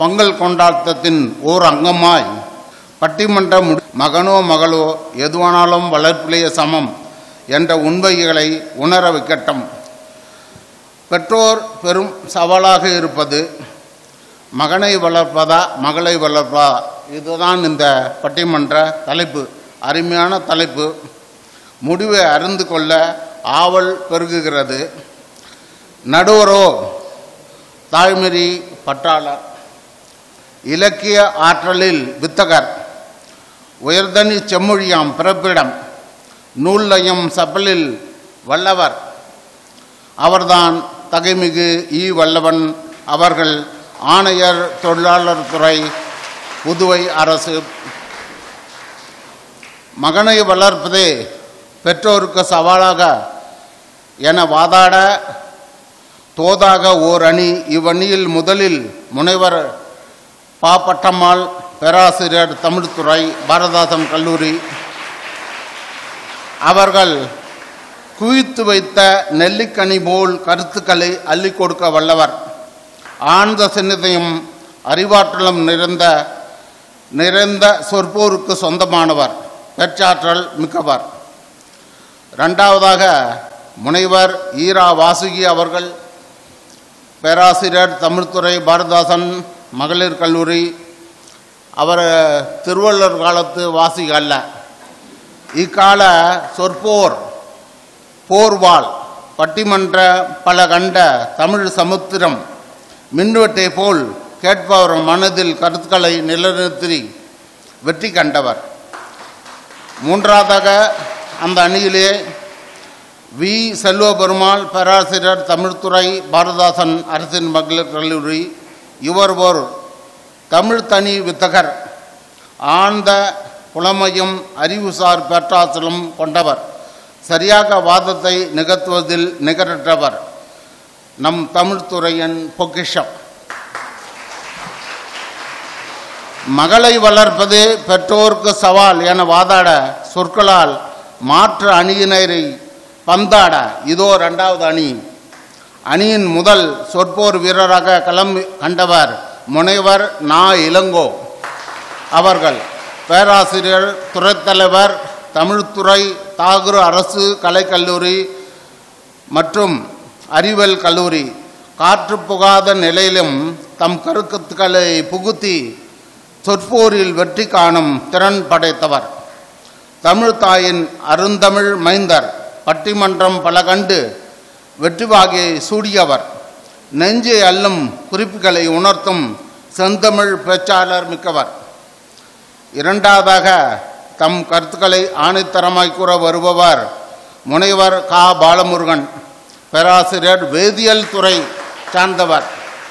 பொங்கல் கொண்டாட்டத்தின் ஓர் அங்கமாய் பட்டிமன்ற முடி மகனோ மகளோ எதுவானாலும் வளர்ப்பிலேயே சமம் என்ற உண்மைகளை உணர வைக்கட்டும் பெற்றோர் பெரும் சவாலாக இருப்பது மகனை வளர்ப்பதா மகளை வளர்ப்பதா இதுதான் இந்த பட்டிமன்ற தலைப்பு அருமையான தலைப்பு முடிவை அறிந்து கொள்ள ஆவல் பெருகுகிறது நடுவரோ தாய்மறி பற்றாளர் இலக்கிய ஆற்றலில் வித்தகர் உயர்தனி செம்மொழியாம் பிறப்பிடம் நூல்லையும் சப்பலில் வல்லவர் அவர்தான் தகைமிகு ஈ வல்லவன் அவர்கள் ஆணையர் தொழிலாளர் துறை புதுவை அரசு மகனை வளர்ப்பதே பெற்றோருக்கு சவாலாக என வாதாட தோதாக ஓர் அணி இவ்வணியில் முதலில் முனைவர் பா பட்டம்மாள் பேராசிரியர் தமிழ்துறை பாரதாசன் கல்லூரி அவர்கள் குவித்து வைத்த நெல்லிக்கனி போல் கருத்துக்களை அள்ளி கொடுக்க வல்லவர் ஆழ்ந்த சின்னதையும் அறிவாற்றலும் நிறைந்த நிறைந்த சொற்போருக்கு சொந்தமானவர் பெற்றாற்றல் மிக்கவர் ரெண்டாவதாக முனைவர் ஈரா வாசுகி அவர்கள் பேராசிரியர் தமிழ்துறை பாரதாசன் மகளிர் கல்லூரி அவர் திருவள்ளுவர் காலத்து வாசிக அல்ல இக்கால சொற்போர் போர்வாள் பட்டிமன்ற பல கண்ட தமிழ் சமுத்திரம் மின்வெட்டை போல் கேட்பவர் மனதில் கருத்துக்களை நிலைநிறுத்தி வெற்றி கண்டவர் மூன்றாவதாக அந்த அணியிலே வி செல்வபெருமாள் பேராசிரியர் தமிழ்துறை பாரதாசன் அரசின் மகளிர் கல்லூரி இவர் ஒரு தமிழ் தனி வித்தகர் ஆழ்ந்த புலமையும் அறிவுசார் பேற்றாற்றலும் கொண்டவர் சரியாக வாதத்தை நிகழ்த்துவதில் நிகரற்றவர் நம் தமிழ்துறையின் பொக்கிஷம் மகளை வளர்ப்பது பெற்றோருக்கு சவால் என வாதாட சொற்களால் மாற்று அணியினரை பந்தாட இதோ ரெண்டாவது அணி அணியின் முதல் சொற்போர் வீரராக களம் கண்டவர் முனைவர் நா இளங்கோ அவர்கள் பேராசிரியர் துறைத்தலைவர் தமிழ்துறை தாகூர் அரசு கலைக்கல்லூரி மற்றும் அறிவியல் கல்லூரி காற்று புகாத நிலையிலும் தம் கருத்துக்களை புகுத்தி சொற்போரில் வெற்றி காணும் திறன் படைத்தவர் தமிழ் தாயின் அருந்தமிழ் மைந்தர் பட்டிமன்றம் பல கண்டு வெற்றி வாகியை சூடியவர் நெஞ்சை அள்ளும் குறிப்புகளை உணர்த்தும் செந்தமிழ் பேச்சாளர் மிக்கவர் இரண்டாவதாக தம் கருத்துக்களை ஆணித்தரமாய் கூற வருபவர் முனைவர் கா பாலமுருகன் பேராசிரியர் வேதியியல் துறை சார்ந்தவர்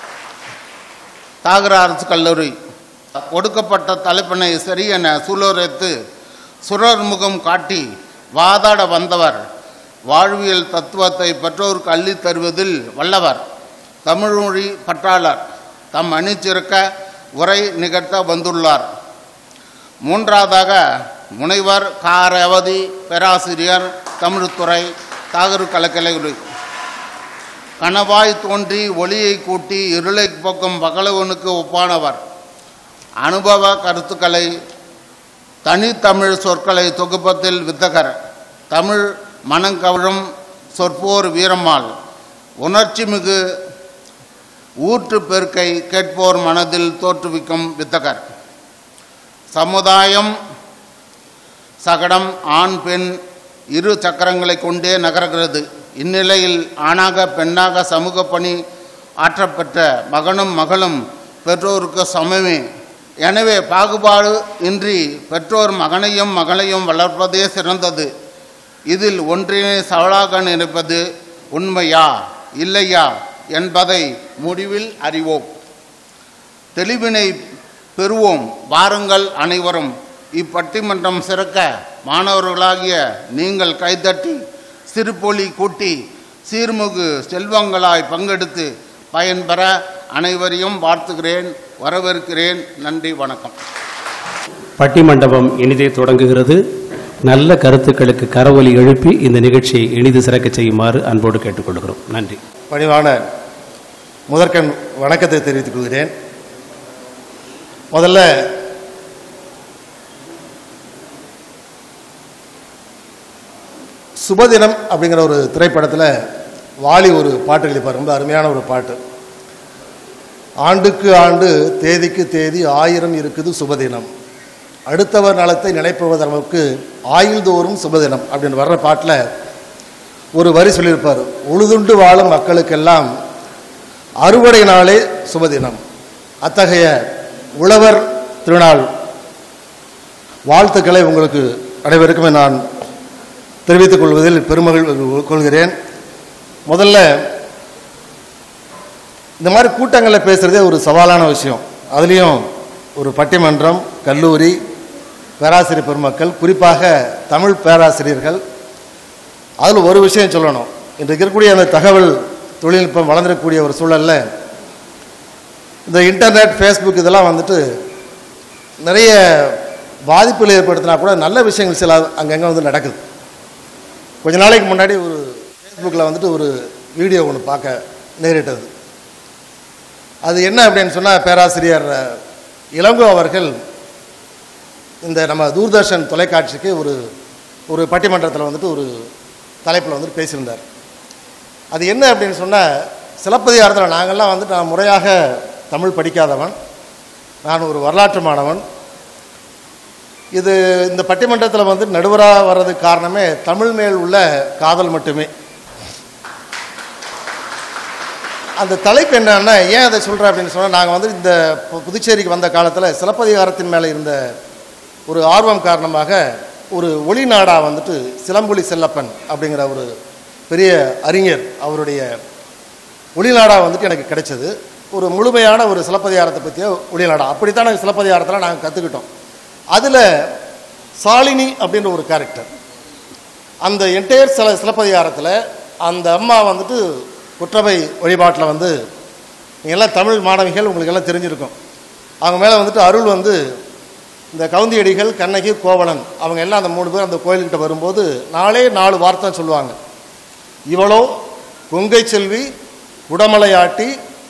தாகர அரசு கல்லூரி ஒடுக்கப்பட்ட தலைப்பினை சரியென சூளுரைத்து சுரர் முகம் காட்டி வாதாட வந்தவர் வாழ்வியல் தத்துவத்தை பெற்றோருக்கு அள்ளித் தருவதில் வல்லவர் தமிழ்மொழி பற்றாளர் தம் அணிச்சிருக்க உரை நிகழ்த்த வந்துள்ளார் மூன்றாவதாக முனைவர் கா ரேவதி பேராசிரியர் தமிழ்துறை தாகரு கலைக்கல்லூரி கனவாய் தோன்றி ஒளியை கூட்டி இருளை போக்கும் பகலவனுக்கு ஒப்பானவர் அனுபவ கருத்துக்களை தனித்தமிழ் சொற்களை தொகுப்பத்தில் வித்தகர் தமிழ் மனங்கவழும் சொற்போர் வீரம்மாள் உணர்ச்சிமிகு ஊற்று பெருக்கை கேட்போர் மனதில் தோற்றுவிக்கும் வித்தகர் சமுதாயம் சகடம் ஆண் பெண் இரு சக்கரங்களை கொண்டே நகர்கிறது இந்நிலையில் ஆணாக பெண்ணாக சமூக பணி ஆற்றப்பெற்ற மகனும் மகளும் பெற்றோருக்கு சமமே எனவே பாகுபாடு இன்றி பெற்றோர் மகனையும் மகளையும் வளர்ப்பதே சிறந்தது இதில் ஒன்றினை சவாலாக நினைப்பது உண்மையா இல்லையா என்பதை முடிவில் அறிவோம் தெளிவினை பெறுவோம் வாருங்கள் அனைவரும் இப்பட்டிமன்றம் சிறக்க மாணவர்களாகிய நீங்கள் கைதட்டி சிறுபொலி கூட்டி சீர்மிகு செல்வங்களாய் பங்கெடுத்து பயன்பெற அனைவரையும் வாழ்த்துகிறேன் வரவேற்கிறேன் நன்றி வணக்கம் பட்டிமண்டபம் இனிதே தொடங்குகிறது நல்ல கருத்துக்களுக்கு கரவொலி எழுப்பி இந்த நிகழ்ச்சியை இனிது சிறக்கச் செய்யுமாறு அன்போடு கேட்டுக்கொள்கிறோம் நன்றி பணிவான முதற்கண் வணக்கத்தை தெரிவித்துக் கொள்கிறேன் முதல்ல சுபதினம் அப்படிங்கிற ஒரு திரைப்படத்தில் வாலி ஒரு பாட்டு எழுதிப்பார் ரொம்ப அருமையான ஒரு பாட்டு ஆண்டுக்கு ஆண்டு தேதிக்கு தேதி ஆயிரம் இருக்குது சுபதினம் அடுத்தவர் நலத்தை நினைப்பவதற்கு ஆயுள்தோறும் சுபதினம் அப்படின்னு வர்ற பாட்டில் ஒரு வரி சொல்லியிருப்பார் உழுதுண்டு வாழும் மக்களுக்கெல்லாம் அறுவடை நாளே சுபதினம் அத்தகைய உழவர் திருநாள் வாழ்த்துக்களை உங்களுக்கு அனைவருக்குமே நான் தெரிவித்துக் கொள்வதில் பெருமகிழ் கொள்கிறேன் முதல்ல இந்த மாதிரி கூட்டங்களில் பேசுகிறதே ஒரு சவாலான விஷயம் அதுலேயும் ஒரு பட்டிமன்றம் கல்லூரி பேராசிரியர் பெருமக்கள் குறிப்பாக தமிழ் பேராசிரியர்கள் அதில் ஒரு விஷயம் சொல்லணும் இன்றைக்கு இருக்கக்கூடிய அந்த தகவல் தொழில்நுட்பம் வளர்ந்துடக்கூடிய ஒரு சூழலில் இந்த இன்டர்நெட் ஃபேஸ்புக் இதெல்லாம் வந்துட்டு நிறைய பாதிப்புகள் ஏற்படுத்தினா கூட நல்ல விஷயங்கள் சில அங்கங்கே வந்து நடக்குது கொஞ்ச நாளைக்கு முன்னாடி ஒரு ஃபேஸ்புக்கில் வந்துட்டு ஒரு வீடியோ ஒன்று பார்க்க நேரிட்டது அது என்ன அப்படின்னு சொன்னால் பேராசிரியர் இளங்கோ அவர்கள் இந்த நம்ம தூர்தர்ஷன் தொலைக்காட்சிக்கு ஒரு ஒரு பட்டிமன்றத்தில் வந்துட்டு ஒரு தலைப்பில் வந்துட்டு பேசியிருந்தார் அது என்ன அப்படின்னு சொன்னால் சிலப்பதிகாரத்தில் நாங்கள்லாம் வந்துட்டு நான் முறையாக தமிழ் படிக்காதவன் நான் ஒரு வரலாற்று மாணவன் இது இந்த பட்டிமன்றத்தில் வந்து நடுவராக வர்றதுக்கு காரணமே தமிழ் மேல் உள்ள காதல் மட்டுமே அந்த தலைப்பு என்னன்னா ஏன் அதை சொல்கிறேன் அப்படின்னு சொன்னால் நாங்கள் வந்து இந்த பு- புதுச்சேரிக்கு வந்த காலத்தில் சிலப்பதிகாரத்தின் மேலே இருந்த ஒரு ஆர்வம் காரணமாக ஒரு ஒளிநாடா வந்துட்டு சிலம்புலி செல்லப்பன் அப்படிங்கிற ஒரு பெரிய அறிஞர் அவருடைய ஒளிநாடா வந்துட்டு எனக்கு கிடைச்சது ஒரு முழுமையான ஒரு சிலப்பதிகாரத்தை பற்றிய ஒளிநாடா அப்படித்தான் நாங்கள் சிலப்பதிகாரத்தில் நாங்கள் கற்றுக்கிட்டோம் அதில் சாலினி அப்படின்ற ஒரு கேரக்டர் அந்த என்டையர் சில சிலப்பதிகாரத்தில் அந்த அம்மா வந்துட்டு குற்றவை வழிபாட்டில் வந்து நீங்க எல்லாம் தமிழ் மாணவிகள் உங்களுக்கு எல்லாம் தெரிஞ்சிருக்கும் அவங்க மேலே வந்துட்டு அருள் வந்து இந்த கவுந்தியடிகள் கண்ணகி கோவலன் அவங்க எல்லாம் அந்த மூணு பேர் அந்த கோயில்கிட்ட வரும்போது நாலே நாலு வார்த்தை சொல்லுவாங்க இவளோ கொங்கை செல்வி குடமலையாட்டி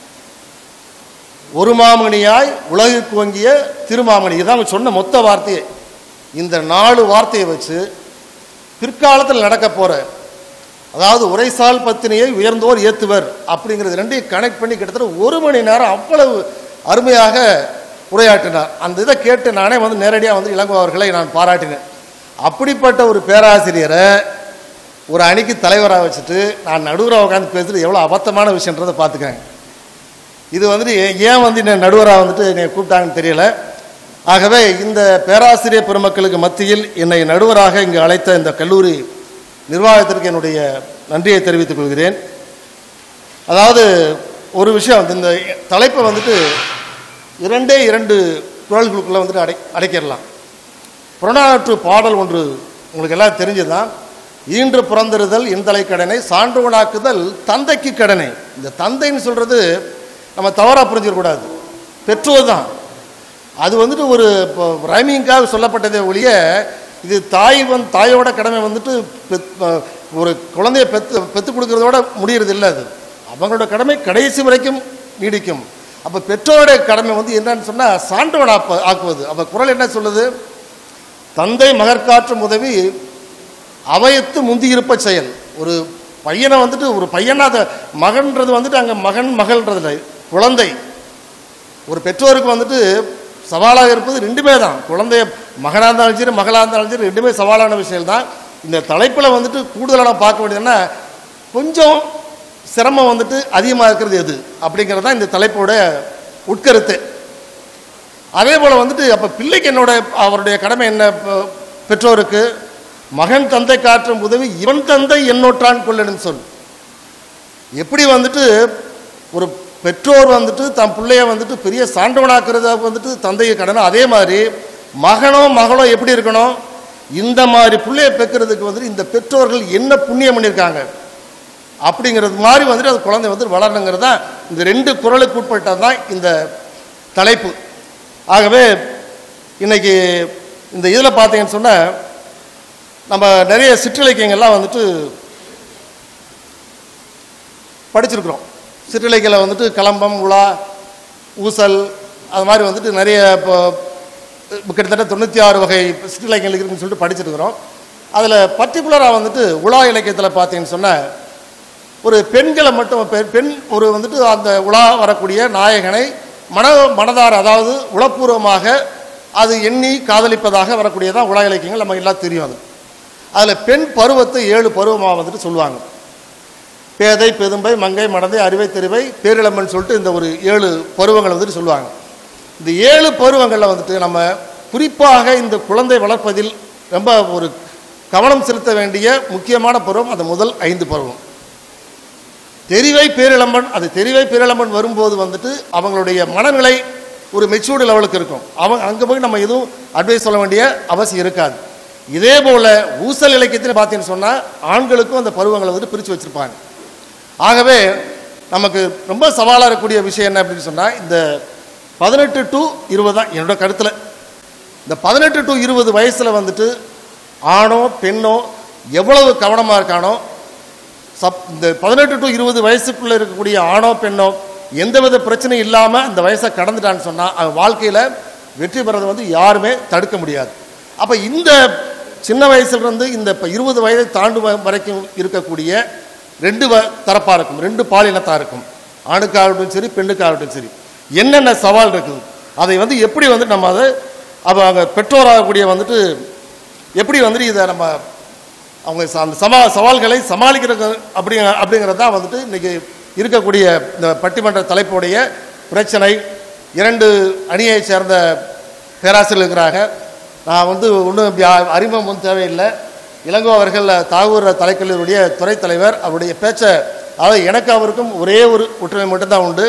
ஒரு மாமணியாய் உலகிற்கு வங்கிய திருமாமணி இதான் அவங்க சொன்ன மொத்த வார்த்தையே இந்த நாலு வார்த்தையை வச்சு பிற்காலத்தில் நடக்க போற அதாவது உரைசால் பத்தினியை உயர்ந்தோர் ஏத்துவர் அப்படிங்கிறது ரெண்டையும் கனெக்ட் பண்ணி கிட்டத்தட்ட ஒரு மணி நேரம் அவ்வளவு அருமையாக உரையாற்றினார் அந்த இதை கேட்டு நானே வந்து நேரடியாக வந்து இளங்கோ அவர்களை நான் பாராட்டினேன் அப்படிப்பட்ட ஒரு பேராசிரியரை ஒரு அணிக்கு தலைவராக வச்சுட்டு நான் நடுவராக உட்காந்து பேசுறது எவ்வளோ அபத்தமான விஷயன்றதை பார்த்துக்கங்க இது வந்துட்டு ஏ- ஏன் வந்து என்னை நடுவராக வந்துட்டு என்னை கூப்பிட்டாங்கன்னு தெரியல ஆகவே இந்த பேராசிரியர் பெருமக்களுக்கு மத்தியில் என்னை நடுவராக இங்கு அழைத்த இந்த கல்லூரி நிர்வாகத்திற்கு என்னுடைய நன்றியை தெரிவித்துக் கொள்கிறேன் அதாவது ஒரு விஷயம் வந்து இந்த தலைப்பை வந்துட்டு இரண்டே இரண்டு குரல்களுக்குள்ளே வந்துட்டு அடை அடைக்கிடலாம் புறநானூற்று பாடல் ஒன்று உங்களுக்கு எல்லாம் தெரிஞ்சுதான் ஈன்று பிறந்திருதல் இந்தலை கடனை சான்றோனாக்குதல் தந்தைக்கு கடனை இந்த தந்தைன்னு சொல்கிறது நம்ம தவறாக புரிஞ்சிடக்கூடாது பெற்றோர் தான் அது வந்துட்டு ஒரு ரைமிங்காக சொல்லப்பட்டதே ஒழிய இது தாய் வந்து தாயோட கடமை வந்துட்டு பெத் அஹ் ஒரு குழந்தைய பெத்து பெத்து கொடுக்கறதோட முடியறது இல்லை அது அவங்களோட கடமை கடைசி வரைக்கும் நீடிக்கும் அப்போ பெற்றோருடைய கடமை வந்து என்னன்னு சொன்னால் சான்றோன் ஆப்ப ஆக்குவது அப்போ குரல் என்ன சொல்லுது தந்தை மகற்காற்றும் உதவி அவையத்து முந்தியிருப்ப செயல் ஒரு பையனை வந்துட்டு ஒரு பையனா அதை மகன்றது வந்துட்டு அங்கே மகன் மகள்ன்றது இல்லை குழந்தை ஒரு பெற்றோருக்கு வந்துட்டு சவாலாக இருப்பது ரெண்டுமே தான் குழந்தைய மகனாக இருந்தாலும் சரி மகளாக இருந்தாலும் சரி ரெண்டுமே சவாலான விஷயம் தான் இந்த தலைப்பில் வந்துட்டு கூடுதலாக நான் பார்க்க வேண்டியதுன்னா கொஞ்சம் சிரமம் வந்துட்டு அதிகமாக இருக்கிறது எது அப்படிங்கிறது தான் இந்த தலைப்போட உட்கருத்து அதே போல் வந்துட்டு அப்போ பிள்ளைக்கு என்னோட அவருடைய கடமை என்ன பெ- பெற்றோருக்கு மகன் தந்தை காற்றும் உதவி இவன் தந்தை என்னொற்றான் கொள்ளணும் சொல் எப்படி வந்துட்டு ஒரு பெற்றோர் வந்துட்டு தன் பிள்ளைய வந்துட்டு பெரிய சான்றவனாக்குறத வந்துட்டு தந்தையை கடனை அதே மாதிரி மகனோ மகளோ எப்படி இருக்கணும் இந்த மாதிரி பிள்ளைய பெக்கிறதுக்கு வந்துட்டு இந்த பெற்றோர்கள் என்ன புண்ணியம் பண்ணியிருக்காங்க அப்படிங்கிறது மாதிரி வந்துட்டு அது குழந்தை வந்து வளரணுங்கிறது தான் இந்த ரெண்டு குரலுக்கு உட்பட்டது தான் இந்த தலைப்பு ஆகவே இன்னைக்கு இந்த இதில் பார்த்தீங்கன்னு சொன்னால் நம்ம நிறைய சிற்றிலக்கியங்கள்லாம் வந்துட்டு படிச்சிருக்கிறோம் சிற்றிலக்கியில் வந்துட்டு கலம்பம் உலா ஊசல் அது மாதிரி வந்துட்டு நிறைய இப்போ கிட்டத்தட்ட தொண்ணூற்றி ஆறு வகை சிற்றிலக்கியங்கள் இருக்குன்னு சொல்லிட்டு படிச்சிருக்கிறோம் அதில் பர்டிகுலராக வந்துட்டு உலா இலக்கியத்தில் பார்த்தீங்கன்னு சொன்னால் ஒரு பெண்களை மட்டும் பெ- பெண் ஒரு வந்துட்டு அந்த உலா வரக்கூடிய நாயகனை மன மனதார அதாவது உளப்பூர்வமாக அது எண்ணி காதலிப்பதாக வரக்கூடியதான் உலா இலக்கியங்கள் நம்ம எல்லாம் தெரியும் அது அதில் பெண் பருவத்தை ஏழு பருவமாக வந்துட்டு சொல்லுவாங்க பேதை பெதும்பை மங்கை மடந்தை அறிவை தெரிவை பேரிளம்பன் சொல்லிட்டு இந்த ஒரு ஏழு பருவங்களை வந்துட்டு சொல்லுவாங்க இந்த ஏழு பருவங்களில் வந்துட்டு நம்ம குறிப்பாக இந்த குழந்தை வளர்ப்பதில் ரொம்ப ஒரு கவனம் செலுத்த வேண்டிய முக்கியமான பருவம் அந்த முதல் ஐந்து பருவம் தெரிவை பேரிளம்பன் அது தெரிவை பேரிளம்பன் வரும்போது வந்துட்டு அவங்களுடைய மனநிலை ஒரு மெச்சூர்டு லெவலுக்கு இருக்கும் அவங்க அங்கே போய் நம்ம எதுவும் அட்வைஸ் சொல்ல வேண்டிய அவசியம் இருக்காது இதே போல் ஊசல் இலக்கியத்தில் பார்த்தீங்கன்னு சொன்னால் ஆண்களுக்கும் அந்த பருவங்களை வந்து பிரித்து வச்சுருப்பாங்க ஆகவே நமக்கு ரொம்ப சவாலாக இருக்கக்கூடிய விஷயம் என்ன அப்படின்னு சொன்னால் இந்த பதினெட்டு டு இருபது தான் என்னோட கருத்தில் இந்த பதினெட்டு டு இருபது வயசில் வந்துட்டு ஆணோ பெண்ணோ எவ்வளவு கவனமாக இருக்கானோ சப் இந்த பதினெட்டு டு இருபது வயசுக்குள்ளே இருக்கக்கூடிய ஆணோ பெண்ணோ எந்தவித பிரச்சனையும் இல்லாமல் அந்த வயசை கடந்துட்டான்னு சொன்னால் அவன் வாழ்க்கையில் வெற்றி பெறதை வந்து யாருமே தடுக்க முடியாது அப்போ இந்த சின்ன வயசுலேருந்து இந்த இப்போ இருபது வயதை தாண்டு வ- வரைக்கும் இருக்கக்கூடிய ரெண்டு வ தரப்பாக இருக்கும் ரெண்டு பாலினத்தாக இருக்கும் ஆணுக்காகட்டும் சரி பெண்ணுக்காகட்டும் சரி என்னென்ன சவால் இருக்குது அதை வந்து எப்படி வந்து நம்ம அதை அப்போ அங்கே பெற்றோராகக்கூடிய வந்துட்டு எப்படி வந்துட்டு இதை நம்ம அவங்க ச- அந்த சமா சவால்களை சமாளிக்கிறது அப்படி அப்படிங்கிறது தான் வந்துட்டு இன்னைக்கு இருக்கக்கூடிய இந்த பட்டிமன்ற தலைப்புடைய பிரச்சனை இரண்டு அணியை சேர்ந்த பேராசிரியர் இருக்கிறாங்க நான் வந்து ஒன்றும் அறிமுகம் வந்து தேவையில்லை இளங்கோ அவர்கள் தாகூர் தலைக்கல்லூருடைய துறை தலைவர் அவருடைய பேச்சை அதாவது எனக்கு அவருக்கும் ஒரே ஒரு ஒற்றுமை மட்டும்தான் உண்டு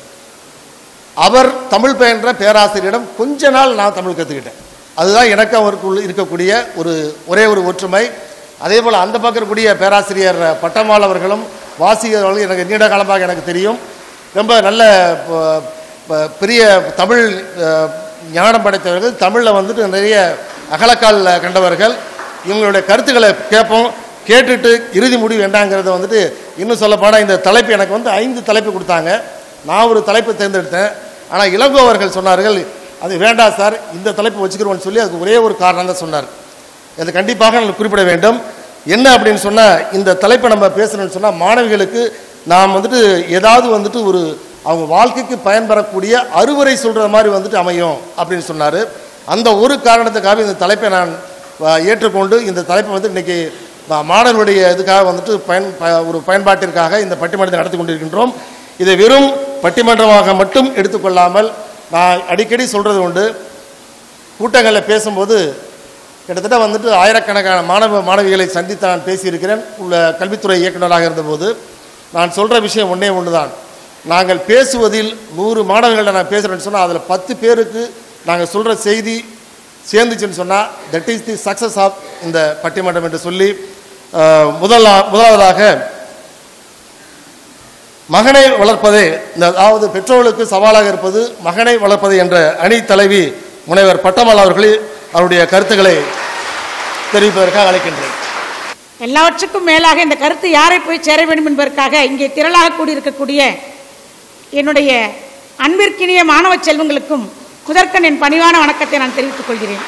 அவர் தமிழ் பயின்ற பேராசிரியரிடம் கொஞ்ச நாள் நான் தமிழ் கற்றுக்கிட்டேன் அதுதான் எனக்கு அவருக்குள்ள இருக்கக்கூடிய ஒரு ஒரே ஒரு ஒற்றுமை அதே போல் அந்த பக்கம் இருக்கக்கூடிய பேராசிரியர் பட்டம்மாள் அவர்களும் வாசிகர் அவர்களும் எனக்கு நீண்ட காலமாக எனக்கு தெரியும் ரொம்ப நல்ல ப- ப- பெரிய தமிழ் அஹ், ஞானம் படைத்தவர்கள் தமிழில் வந்துட்டு நிறைய அகலக்கால் கண்டவர்கள் இவங்களுடைய கருத்துக்களை கேட்போம் கேட்டுட்டு இறுதி முடிவு என்னங்கிறத வந்துட்டு இன்னும் சொல்லப்போனால் இந்த தலைப்பு எனக்கு வந்து ஐந்து தலைப்பு கொடுத்தாங்க நான் ஒரு தலைப்பை தேர்ந்தெடுத்தேன் ஆனால் இளங்கோ அவர்கள் சொன்னார்கள் அது வேண்டாம் சார் இந்த தலைப்பு வச்சுக்கிறோம்னு சொல்லி அதுக்கு ஒரே ஒரு காரணம் தான் சொன்னார் அது கண்டிப்பாக நான் குறிப்பிட வேண்டும் என்ன அப்படின்னு சொன்னால் இந்த தலைப்பை நம்ம பேசணும்னு சொன்னால் மாணவிகளுக்கு நாம் வந்துட்டு ஏதாவது வந்துட்டு ஒரு அவங்க வாழ்க்கைக்கு பயன்பெறக்கூடிய அறுவரை சொல்கிற மாதிரி வந்துட்டு அமையும் அப்படின்னு சொன்னார் அந்த ஒரு காரணத்துக்காக இந்த தலைப்பை நான் அஹ், ஏற்றுக்கொண்டு இந்த தலைப்பை வந்து இன்னைக்கு மா- மாணவர்களுடைய இதுக்காக வந்துட்டு பயன் ப- ஒரு பயன்பாட்டிற்காக இந்த பட்டிமன்றத்தை நடத்தி கொண்டிருக்கின்றோம் இதை வெறும் பட்டிமன்றமாக மட்டும் எடுத்துக்கொள்ளாமல் நான் அடிக்கடி சொல்கிறது உண்டு கூட்டங்களில் பேசும்போது கிட்டத்தட்ட வந்துட்டு ஆயிரக்கணக்கான மாணவ மாணவிகளை சந்தித்து நான் பேசியிருக்கிறேன் உள்ள கல்வித்துறை இயக்குநராக இருந்தபோது நான் சொல்கிற விஷயம் ஒன்றே ஒன்று தான் நாங்கள் பேசுவதில் நூறு மாணவர்களை நான் பேசுகிறேன்னு சொன்னால் அதில் பத்து பேருக்கு நாங்கள் சொல்கிற செய்தி சேர்ந்துச்சுன்னு சொன்னால் that is the success of இந்த பட்டிமன்றம் என்று சொல்லி அஹ், முதலா முதலாவதாக மகனை வளர்ப்பதே இந்த அதாவது பெற்றோர்களுக்கு சவாலாக இருப்பது மகனை வளர்ப்பது என்ற அணி தலைவி முனைவர் பட்டமல் அவர்களே அவருடைய கருத்துக்களை தெரிவிப்பதற்காக அழைக்கின்றேன் எல்லாவற்றுக்கும் மேலாக இந்த கருத்து யாரை போய் சேர வேண்டும் என்பதற்காக இங்கே திரளாக கூடியிருக்கக்கூடிய என்னுடைய அன்பிற்கினிய மாணவ செல்வங்களுக்கும் முதற்கண் என் பணிவான வணக்கத்தை நான் தெரிவித்துக் கொள்கிறேன்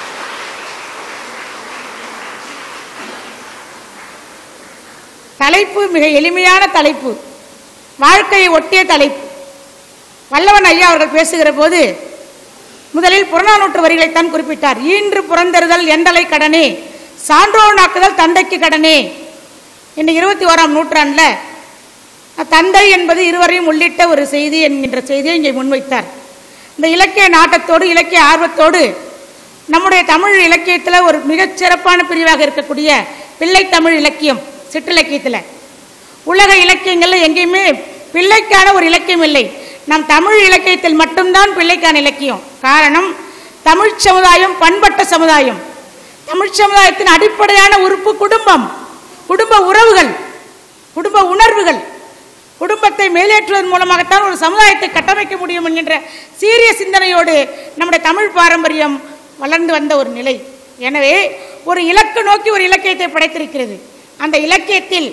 தலைப்பு மிக எளிமையான தலைப்பு வாழ்க்கையை ஒட்டிய தலைப்பு வல்லவன் ஐயா அவர்கள் பேசுகிற போது முதலில் புறநானூற்று வரிகளைத்தான் குறிப்பிட்டார் ஈன்று புறந்தறுதல் எண்டலை கடனே சான்றோனாக்குதல் தந்தைக்கு கடனே இந்த இருபத்தி ஓராம் நூற்றாண்டில் தந்தை என்பது இருவரையும் உள்ளிட்ட ஒரு செய்தி என்கின்ற செய்தியை இங்கே முன்வைத்தார் இந்த இலக்கிய நாட்டத்தோடு இலக்கிய ஆர்வத்தோடு நம்முடைய தமிழ் இலக்கியத்தில் ஒரு மிகச் சிறப்பான பிரிவாக இருக்கக்கூடிய பிள்ளை தமிழ் இலக்கியம் சிற்றிலக்கியத்தில் உலக இலக்கியங்களில் எங்கேயுமே பிள்ளைக்கான ஒரு இலக்கியம் இல்லை நம் தமிழ் இலக்கியத்தில் மட்டும்தான் பிள்ளைக்கான இலக்கியம் காரணம் தமிழ் சமுதாயம் பண்பட்ட சமுதாயம் தமிழ் சமுதாயத்தின் அடிப்படையான உறுப்பு குடும்பம் குடும்ப உறவுகள் குடும்ப உணர்வுகள் குடும்பத்தை மேலேற்றுவதன் மூலமாகத்தான் ஒரு சமுதாயத்தை கட்டமைக்க முடியும் என்கின்ற சீரிய சிந்தனையோடு நம்முடைய தமிழ் பாரம்பரியம் வளர்ந்து வந்த ஒரு நிலை எனவே ஒரு இலக்கு நோக்கி ஒரு இலக்கியத்தை படைத்திருக்கிறது அந்த இலக்கியத்தில்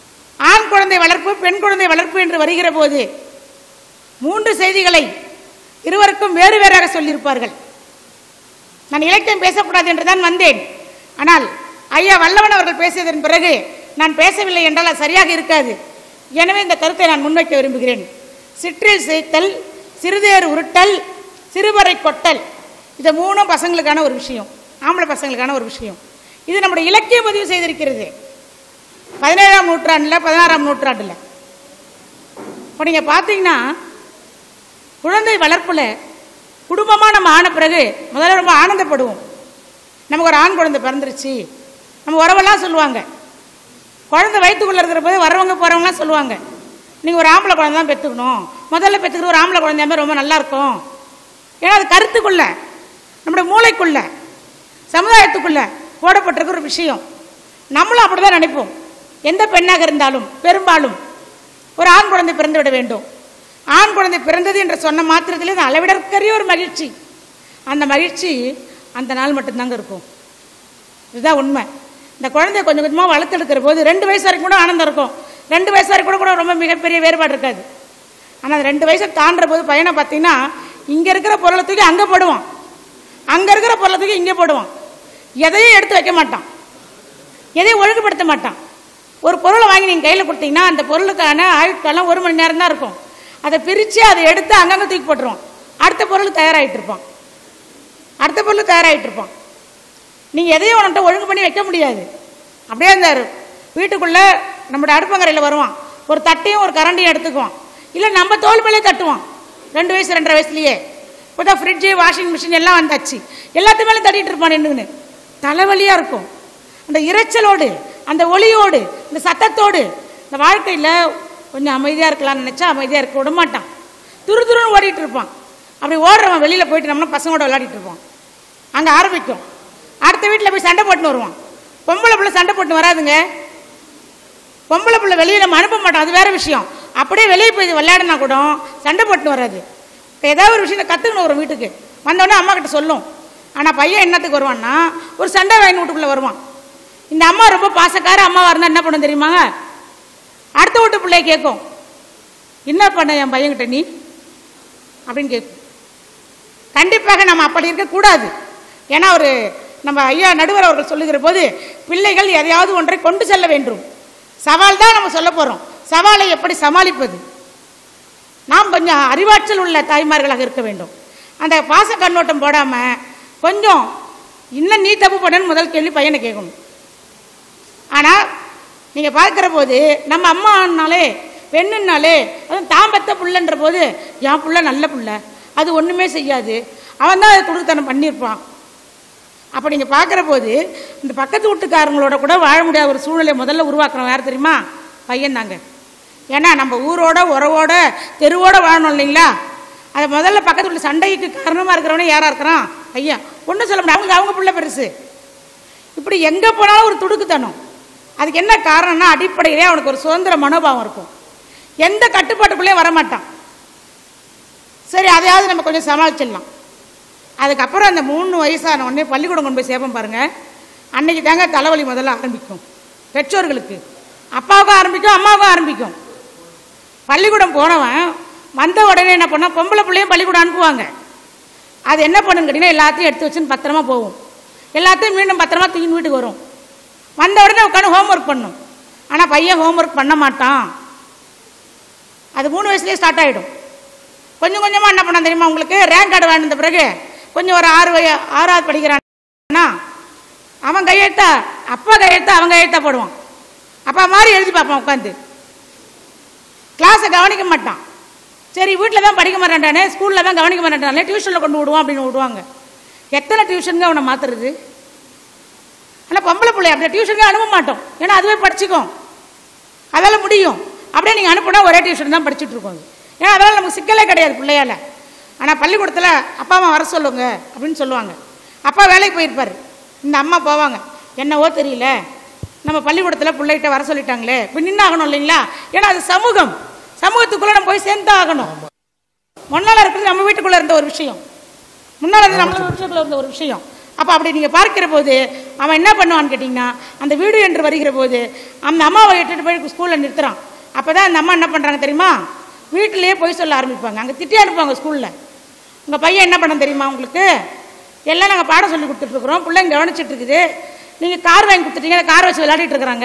ஆண் குழந்தை வளர்ப்பு பெண் குழந்தை வளர்ப்பு என்று வருகிற போது மூன்று செய்திகளை இருவருக்கும் வேறு வேறாக சொல்லியிருப்பார்கள் நான் இலக்கியம் பேசக்கூடாது என்று தான் வந்தேன் ஆனால் ஐயா வல்லவன் அவர்கள் பேசியதன் பிறகு நான் பேசவில்லை என்றால் அது சரியாக இருக்காது எனவே இந்த கருத்தை நான் முன்வைக்க விரும்புகிறேன் சிற்றில் சேர்த்தல் சிறுதேர் உருட்டல் சிறுவரை கொட்டல் இது மூணும் பசங்களுக்கான ஒரு விஷயம் ஆம்பளை பசங்களுக்கான ஒரு விஷயம் இது நம்முடைய இலக்கியம் பதிவு செய்திருக்கிறது பதினேழாம் நூற்றாண்டில் பதினாறாம் நூற்றாண்டில் இப்போ நீங்கள் பார்த்தீங்கன்னா குழந்தை வளர்ப்பில் குடும்பமாக நம்ம ஆன பிறகு முதல்ல ரொம்ப ஆனந்தப்படுவோம் நமக்கு ஒரு ஆண் குழந்தை பிறந்துருச்சு நம்ம உறவெல்லாம் சொல்லுவாங்க குழந்தை வயிற்றுக்குள்ளே இருக்கிற போது வரவங்க போகிறவங்களாம் சொல்லுவாங்க நீங்கள் ஒரு ஆம்பளை குழந்தை தான் பெற்றுக்கணும் முதல்ல பெற்றுக்கிற ஒரு ஆம்பளை குழந்தையா இருந்தா ரொம்ப நல்லா இருக்கும் ஏன்னா அது கருத்துக்குள்ள நம்முடைய மூளைக்குள்ள சமுதாயத்துக்குள்ள போடப்பட்டிருக்கிற ஒரு விஷயம் நம்மளும் அப்படி தான் நினைப்போம் எந்த பெண்ணாக இருந்தாலும் பெரும்பாலும் ஒரு ஆண் குழந்தை பிறந்து விட வேண்டும் ஆண் குழந்தை பிறந்தது என்று சொன்ன மாத்திரத்திலே அது அளவிடற்கரிய ஒரு மகிழ்ச்சி அந்த மகிழ்ச்சி அந்த நாள் மட்டும்தாங்க இருக்கும் இதுதான் உண்மை இந்த குழந்தைய கொஞ்சம் கொஞ்சமாக வளர்த்தெடுக்கிற போது ரெண்டு வயசு வரைக்கும் கூட ஆனந்தம் இருக்கும் ரெண்டு வயசு வரைக்கும் கூட கூட ரொம்ப மிகப்பெரிய வேறுபாடு இருக்காது ஆனால் அந்த ரெண்டு வயசை தாண்டுற போது பையனை பார்த்தீங்கன்னா இங்கே இருக்கிற பொருளை தூக்கி அங்கே போடுவான் அங்கே இருக்கிற பொருளை தூக்கி இங்கே போடுவான் எதையும் எடுத்து வைக்க மாட்டான் எதையும் ஒழுங்குபடுத்த மாட்டான் ஒரு பொருளை வாங்கி நீங்கள் கையில் கொடுத்தீங்கன்னா அந்த பொருளுக்கான ஆயுட்காலம் ஒரு மணி நேரம் தான் இருக்கும் அதை பிரித்து அதை எடுத்து அங்கங்கே தூக்கி போட்டுருவான் அடுத்த பொருள் தயாராகிட்டு இருப்பான் அடுத்த பொருள் தயாராகிட்டு இருப்பான் நீங்கள் எதையும் உன்கிட்ட ஒழுங்கு பண்ணி வைக்க முடியாது அப்படியே அந்த வீட்டுக்குள்ளே நம்மளோட அடுப்பங்கரையில் வருவான் ஒரு தட்டையும் ஒரு கரண்டியும் எடுத்துக்குவான் இல்லை நம்ம தோல் மேலே தட்டுவான் ரெண்டு வயசு ரெண்டரை வயசுலயே இப்போ தான் ஃப்ரிட்ஜு வாஷிங் மிஷின் எல்லாம் வந்தாச்சு எல்லாத்து மேலே தட்டிட்டு இருப்பான் நின்றுன்னு தலைவலியாக இருக்கும் அந்த இரைச்சலோடு அந்த ஒளியோடு இந்த சத்தத்தோடு இந்த வாழ்க்கையில் கொஞ்சம் அமைதியாக இருக்கலாம்னு நினச்சா அமைதியாக இருக்க விட மாட்டான் துரு துருன்னு ஓடிட்டு இருப்பான் அப்படி ஓடுறவன் வெளியில் போயிட்டு நம்மளும் பசங்களோட விளையாடிட்டு இருப்பான் அங்கே ஆரம்பிக்கும் அடுத்த வீட்டில் போய் சண்டை போட்டுன்னு வருவான் பொம்பளை பிள்ளை சண்டை போட்டு வராதுங்க பொம்பளை பிள்ளை வெளியில் நம்ம அனுப்ப மாட்டோம் அது வேற விஷயம் அப்படியே வெளியே போய் விளையாடினா கூட சண்டை போட்டு வராது இப்போ ஏதாவது ஒரு விஷயத்தை கற்றுக்கணும் வரும் வீட்டுக்கு வந்தோடனே அம்மா கிட்ட சொல்லும் ஆனால் பையன் என்னத்துக்கு வருவான்னா ஒரு சண்டை வாங்கி வீட்டுக்குள்ளே வருவான் இந்த அம்மா ரொம்ப பாசக்கார அம்மாவாக இருந்தால் என்ன பண்ண தெரியுமாங்க அடுத்த வீட்டு பிள்ளைய கேட்கும் என்ன பண்ண என் பையன்கிட்ட நீ அப்படின்னு கேட்கும் கண்டிப்பாக நம்ம அப்படி இருக்கக்கூடாது ஏன்னா ஒரு நம்ம ஐயா நடுவர் அவர்கள் சொல்லுகிற போது பிள்ளைகள் எதையாவது ஒன்றை கொண்டு செல்ல வேண்டும் சவால் தான் நம்ம சொல்ல போகிறோம் சவாலை எப்படி சமாளிப்பது நாம் கொஞ்சம் அறிவாற்றல் உள்ள தாய்மார்களாக இருக்க வேண்டும் அந்த பாச கண்ணோட்டம் போடாமல் கொஞ்சம் இன்னும் நீ தப்பு பண்ணன்னு முதல் கேள்வி பையனை கேட்கணும் ஆனால் நீங்கள் பார்க்குற போது நம்ம அம்மானாலே பெண்ணுனாலே அதுவும் தான் பெத்த புள்ளன்ற போது என் புள்ள நல்ல புள்ள அது ஒன்றுமே செய்யாது அவன் தான் அதை கொடுத்தனம் பண்ணியிருப்பான் அப்போ நீங்கள் பார்க்குற போது இந்த பக்கத்து வீட்டுக்காரங்களோட கூட வாழ முடியாத ஒரு சூழ்நிலை முதல்ல உருவாக்குறோம் யார் தெரியுமா பையன் தாங்க ஏன்னா நம்ம ஊரோட உறவோட தெருவோட வாழணும் இல்லைங்களா அது முதல்ல பக்கத்து வீட்டில் சண்டைக்கு காரணமாக இருக்கிறவனே யாராக இருக்கிறான் பையன் ஒன்றும் சொல்ல முடியாது அவங்க அவங்க பிள்ளை பெருசு இப்படி எங்கே போனாலும் ஒரு துடுக்குத்தனம் அதுக்கு என்ன காரணம்னா அடிப்படையிலே அவனுக்கு ஒரு சுதந்திர மனோபாவம் இருக்கும் எந்த கட்டுப்பாட்டுக்குள்ளேயும் வரமாட்டான் சரி அதையாவது நம்ம கொஞ்சம் சமாளிச்சிடலாம் அதுக்கப்புறம் அந்த மூணு வயசான உடனே பள்ளிக்கூடம் கொண்டு போய் சேர்ப்போம் பாருங்க அன்னைக்கு தாங்க தலைவலி முதல்ல ஆரம்பிக்கும் பெற்றோர்களுக்கு அப்பாவுக்கும் ஆரம்பிக்கும் அம்மாவுக்கும் ஆரம்பிக்கும் பள்ளிக்கூடம் போனவன் வந்த உடனே என்ன பண்ணா பொம்பளை பிள்ளையும் பள்ளிக்கூடம் அனுப்புவாங்க அது என்ன பண்ணுன்னு கேட்டிங்கன்னா எல்லாத்தையும் எடுத்து வச்சுன்னு பத்திரமா போகும் எல்லாத்தையும் மீண்டும் பத்திரமா தூக்கின்னு வீட்டுக்கு வரும் வந்த உடனே உட்காந்து ஹோம்ஒர்க் பண்ணும் ஆனால் பையன் ஹோம்ஒர்க் பண்ண மாட்டான் அது மூணு வயசுலேயே ஸ்டார்ட் ஆகிடும் கொஞ்சம் கொஞ்சமாக என்ன பண்ண தெரியுமா உங்களுக்கு ரேங்க் கார்டு வாங்கின பிறகு கொஞ்சம் ஒரு ஆறு வய ஆறாவது படிக்கிறான்னா அவன் கையெழுத்தா அப்பா கையெழுத்தா அவன் கையெழுத்தா போடுவான் அப்பா மாதிரி எழுதி பார்ப்பான் உட்காந்து கிளாஸை கவனிக்க மாட்டான் சரி வீட்டில் தான் படிக்க மாட்டேன்டானே ஸ்கூலில் தான் கவனிக்க மாட்டேன்டானே டியூஷனில் கொண்டு விடுவோம் அப்படின்னு விடுவாங்க எத்தனை டியூஷனுங்க அவனை மாற்றுறது ஆனால் பொம்பளை பிள்ளை அப்படியே டியூஷனுக்கு அனுப்ப மாட்டோம் ஏன்னா அதுவே படிச்சுக்கும் அதால் முடியும் அப்படியே நீங்கள் அனுப்புனா ஒரே டியூஷன் தான் படிச்சுட்டு இருக்கோம் அது. ஏன்னா அதனால் நமக்கு சிக்கலே கிடையாது பிள்ளையால் ஆனால் பள்ளிக்கூடத்தில் அப்பா அம்மா வர சொல்லுங்க அப்படின்னு சொல்லுவாங்க அப்பா வேலைக்கு போயிருப்பார் இந்த அம்மா போவாங்க என்னவோ தெரியல நம்ம பள்ளிக்கூடத்தில் பிள்ளைகிட்ட வர சொல்லிட்டாங்களே இப்போ நின்று ஆகணும் இல்லைங்களா ஏன்னா அது சமூகம் சமூகத்துக்குள்ளே நம்ம போய் சேர்ந்து ஆகணும் முன்னால் இருக்கிறது நம்ம வீட்டுக்குள்ளே இருந்த ஒரு விஷயம் முன்னால் இருந்து நம்ம வீட்டுக்குள்ளே இருந்த ஒரு விஷயம் அப்போ அப்படி நீங்கள் பார்க்கிற போது அவன் என்ன பண்ணுவான்னு கேட்டிங்கன்னா அந்த வீடு என்று வருகிற போது அந்த அம்மாவை இட்டுட்டு போய் ஸ்கூலில் நிறுத்துறான் அப்போ தான் அந்த அம்மா என்ன பண்ணுறாங்க தெரியுமா வீட்டிலேயே போய் சொல்ல ஆரம்பிப்பாங்க அங்கே திட்டி அனுப்புவாங்க ஸ்கூலில் உங்கள் பையன் என்ன பண்ண தெரியுமா உங்களுக்கு எல்லாம் நாங்கள் பாடம் சொல்லி கொடுத்துட்ருக்குறோம் பிள்ளைங்க கவனிச்சிட்டு இருக்குது நீங்கள் கார் வாங்கி கொடுத்துட்டீங்க கார் வச்சு விளையாடிட்டு இருக்கிறாங்க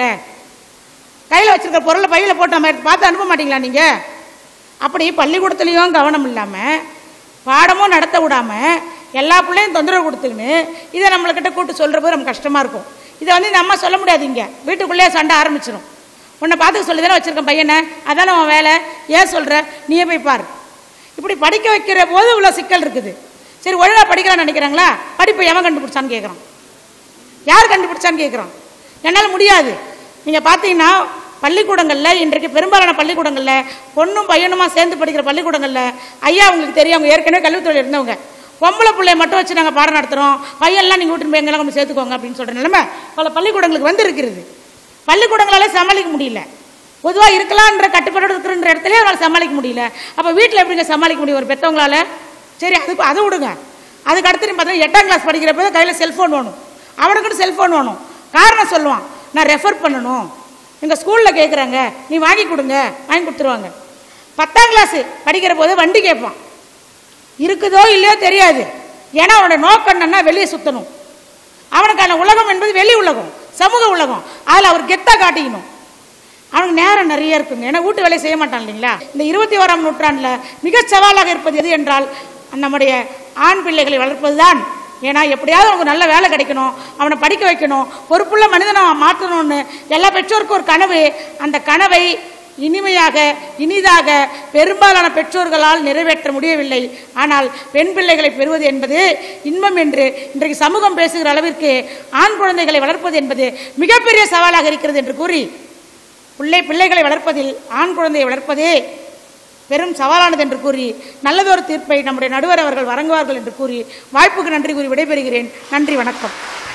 கையில் வச்சிருக்க பொருளை பையில் போட்டு நம்ம எடுத்து பார்த்து அனுப்ப மாட்டீங்களா நீங்கள் அப்படி பள்ளிக்கூடத்துலேயும் கவனம் இல்லாமல் பாடமும் நடத்த விடாமல் எல்லா பிள்ளையும் தொந்தரவு கொடுத்துக்கின்னு இதை நம்மளுக்கிட்ட கூப்பிட்டு சொல்கிறப்போ நமக்கு கஷ்டமாக இருக்கும் இதை வந்து இந்த அம்மா சொல்ல முடியாது இங்கே வீட்டுக்குள்ளேயே சண்டை ஆரம்பிச்சிடும் உன்னை பார்த்து சொல்லி தானே வச்சுருக்கேன் பையனை அதானே உன் வேலை ஏன் சொல்கிற நீயே போய் பாரு இப்படி படிக்க வைக்கிற போது இவ்வளோ சிக்கல் இருக்குது சரி ஒழுங்காக படிக்கிறான்னு நினைக்கிறாங்களா படிப்பு எவன் கண்டுபிடிச்சான்னு கேட்குறான் யார் கண்டுபிடிச்சான்னு கேட்குறான் என்னால் முடியாது நீங்கள் பார்த்தீங்கன்னா பள்ளிக்கூடங்களில் இன்றைக்கு பெரும்பாலான பள்ளிக்கூடங்களில் பொண்ணும் பையனுமா சேர்ந்து படிக்கிற பள்ளிக்கூடங்களில் ஐயா உங்களுக்கு தெரியும் அவங்க ஏற்கனவே கல்வித்துறையில் இருந்தவங்க பொம்பளை பிள்ளைய மட்டும் வச்சு நாங்கள் பாடம் நடத்துகிறோம் பையன்லாம் நீங்கள் வீட்டு போய் எங்கெல்லாம் கொஞ்சம் சேர்த்துக்கோங்க அப்படின்னு சொல்கிற நிலைமை பல பள்ளிக்கூடங்களுக்கு வந்து இருக்கிறது பள்ளிக்கூடங்களால சமாளிக்க முடியல பொதுவாக இருக்கலான்ற கட்டுப்பாடு இருக்கிறன்ற இடத்துல அவங்களால சமாளிக்க முடியல அப்போ வீட்டில் எப்படிங்க சமாளிக்க முடியும் ஒரு பெற்றவங்களால சரி அதுக்கு அதை விடுங்க அதுக்கு அடுத்து பார்த்தீங்கன்னா எட்டாம் கிளாஸ் படிக்கிறப்ப கையில் செல்ஃபோன் வேணும் அவனுக்கிட்ட செல்ஃபோன் வேணும் காரணம் சொல்லுவான் நான் ரெஃபர் பண்ணணும் எங்கள் ஸ்கூலில் கேட்குறாங்க நீ வாங்கி கொடுங்க வாங்கி கொடுத்துருவாங்க பத்தாம் கிளாஸ் படிக்கிற போது வண்டி கேட்பான் இருக்குதோ இல்லையோ தெரியாது ஏன்னா அவனோட நோக்கம் என்னன்னா வெளியே சுற்றணும் அவனுக்கான உலகம் என்பது வெளி உலகம் சமூக உலகம் அதில் அவர் கெத்தா காட்டிக்கணும் அவனுக்கு நேரம் நிறைய இருக்குங்க ஏன்னா வீட்டு வேலையை செய்ய மாட்டான் இல்லைங்களா இந்த இருபத்தி ஓராம் நூற்றாண்டில் மிக சவாலாக இருப்பது எது என்றால் நம்முடைய ஆண் பிள்ளைகளை வளர்ப்பதுதான் ஏன்னா எப்படியாவது அவனுக்கு நல்ல வேலை கிடைக்கணும் அவனை படிக்க வைக்கணும் பொறுப்புள்ள மனிதனை அவன் மாற்றணும்னு எல்லா பெற்றோருக்கும் ஒரு கனவு அந்த கனவை இனிமையாக இனிதாக பெரும்பாலான பெற்றோர்களால் நிறைவேற்ற முடியவில்லை ஆனால் பெண் பிள்ளைகளை பெறுவது என்பது இன்பம் என்று இன்றைக்கு சமூகம் பேசுகிற அளவிற்கு ஆண் குழந்தைகளை வளர்ப்பது என்பது மிகப்பெரிய சவாலாக இருக்கிறது என்று கூறி பிள்ளை பிள்ளைகளை வளர்ப்பதில் ஆண் குழந்தையை வளர்ப்பதே பெரும் சவாலானது என்று கூறி நல்லதொரு தீர்ப்பை நம்முடைய நடுவர் அவர்கள் வழங்குவார்கள் என்று கூறி வாய்ப்புக்கு நன்றி கூறி விடைபெறுகிறேன் நன்றி வணக்கம்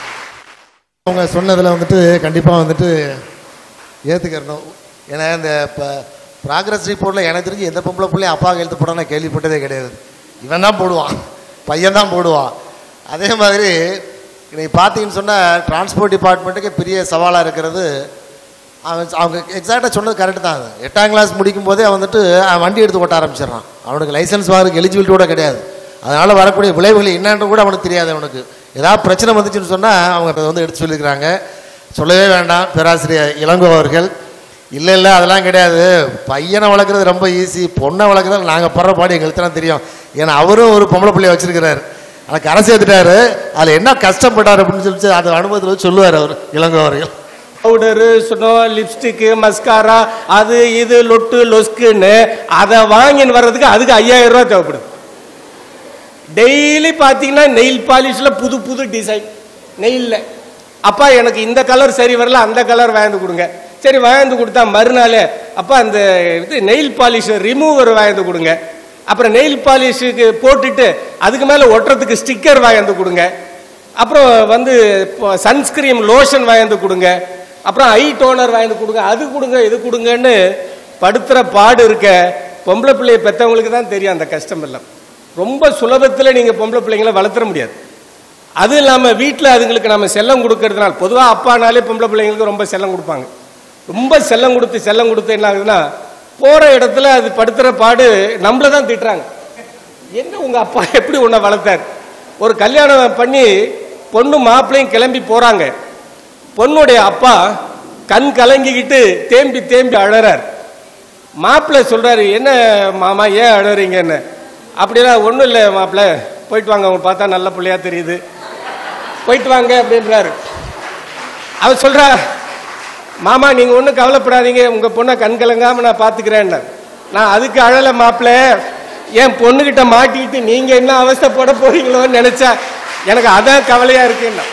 அவங்க சொன்னதில் வந்துட்டு கண்டிப்பாக வந்துட்டு ஏற்றுக்கிறணும் ஏன்னா இந்த இப்போ ப்ராக்ரஸ் ரிப்போர்ட்டில் எனக்கு தெரிஞ்சு எந்த பொம்பளை பிள்ளையும் அப்பா எழுத்து போட நான் கேள்விப்பட்டதே கிடையாது இவன் தான் போடுவான் பையன் தான் போடுவான் அதே மாதிரி இன்னைக்கு பார்த்தீங்கன்னு சொன்னால் டிரான்ஸ்போர்ட் டிபார்ட்மெண்ட்டுக்கு பெரிய சவாலாக இருக்கிறது அவன் அவங்க எக்ஸாக்டாக சொன்னது கரெக்டு தான் அது எட்டாம் கிளாஸ் முடிக்கும் போதே அவன் வந்துட்டு அவன் வண்டி எடுத்து ஓட்ட ஆரம்பிச்சிடுறான் அவனுக்கு லைசன்ஸ் வாங்குறதுக்கு எலிஜிபிலிட்டி கூட கிடையாது அதனால் வரக்கூடிய விளைவுகள் என்னன்னு கூட அவனுக்கு தெரியாது அவனுக்கு ஏதாவது பிரச்சனை வந்துச்சுன்னு சொன்னால் அவங்க அதை வந்து எடுத்து சொல்லியிருக்கிறாங்க சொல்லவே வேண்டாம் பேராசிரியர் இளங்கோ அவர்கள் இல்லை இல்லை அதெல்லாம் கிடையாது பையனை வளர்க்குறது ரொம்ப ஈஸி பொண்ணை வளர்க்குறது நாங்கள் படுற பாடு எங்களுக்கு தான் தெரியும் ஏன்னா அவரும் ஒரு பொம்பளை பிள்ளைய வச்சிருக்கிறாரு ஆனால் கரை சேர்த்துட்டாரு அதில் என்ன கஷ்டப்பட்டார் அப்படின்னு சொல்லி அந்த அனுபவத்தில் வந்து சொல்லுவார் அவர் இளங்கோ அவர்கள் பவுடரு சுனோ லிப்ஸ்டிக்கு மஸ்காரா அது இது லொட்டு லொஸ்குன்னு அதை வாங்கின்னு வர்றதுக்கு அதுக்கு ஐயாயிரம் ரூபா தேவைப்படுது டெய்லி பார்த்தீங்கன்னா நெயில் பாலிஷில் புது புது டிசைன் நெயிலில் அப்பா எனக்கு இந்த கலர் சரி வரல அந்த கலர் வாங்கி கொடுங்க சரி வாங்கி கொடுத்தா மறுநாள் அப்பா அந்த இது நெயில் பாலிஷ் ரிமூவர் வாங்கி கொடுங்க அப்புறம் நெயில் பாலிஷுக்கு போட்டுட்டு அதுக்கு மேலே ஒட்டுறதுக்கு ஸ்டிக்கர் வாங்கி கொடுங்க அப்புறம் வந்து சன்ஸ்கிரீம் லோஷன் வாங்கி கொடுங்க அப்புறம் ஐ டோனர் வாங்கி கொடுங்க அது கொடுங்க இது கொடுங்கன்னு படுத்துற பாடு இருக்க பொம்பளை பிள்ளைய பெற்றவங்களுக்கு தான் தெரியும் அந்த கஷ்டம் எல்லாம் ரொம்ப சுலபத்தில் நீங்கள் பொம்பளை பிள்ளைங்களை வளர்த்துற முடியாது அது இல்லாமல் வீட்டில் அதுங்களுக்கு நம்ம செல்லம் கொடுக்கறதுனால பொதுவாக அப்பானாலே பொம்பளை பிள்ளைங்களுக்கு ரொம்ப செல்லம் கொடுப்பாங்க ரொம்ப செல்லம் கொடுத்து செல்லம் கொடுத்து என்ன ஆகுதுன்னா போகிற இடத்துல அது படுத்துற பாடு நம்மள தான் திட்டுறாங்க என்ன உங்கள் அப்பா எப்படி உன்னை வளர்த்தார் ஒரு கல்யாணம் பண்ணி பொண்ணு மாப்பிள்ளையும் கிளம்பி போகிறாங்க பொண்ணுடைய அப்பா கண் கலங்கிக்கிட்டு தேம்பி தேம்பி அழறார் மாப்பிள்ளை சொல்றாரு என்ன மாமா ஏன் அழறீங்கன்னு அப்படிலாம் ஒன்றும் இல்லை மாப்பிள்ளை போயிட்டு வாங்க அவங்க பார்த்தா நல்ல பிள்ளையா தெரியுது போயிட்டு வாங்க அப்படின்றாரு அவர் சொல்றா மாமா நீங்க ஒன்றும் கவலைப்படாதீங்க உங்க பொண்ணை கண் கலங்காம நான் பார்த்துக்கிறேன் நான் அதுக்கு அழலை மாப்பிள்ளை என் பொண்ணுகிட்ட மாட்டிக்கிட்டு நீங்க என்ன அவஸ்தைப்பட போறீங்களோன்னு நினைச்சா எனக்கு அதான் கவலையா இருக்குன்னா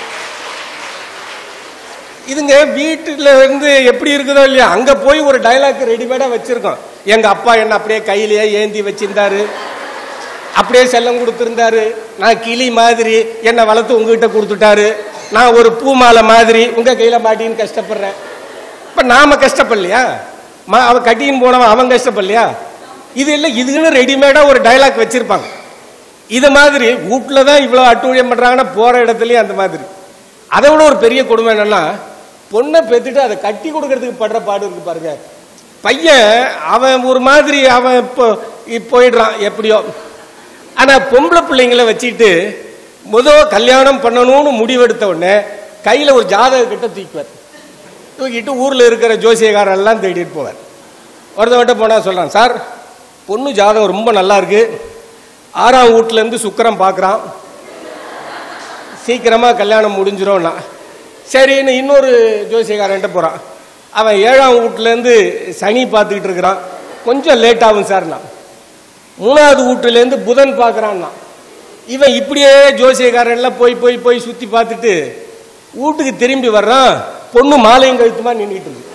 இதுங்க வீட்டுல இருந்து எப்படி இருக்குதோ இல்லையா அங்க போய் ஒரு டைலாக் ரெடிமேடா வச்சிருக்கோம் எங்க அப்பா என்ன அப்படியே கையிலேயே ஏந்தி வச்சிருந்தாரு அப்படியே செல்லம் கொடுத்திருந்தாரு நான் கிளி மாதிரி என்னை வளர்த்து உங்ககிட்ட கொடுத்துட்டாரு நான் ஒரு பூ மாலை மாதிரி உங்க கையில மாட்டின்னு கஷ்டப்படுறேன் இப்ப நாம கஷ்டப்படலையா மா அவன் கட்டின்னு போனவன் அவன் கஷ்டப்படலையா இது இல்லை இதுக்குன்னு ரெடிமேடா ஒரு டைலாக் வச்சிருப்பாங்க இது மாதிரி வீட்டில் தான் இவ்வளோ அட்டூழியம் பண்றாங்கன்னா போற இடத்துலயும் அந்த மாதிரி அதை விட ஒரு பெரிய கொடுமை என்னன்னா பொண்ணை பெத்துட்டு அதை கட்டி கொடுக்கறதுக்கு படுற பாடு இருக்கு பாருங்க பையன் அவன் ஒரு மாதிரி அவன் இப்போ இ- போயிடுறான் எப்படியோ ஆனா பொம்பளை பிள்ளைங்களை வச்சுக்கிட்டு முதல் கல்யாணம் பண்ணணும்னு முடிவெடுத்த உடனே கையில ஒரு ஜாதக கிட்ட தூக்குவார் தூக்கிட்டு ஊர்ல இருக்கிற ஜோசியக்காரன் எல்லாம் தேடிட்டு போவார் ஒருத்தவன்ட்ட போனா சொல்றான் சார் பொண்ணு ஜாதகம் ரொம்ப நல்லா இருக்கு ஆறாம் வீட்டுல இருந்து சுக்கிரம் பார்க்கறான் சீக்கிரமா கல்யாணம் முடிஞ்சிரும்னா சரின்னு இன்னொரு ஜோசியக்காரன்ட்ட போறான் அவன் ஏழாம் வீட்டுல இருந்து சனி பார்த்துக்கிட்டு இருக்கிறான் கொஞ்சம் லேட் ஆகும் சார்னா மூணாவது வீட்டுல இருந்து புதன் பார்க்கறான்னா இவன் இப்படியே ஜோசியக்காரன் எல்லாம் போய் போய் போய் சுத்தி பார்த்துட்டு வீட்டுக்கு திரும்பி வர்றான் பொண்ணு மாலையும் கழுத்துமா நின்றுட்டு இருக்கு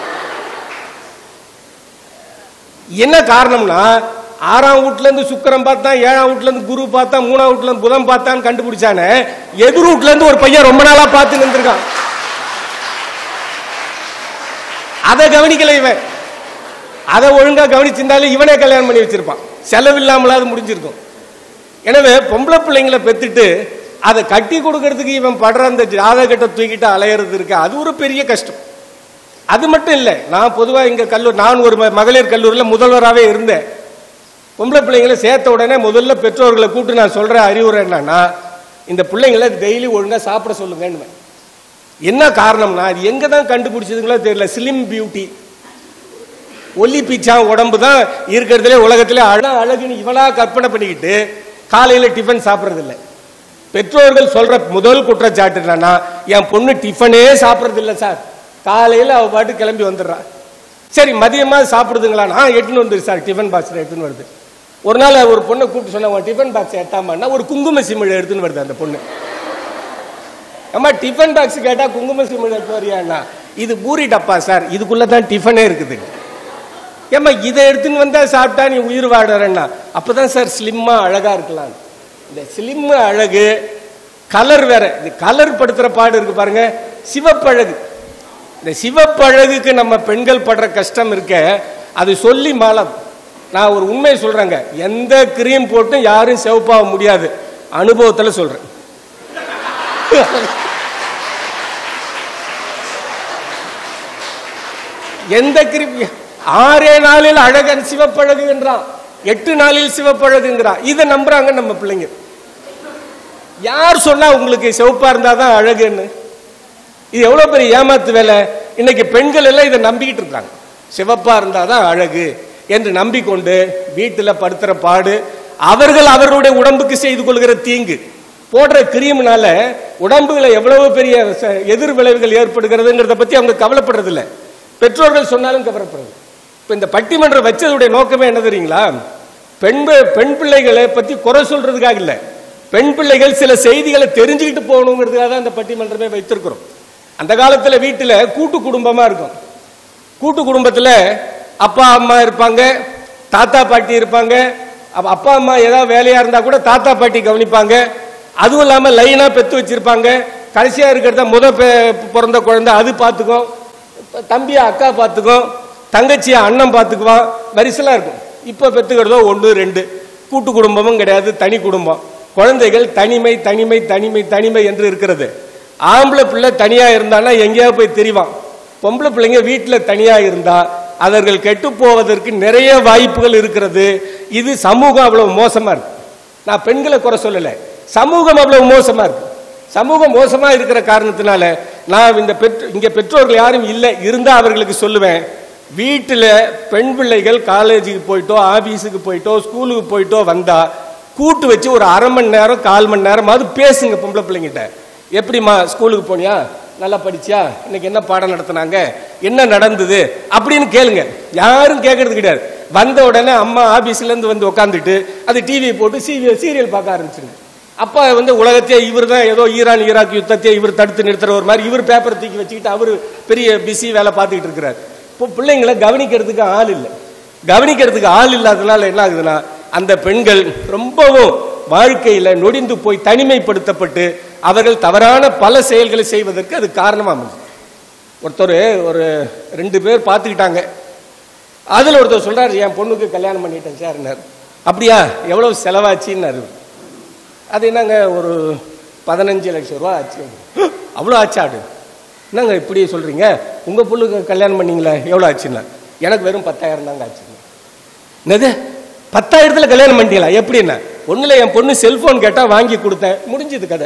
என்ன காரணம்னா ஆறாம் வீட்டுல இருந்து சுக்கிரம் பார்த்தான் ஏழாம் வீட்டுல இருந்து குரு பார்த்தான் மூணாம் வீட்டுல இருந்து புதன் பார்த்தான்னு கண்டுபிடிச்சானே எதிர் வீட்டுல இருந்து ஒரு பையன் ரொம்ப நாளா பார்த்து நின்றுருக்கான் அதை கவனிக்கல இவன் அதை ஒழுங்கா கவனிச்சிருந்தாலும் இவனே கல்யாணம் பண்ணி வச்சிருப்பான் செலவில்லாமலாவது முடிஞ்சிருக்கும் எனவே பொம்பளை பிள்ளைங்களை பெத்துட்டு அதை கட்டி கொடுக்கறதுக்கு இவன் படுற அந்த ஜாதகத்தை தூக்கிட்டு அலையிறது இருக்கு அது ஒரு பெரிய கஷ்டம் அது மட்டும் இல்லை நான் பொதுவாக இங்கே கல்லூரி நான் ஒரு ம- மகளிர் கல்லூரியில் முதல்வராகவே இருந்தேன் பொம்பளை பிள்ளைங்களை சேர்த்த உடனே முதல்ல பெற்றோர்களை கூப்பிட்டு நான் சொல்கிற அறிவுரை என்னன்னா இந்த பிள்ளைங்களை டெய்லி ஒழுங்காக சாப்பிட சொல்லுங்கன்னு என்ன காரணம்னா அது எங்கே தான் கண்டுபிடிச்சதுங்களோ தெரியல ஸ்லிம் பியூட்டி ஒல்லி பீச்சா உடம்பு தான் இருக்கிறதுலே உலகத்திலே அழ அழகுன்னு இவளா கற்பனை பண்ணிக்கிட்டு காலையில் டிஃபன் சாப்பிட்றது இல்லை பெற்றோர்கள் சொல்ற முதல் குற்றச்சாட்டு என்னன்னா என் பொண்ணு டிஃபனே சாப்பிட்றது இல்லை சார் காலையில் அவ பாட்டு கிளம்பி வந்துடுறா சரி மதியமா சாப்பிடுதுங்களா நான் எடுத்துன்னு வந்துரு சார் டிஃபன் பாக்ஸ் எடுத்துன்னு வருது ஒரு நாள் ஒரு பொண்ணை கூப்பிட்டு சொன்னா உன் டிஃபன் பாக்ஸ் எட்டாமான்னா ஒரு குங்கும சிமிழ் எடுத்துன்னு வருது அந்த பொண்ணு அம்மா டிஃபன் பாக்ஸ் கேட்டா குங்கும சிமிழ் எடுத்து வரியாண்ணா இது பூரி டப்பா சார் இதுக்குள்ள தான் டிஃபனே இருக்குது ஏம்மா இதை எடுத்துன்னு வந்தா சாப்பிட்டா நீ உயிர் வாடுறேன்னா அப்பதான் சார் ஸ்லிம்மா அழகா இருக்கலாம் இந்த ஸ்லிம் அழகு கலர் வேற இந்த கலர் படுத்துற பாடு இருக்கு பாருங்க சிவப்பழகு இந்த சிவப்பழகுக்கு நம்ம பெண்கள் படுற கஷ்டம் இருக்க அது சொல்லி மாலம் நான் ஒரு உண்மையை சொல்றேங்க எந்த கிரீம் போட்டும் யாரும் சிவப்பாக முடியாது அனுபவத்துல சொல்றேன் எந்த கிருபி ஆறே நாளில் அழகன் சிவப்பழகுன்றான் எட்டு நாளில் சிவப்பழகுங்கிறான் இதை நம்புறாங்க நம்ம பிள்ளைங்க யார் சொன்னா உங்களுக்கு சிவப்பா இருந்தாதான் அழகுன்னு இது எவ்வளவு பெரிய ஏமாத்து வேலை இன்னைக்கு பெண்கள் எல்லாம் இதை நம்பிக்கிட்டு இருக்காங்க சிவப்பா இருந்தாதான் அழகு என்று நம்பிக்கொண்டு வீட்டுல படுத்துற பாடு அவர்கள் அவர்களுடைய உடம்புக்கு செய்து கொள்கிற தீங்கு போடுற கிரீம்னால உடம்புல எவ்வளவு பெரிய ச- எதிர் விளைவுகள் ஏற்படுகிறதுங்கிறத பத்தி அவங்க கவலைப்படுறது இல்ல பெற்றோர்கள் சொன்னாலும் கவலைப்படுறது இப்ப இந்த பட்டிமன்றம் வச்சதுடைய நோக்கமே என்ன தெரியுங்களா பெண் பி- பெண் பிள்ளைகளை பத்தி குறை சொல்றதுக்காக இல்ல பெண் பிள்ளைகள் சில செய்திகளை தெரிஞ்சுக்கிட்டு போகணுங்கிறதுக்காக தான் இந்த பட்டிமன்றமே வைத்திருக்கிறோம் அந்த காலத்துல வீட்டுல கூட்டு குடும்பமா இருக்கும் கூட்டு குடும்பத்துல அப்பா அம்மா இருப்பாங்க தாத்தா பாட்டி இருப்பாங்க அப்ப அப்பா அம்மா ஏதாவது வேலையா இருந்தா கூட தாத்தா பாட்டி கவனிப்பாங்க அதுவும் இல்லாம லைனா பெத்து வச்சிருப்பாங்க கடைசியா இருக்கிறத முத பெ- பிறந்த குழந்தை அது பார்த்துக்கும் இப்ப தம்பியா அக்கா பார்த்துக்கும் தங்கச்சியா அண்ணன் பார்த்துக்குவான் வரிசலா இருக்கும் இப்ப பெத்துக்கிறதோ ஒன்று ரெண்டு கூட்டு குடும்பமும் கிடையாது தனி குடும்பம் குழந்தைகள் தனிமை தனிமை தனிமை தனிமை என்று இருக்கிறது ஆம்பளை பிள்ளை தனியா இருந்தான்னா எங்கேயாவது போய் தெரிவான் பொம்பளை பிள்ளைங்க வீட்டில் தனியா இருந்தா அவர்கள் கெட்டு போவதற்கு நிறைய வாய்ப்புகள் இருக்கிறது இது சமூகம் அவ்வளவு மோசமா இருக்கு நான் பெண்களை குறை சொல்லல சமூகம் அவ்வளவு மோசமா இருக்கு சமூகம் மோசமா இருக்கிற காரணத்தினால நான் இந்த பெற்று இங்க பெற்றோர்கள் யாரும் இல்லை இருந்தா அவர்களுக்கு சொல்லுவேன் வீட்டுல பெண் பிள்ளைகள் காலேஜுக்கு போயிட்டோ ஆபீஸுக்கு போயிட்டோ ஸ்கூலுக்கு போயிட்டோ வந்தா கூட்டு வச்சு ஒரு அரை மணி நேரம் கால் மணி நேரமாவது பேசுங்க பொம்பளை பிள்ளைங்கிட்ட எப்படிம்மா ஸ்கூலுக்கு போனியா நல்லா படிச்சியா இன்னைக்கு என்ன பாடம் நடத்துனாங்க என்ன நடந்தது அப்படின்னு கேளுங்க யாரும் கேட்கறது கிடையாது வந்த உடனே அம்மா ஆபீஸ்ல இருந்து வந்து உட்காந்துட்டு அது டிவி போட்டு சீரியல் சீரியல் பார்க்க ஆரம்பிச்சிருங்க அப்பா வந்து உலகத்தையே இவர் தான் ஏதோ ஈரான் ஈராக் யுத்தத்தையே இவர் தடுத்து நிறுத்துற ஒரு மாதிரி இவர் பேப்பர் தூக்கி வச்சுக்கிட்டு அவர் பெரிய பிஸி வேலை பார்த்துக்கிட்டு இருக்கிறார் இப்போ பிள்ளைங்களை கவனிக்கிறதுக்கு ஆள் இல்லை கவனிக்கிறதுக்கு ஆள் இல்லாதனால என்ன ஆகுதுன்னா அந்த பெண்கள் ரொம்பவும் வாழ்க்கையில நொடிந்து போய் தனிமைப்படுத்தப்பட்டு அவர்கள் தவறான பல செயல்களை செய்வதற்கு அது காரணமா அமைஞ்சு ஒருத்தர் ஒரு ரெண்டு பேர் பார்த்துக்கிட்டாங்க அதுல ஒருத்தர் சொல்றாரு என் பொண்ணுக்கு கல்யாணம் பண்ணிட்டேன் சார்னார் அப்படியா எவ்வளவு செலவாச்சுன்னாரு அது என்னங்க ஒரு பதினஞ்சு லட்சம் ரூபா ஆச்சு அவ்வளோ ஆச்சாடு என்னங்க இப்படி சொல்றீங்க உங்க பொண்ணுக்கு கல்யாணம் பண்ணீங்களே எவ்வளோ ஆச்சுன்னா எனக்கு வெறும் பத்தாயிரம் தாங்க ஆச்சுங்க என்னது பத்தாயிரத்துல கல்யாணம் பண்ணிட்டீங்களா எப்படின்னா ஒண்ணுல என் பொண்ணு செல்போன் கேட்டா வாங்கி கொடுத்தேன் முடிஞ்சது கதை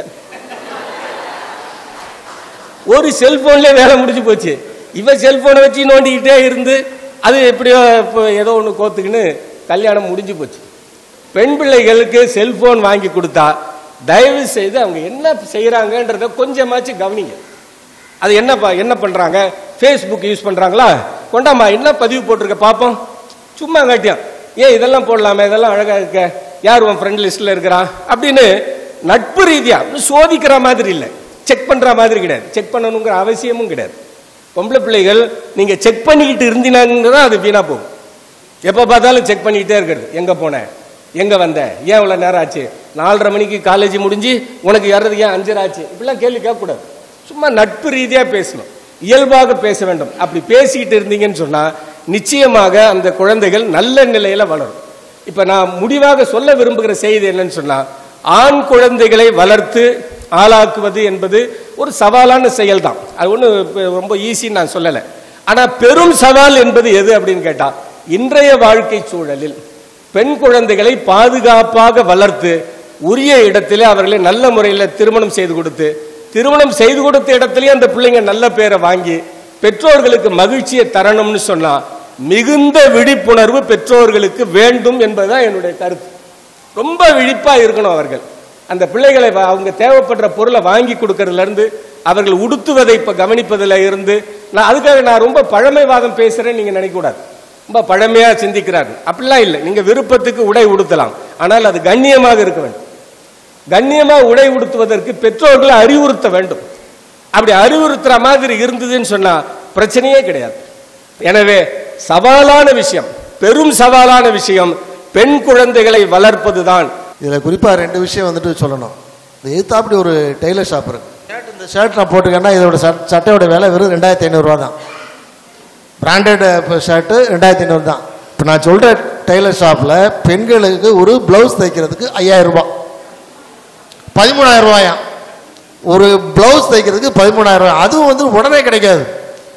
ஒரு செல்போன்ல வேலை முடிஞ்சு போச்சு இவ செல்போனை வச்சு நோண்டிக்கிட்டே இருந்து அது எப்படியோ இப்போ ஏதோ ஒன்று கோத்துக்குன்னு கல்யாணம் முடிஞ்சு போச்சு பெண் பிள்ளைகளுக்கு செல்போன் வாங்கி கொடுத்தா தயவு செய்து அவங்க என்ன செய்யறாங்கன்றத கொஞ்சமாச்சும் கவனிங்க அது என்னப்பா என்ன பண்றாங்க ஃபேஸ்புக் யூஸ் பண்றாங்களா கொண்டாம்மா என்ன பதிவு போட்டிருக்க பாப்போம் சும்மா காட்டியான் ஏன் இதெல்லாம் போடலாமே இதெல்லாம் அழகா இருக்க யார் உன் ஃப்ரெண்ட் லிஸ்ட்ல இருக்கிறான் அப்படின்னு நட்பு ரீதியா சோதிக்கிற மாதிரி இல்லை செக் பண்ற மாதிரி கிடையாது செக் பண்ணணுங்கிற அவசியமும் கிடையாது பொம்பளை பிள்ளைகள் நீங்க செக் பண்ணிக்கிட்டு இருந்தீங்கன்னா அது வீணா போகும் எப்போ பார்த்தாலும் செக் பண்ணிக்கிட்டே இருக்கிறது எங்க போனேன் எங்க வந்த ஏன் இவ்வளவு நேரம் ஆச்சு நாலரை மணிக்கு காலேஜ் முடிஞ்சு உனக்கு யாரது ஏன் அஞ்சரை ஆச்சு இப்படிலாம் கேள்வி கேட்கக்கூடாது சும்மா நட்பு ரீதியா பேசணும் இயல்பாக பேச வேண்டும் அப்படி பேசிக்கிட்டு இருந்தீங்கன்னு சொன்னா நிச்சயமாக அந்த குழந்தைகள் நல்ல நிலையில வளரும் இப்ப நான் முடிவாக சொல்ல விரும்புகிற செய்தி என்னன்னு சொன்னா ஆண் குழந்தைகளை வளர்த்து ஆளாக்குவது என்பது ஒரு சவாலான செயல் தான் அது ஒன்றும் ரொம்ப ஈஸின்னு நான் சொல்லலை ஆனா பெரும் சவால் என்பது எது அப்படின்னு கேட்டா இன்றைய வாழ்க்கை சூழலில் பெண் குழந்தைகளை பாதுகாப்பாக வளர்த்து உரிய இடத்திலே அவர்களை நல்ல முறையில் திருமணம் செய்து கொடுத்து திருமணம் செய்து கொடுத்த இடத்திலேயே அந்த பிள்ளைங்க நல்ல பேரை வாங்கி பெற்றோர்களுக்கு மகிழ்ச்சியை தரணும்னு சொன்னா மிகுந்த விழிப்புணர்வு பெற்றோர்களுக்கு வேண்டும் என்பதுதான் என்னுடைய கருத்து ரொம்ப விழிப்பா இருக்கணும் அவர்கள் அந்த பிள்ளைகளை வ- அவங்க தேவைப்படுற பொருளை வாங்கி கொடுக்கறதுல இருந்து அவர்கள் உடுத்துவதை இப்ப கவனிப்பதுல இருந்து நான் அதுக்காக நான் ரொம்ப பழமைவாதம் பேசுறேன்னு நீங்க நினைக்க கூடாது ரொம்ப பழமையா சிந்திக்கிறார்கள் அப்படிலாம் இல்லை நீங்க விருப்பத்துக்கு உடை உடுத்தலாம் ஆனால் அது கண்ணியமாக இருக்க வேண்டும் கண்ணியமா உடை உடுத்துவதற்கு பெற்றோர்களை அறிவுறுத்த வேண்டும் அப்படி அறிவுறுத்துற மாதிரி இருந்ததுன்னு சொன்னா பிரச்சனையே கிடையாது எனவே சவாலான விஷயம் பெரும் சவாலான விஷயம் பெண் குழந்தைகளை வளர்ப்பதுதான் இதில் குறிப்பாக ரெண்டு விஷயம் வந்துட்டு சொல்லணும் இந்த எதிர்த்தாப்படி ஒரு டெய்லர் ஷாப் இருக்கு ஷர்ட் இந்த ஷர்ட் நான் போட்டுக்கேன்னா இதோட சட்- சட்டையோட விலை வெறும் ரெண்டாயிரத்தி ஐநூறுரூவா தான் பிராண்டட் ஷர்ட்டு ரெண்டாயிரத்தி ஐநூறு தான் இப்போ நான் சொல்கிற டெய்லர் ஷாப்பில் பெண்களுக்கு ஒரு ப்ளவுஸ் தைக்கிறதுக்கு ஐயாயிரம் ரூபாய் பதிமூணாயிரம் ரூபாயாம் ஒரு ப்ளவுஸ் தைக்கிறதுக்கு பதிமூணாயிரம் ரூபாய் அதுவும் வந்து உடனே கிடைக்காது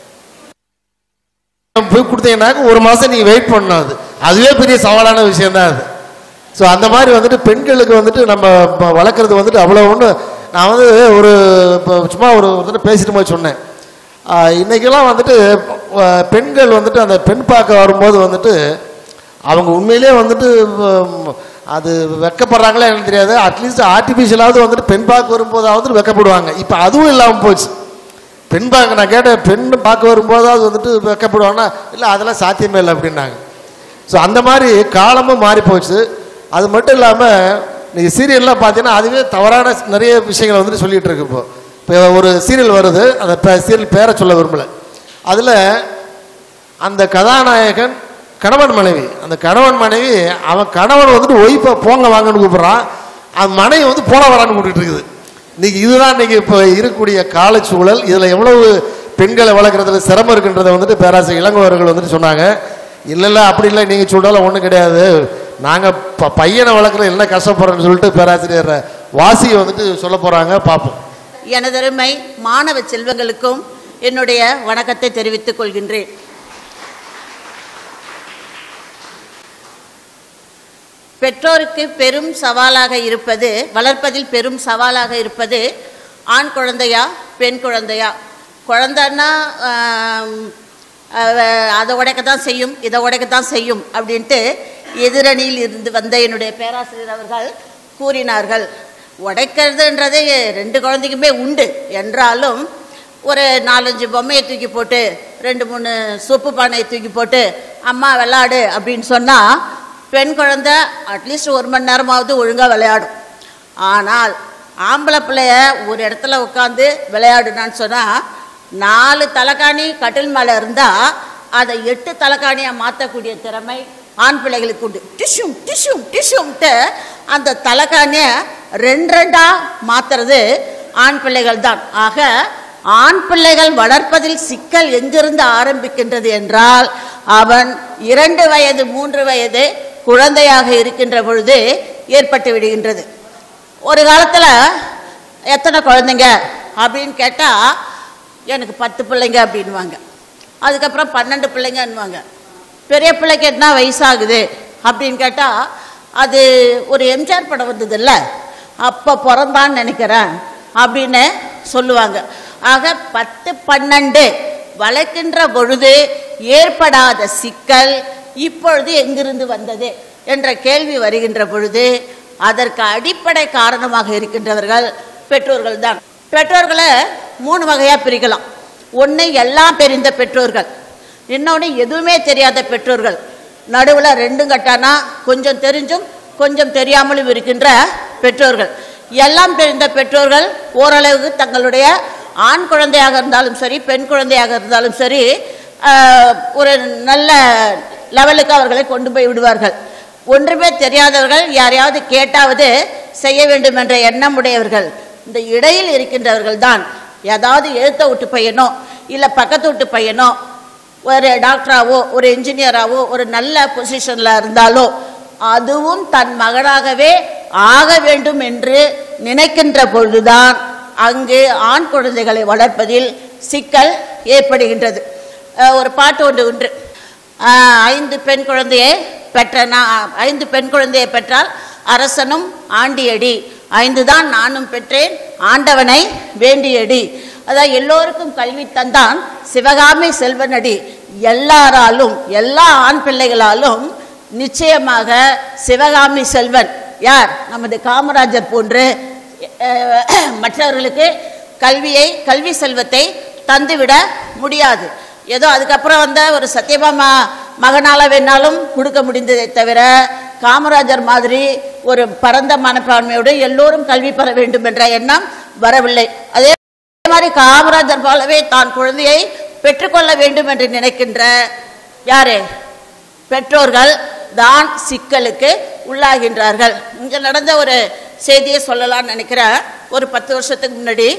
போய் கொடுத்தீங்கன்னாக்க ஒரு மாதம் நீங்கள் வெயிட் பண்ணணும் அது அதுவே பெரிய சவாலான விஷயம் தான் அது ஸோ அந்த மாதிரி வந்துட்டு பெண்களுக்கு வந்துட்டு நம்ம ப- வளர்க்குறது வந்துட்டு அவ்வளோ ஒன்று நான் வந்து ஒரு இப்போ சும்மா ஒரு ஒருத்தர் பேசிட்டு போய் சொன்னேன் ஆஹ் இன்னைக்கெல்லாம் வந்துட்டு ஆஹ் பெண்கள் வந்துட்டு அந்த பெண் பார்க்க வரும்போது வந்துட்டு அவங்க உண்மையிலேயே வந்துட்டு உம், அது வெக்கப்படுறாங்களே எனக்கு தெரியாது அட்லீஸ்ட் ஆர்டிஃபிஷியலாவது வந்துட்டு பெண் பார்க்க வரும்போதாவது வெக்கப்படுவாங்க இப்போ அதுவும் இல்லாமல் போச்சு பெண் பார்க்க நான் கேட்டேன் பெண் பார்க்க வரும்போதாவது வந்துட்டு வெக்கப்படுவாங்கன்னா இல்லை அதெல்லாம் சாத்தியமே இல்லை அப்படின்னாங்க ஸோ அந்த மாதிரி காலமும் மாறி போச்சு அது மட்டும் இல்லாமல் நீங்கள் சீரியல்லாம் பார்த்தீங்கன்னா அதுவே தவறான நிறைய விஷயங்களை வந்துட்டு சொல்லிட்டு இருக்கு இப்போ இப்போ ஒரு சீரியல் வருது அந்த சீரியல் பேரை சொல்ல விரும்பல அதில் அந்த கதாநாயகன் கணவன் மனைவி அந்த கணவன் மனைவி அவன் கணவன் வந்துட்டு ஒய்ஃபை போங்க வாங்கன்னு கூப்பிட்றான் அவன் மனைவி வந்து போன வரான்னு கூப்பிட்டு இருக்குது இன்னைக்கு இதுதான் இன்னைக்கு இப்போ இருக்கக்கூடிய காலச்சூழல் இதில் எவ்வளவு பெண்களை வளர்க்குறதுல சிரமம் இருக்குன்றதை வந்துட்டு பேராசிரியர் இளங்கோ அவர்கள் வந்துட்டு சொன்னாங்க இல்லை இல்லை அப்படி இல்லை நீங்கள் சொல்றாலும் ஒன்றும் கிடையாது நாங்கள் ப பையனை வளர்க்குறது என்ன கஷ்டப்படுறோன்னு சொல்லிட்டு பேராசிரியர் வாசியை வந்துட்டு சொல்ல போகிறாங்க பார்ப்போம் எனதருமை மாணவ செல்வங்களுக்கும் என்னுடைய வணக்கத்தை தெரிவித்துக் கொள்கின்றேன் பெற்றோருக்கு பெரும் சவாலாக இருப்பது வளர்ப்பதில் பெரும் சவாலாக இருப்பது ஆண் குழந்தையா பெண் குழந்தையா குழந்தைன்னா ஆம், அஹ், அதை உடைக்க தான் செய்யும் இதை உடைக்க தான் செய்யும் அப்படின்ட்டு எதிரணியில் இருந்து வந்த என்னுடைய பேராசிரியர் அவர்கள் கூறினார்கள் உடைக்கிறதுன்றதே ரெண்டு குழந்தைக்குமே உண்டு என்றாலும் ஒரு நாலஞ்சு பொம்மையை தூக்கி போட்டு ரெண்டு மூணு சொப்பு பானையை தூக்கி போட்டு அம்மா விளாடு அப்படின்னு சொன்னால் பெண் குழந்தை அட்லீஸ்ட் ஒரு மணி நேரமாவது ஒழுங்காக விளையாடும் ஆனால் ஆம்பளை பிள்ளைய ஒரு இடத்துல உட்காந்து விளையாடுனான்னு சொன்னால் நாலு தலைகாணி கட்டில் மேலே இருந்தால் அதை எட்டு தலைகாணியாக மாற்றக்கூடிய திறமை ஆண் பிள்ளைகளுக்கு உண்டு டிஷ்யூம் டிஷ்யூம் டிஷ்யூம்ட்டு அந்த தலைகாணியை ரெண்டு ரெண்டாக மாற்றுறது ஆண் பிள்ளைகள் தான் ஆக ஆண் பிள்ளைகள் வளர்ப்பதில் சிக்கல் எங்கிருந்து ஆரம்பிக்கின்றது என்றால் அவன் இரண்டு வயது மூன்று வயது குழந்தையாக இருக்கின்ற பொழுது ஏற்பட்டு விடுகின்றது ஒரு காலத்தில் எத்தனை குழந்தைங்க அப்படின்னு கேட்டால் எனக்கு பத்து பிள்ளைங்க அப்படின்வாங்க அதுக்கப்புறம் பன்னெண்டு பிள்ளைங்கன்னுவாங்க பெரிய பிள்ளைக்கு என்ன வயசாகுது அப்படின்னு கேட்டால் அது ஒரு எம்ஜிஆர் படம் வந்ததுல்ல அப்போ பிறந்தான்னு நினைக்கிறேன் அப்படின்னு சொல்லுவாங்க ஆக பத்து பன்னெண்டு வளர்க்கின்ற பொழுது ஏற்படாத சிக்கல் இப்பொழுது எங்கிருந்து வந்தது என்ற கேள்வி வருகின்ற பொழுது அதற்கு அடிப்படை காரணமாக இருக்கின்றவர்கள் பெற்றோர்கள் தான் பெற்றோர்களை மூணு வகையாக பிரிக்கலாம் ஒன்று எல்லாம் தெரிந்த பெற்றோர்கள் இன்னொன்று எதுவுமே தெரியாத பெற்றோர்கள் நடுவில் ரெண்டும் கட்டானா கொஞ்சம் தெரிஞ்சும் கொஞ்சம் தெரியாமலும் இருக்கின்ற பெற்றோர்கள் எல்லாம் தெரிந்த பெற்றோர்கள் ஓரளவுக்கு தங்களுடைய ஆண் குழந்தையாக இருந்தாலும் சரி பெண் குழந்தையாக இருந்தாலும் சரி ஆஹ், ஒரு நல்ல லெவலுக்கு அவர்களை கொண்டு போய் விடுவார்கள் ஒன்றுமே தெரியாதவர்கள் யாரையாவது கேட்டாவது செய்ய வேண்டும் என்ற எண்ணம் உடையவர்கள் இந்த இடையில் இருக்கின்றவர்கள் தான் ஏதாவது எழுத்த விட்டு பையனோ இல்லை பக்கத்து விட்டு பையனோ ஒரு டாக்டராவோ ஒரு இன்ஜினியராவோ ஒரு நல்ல பொசிஷனில் இருந்தாலோ அதுவும் தன் மகனாகவே ஆக வேண்டும் என்று நினைக்கின்ற பொழுதுதான் அங்கு ஆண் குழந்தைகளை வளர்ப்பதில் சிக்கல் ஏற்படுகின்றது அஹ் ஒரு பாட்டு ஒன்று உண்டு அஹ் ஐந்து பெண் குழந்தையை பெற்ற நான் ஐந்து பெண் குழந்தையை பெற்றால் அரசனும் ஆண்டியடி ஐந்து தான் நானும் பெற்றேன் ஆண்டவனை வேண்டியடி அதான் எல்லோருக்கும் கல்வி தந்தான் சிவகாமி செல்வனடி எல்லாராலும் எல்லா ஆண் பிள்ளைகளாலும் நிச்சயமாக சிவகாமி செல்வன் யார் நமது காமராஜர் போன்று அஹ், மற்றவர்களுக்கு கல்வியை கல்வி செல்வத்தை தந்துவிட முடியாது ஏதோ அதுக்கப்புறம் வந்த ஒரு சத்யபாமா மகனால வேணாலும் கொடுக்க முடிந்ததை தவிர காமராஜர் மாதிரி ஒரு பரந்த மனப்பான்மையோடு எல்லோரும் கல்வி பெற வேண்டும் என்ற எண்ணம் வரவில்லை அதே மாதிரி காமராஜர் போலவே தான் குழந்தையை பெற்றுக்கொள்ள வேண்டும் என்று நினைக்கின்ற யாரு பெற்றோர்கள் தான் சிக்கலுக்கு உள்ளாகின்றார்கள் இங்கே நடந்த ஒரு செய்தியை சொல்லலாம்னு நினைக்கிறேன் ஒரு பத்து வருஷத்துக்கு முன்னாடி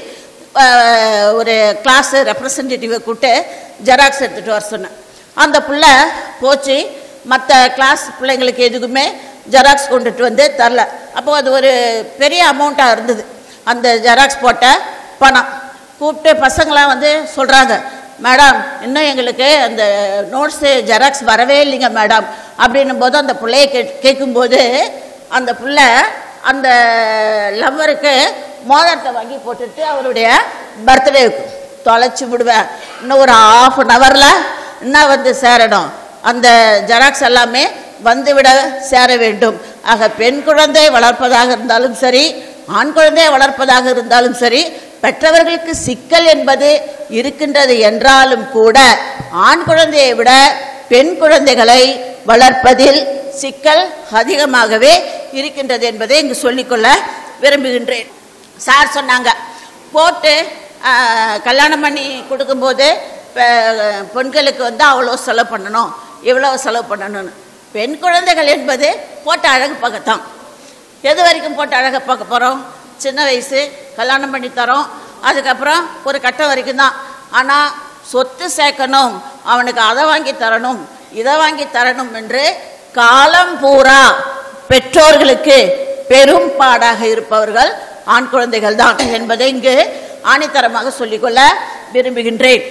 ஆஹ், ஒரு கிளாஸ் ரெப்ரசன்டேட்டிவை கூப்பிட்டு ஜெராக்ஸ் எடுத்துகிட்டு வர சொன்னேன் அந்த புள்ள போச்சு மற்ற கிளாஸ் பிள்ளைங்களுக்கு எதுக்குமே ஜெராக்ஸ் கொண்டுட்டு வந்து தரல அப்போ அது ஒரு பெரிய அமௌண்ட்டாக இருந்தது அந்த ஜெராக்ஸ் போட்ட பணம் கூப்பிட்டு பசங்களாம் வந்து சொல்கிறாங்க மேடம் இன்னும் எங்களுக்கு அந்த நோட்ஸு ஜெராக்ஸ் வரவே இல்லைங்க மேடம் அப்படின்னும் போது அந்த பிள்ளைய கே கேட்கும்போது அந்த பிள்ளை அந்த லவ்வருக்கு மோதிரத்தை வாங்கி போட்டுட்டு அவருடைய பர்த்டேவுக்கு தொலைச்சி விடுவேன் இன்னும் ஒரு ஆஃப் அன் ஹவரில் இன்னும் வந்து சேரணும் அந்த ஜெராக்ஸ் எல்லாமே வந்துவிட சேர வேண்டும் ஆக பெண் குழந்தை வளர்ப்பதாக இருந்தாலும் சரி ஆண் குழந்தையை வளர்ப்பதாக இருந்தாலும் சரி பெற்றவர்களுக்கு சிக்கல் என்பது இருக்கின்றது என்றாலும் கூட ஆண் குழந்தையை விட பெண் குழந்தைகளை வளர்ப்பதில் சிக்கல் அதிகமாகவே இருக்கின்றது என்பதை இங்கு சொல்லிக்கொள்ள விரும்புகின்றேன் சார் சொன்னாங்க போட்டு ஆஹ், கல்யாணம் பண்ணி கொடுக்கும்போது பெ- பெண்களுக்கு வந்து அவ்வளோ செலவு பண்ணணும் இவ்வளோ செலவு பண்ணணும்னு பெண் குழந்தைகள் என்பது போட்டு அழகு பார்க்கத்தான் எது வரைக்கும் போட்டு அழகை பார்க்க போகிறோம் சின்ன வயசு கல்யாணம் பண்ணி தரோம் அதுக்கப்புறம் ஒரு கட்டம் வரைக்கும் தான் ஆனால் சொத்து சேர்க்கணும் அவனுக்கு அதை வாங்கி தரணும் இதை வாங்கி தரணும் என்று காலம் பூரா பெற்றோர்களுக்கு பெரும் பாடாக இருப்பவர்கள் ஆண் குழந்தைகள் தான் என்பதை இங்கு ஆணித்தரமாக சொல்லிக்கொள்ள விரும்புகின்றேன்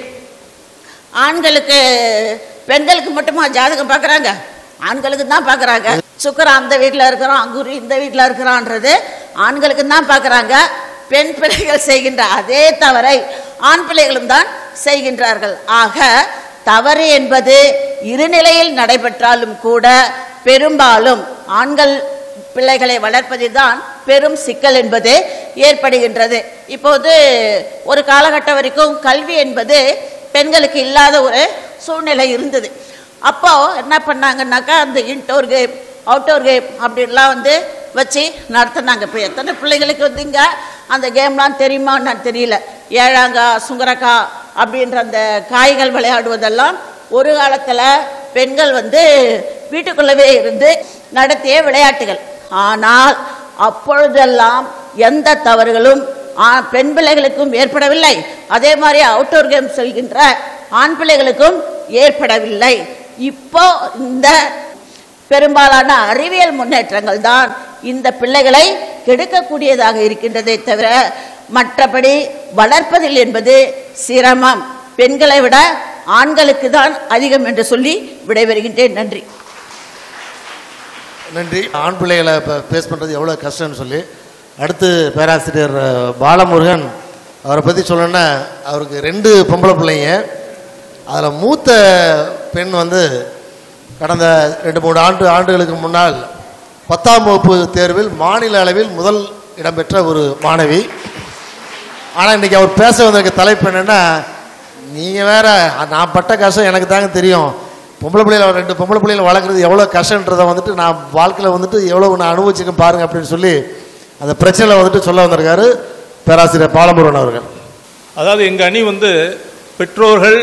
ஆண்களுக்கு பெண்களுக்கு மட்டுமா ஜாதகம் பார்க்குறாங்க ஆண்களுக்கு தான் பார்க்குறாங்க சுக்கரம் அந்த வீட்டில் இருக்கிறான் குரு இந்த வீட்டில் இருக்கிறான்றது ஆண்களுக்கு தான் பார்க்குறாங்க பெண் பிள்ளைகள் செய்கின்ற அதே தவறை ஆண் பிள்ளைகளும் தான் செய்கின்றார்கள் ஆக தவறு என்பது இருநிலையில் நடைபெற்றாலும் கூட பெரும்பாலும் ஆண்கள் பிள்ளைகளை வளர்ப்பதில் தான் பெரும் சிக்கல் என்பது ஏற்படுகின்றது இப்போது ஒரு காலகட்டம் வரைக்கும் கல்வி என்பது பெண்களுக்கு இல்லாத ஒரு சூழ்நிலை இருந்தது அப்போ என்ன பண்ணாங்கன்னாக்கா அந்த இன்டோர் கேம் அவுட்டோர் கேம் அப்படின்லாம் வந்து வச்சு நடத்துனாங்க இப்போ எத்தனை பிள்ளைங்களுக்கு வந்துங்க அந்த கேம்லாம் தெரியுமான்னு தெரியல ஏழாங்கா சுங்கரக்கா அப்படின்ற அந்த காய்கள் விளையாடுவதெல்லாம் ஒரு காலத்தில் பெண்கள் வந்து வீட்டுக்குள்ளவே இருந்து நடத்திய விளையாட்டுகள் ஆனால் அப்பொழுதெல்லாம் எந்த தவறுகளும் ஆ- பெண் பிள்ளைகளுக்கும் ஏற்படவில்லை அதே மாதிரி அவுட்டோர் கேம் செல்கின்ற ஆண் பிள்ளைகளுக்கும் ஏற்படவில்லை இப்போ இந்த பெரும்பாலான அறிவியல் முன்னேற்றங்கள் தான் இந்த பிள்ளைகளை கெடுக்கக்கூடியதாக இருக்கின்றதே தவிர மற்றபடி வளர்ப்பதில் என்பது சிரமம் பெண்களை விட ஆண்களுக்கு தான் அதிகம் என்று சொல்லி விடைபெறுகின்றேன் நன்றி நன்றி ஆண் பிள்ளைகளை இப்போ பேஸ் பண்ணுறது எவ்வளோ கஷ்டம்னு சொல்லி அடுத்து பேராசிரியர் அஹ், பாலமுருகன் அவரை பற்றி சொல்லணுன்னா அவருக்கு ரெண்டு பொம்பளை பிள்ளைங்க அதில் மூத்த பெண் வந்து கடந்த ரெண்டு மூணு ஆண்டு ஆண்டுகளுக்கு முன்னால் பத்தாம் வகுப்பு தேர்வில் மாநில அளவில் முதல் இடம்பெற்ற ஒரு மாணவி ஆனால் இன்றைக்கி அவர் பேச வந்திருக்க தலைப்பு என்னென்னா நீங்கள் வேற நான் பட்ட கஷ்டம் எனக்கு தாங்க தெரியும் பொம்பளை பிள்ளைகளை ரெண்டு பொம்பளை பிள்ளைகளை வளர்க்குறது எவ்வளோ கஷ்டன்றதை வந்துட்டு நான் வாழ்க்கையில் வந்துட்டு எவ்வளோ நான் அனுபவிச்சிருக்கேன் பாருங்க அப்படின்னு சொல்லி அந்த பிரச்சனையில் வந்துட்டு சொல்ல வந்திருக்காரு பேராசிரியர் பாலமுருகன் அவர்கள் அதாவது எங்கள் அணி வந்து பெற்றோர்கள்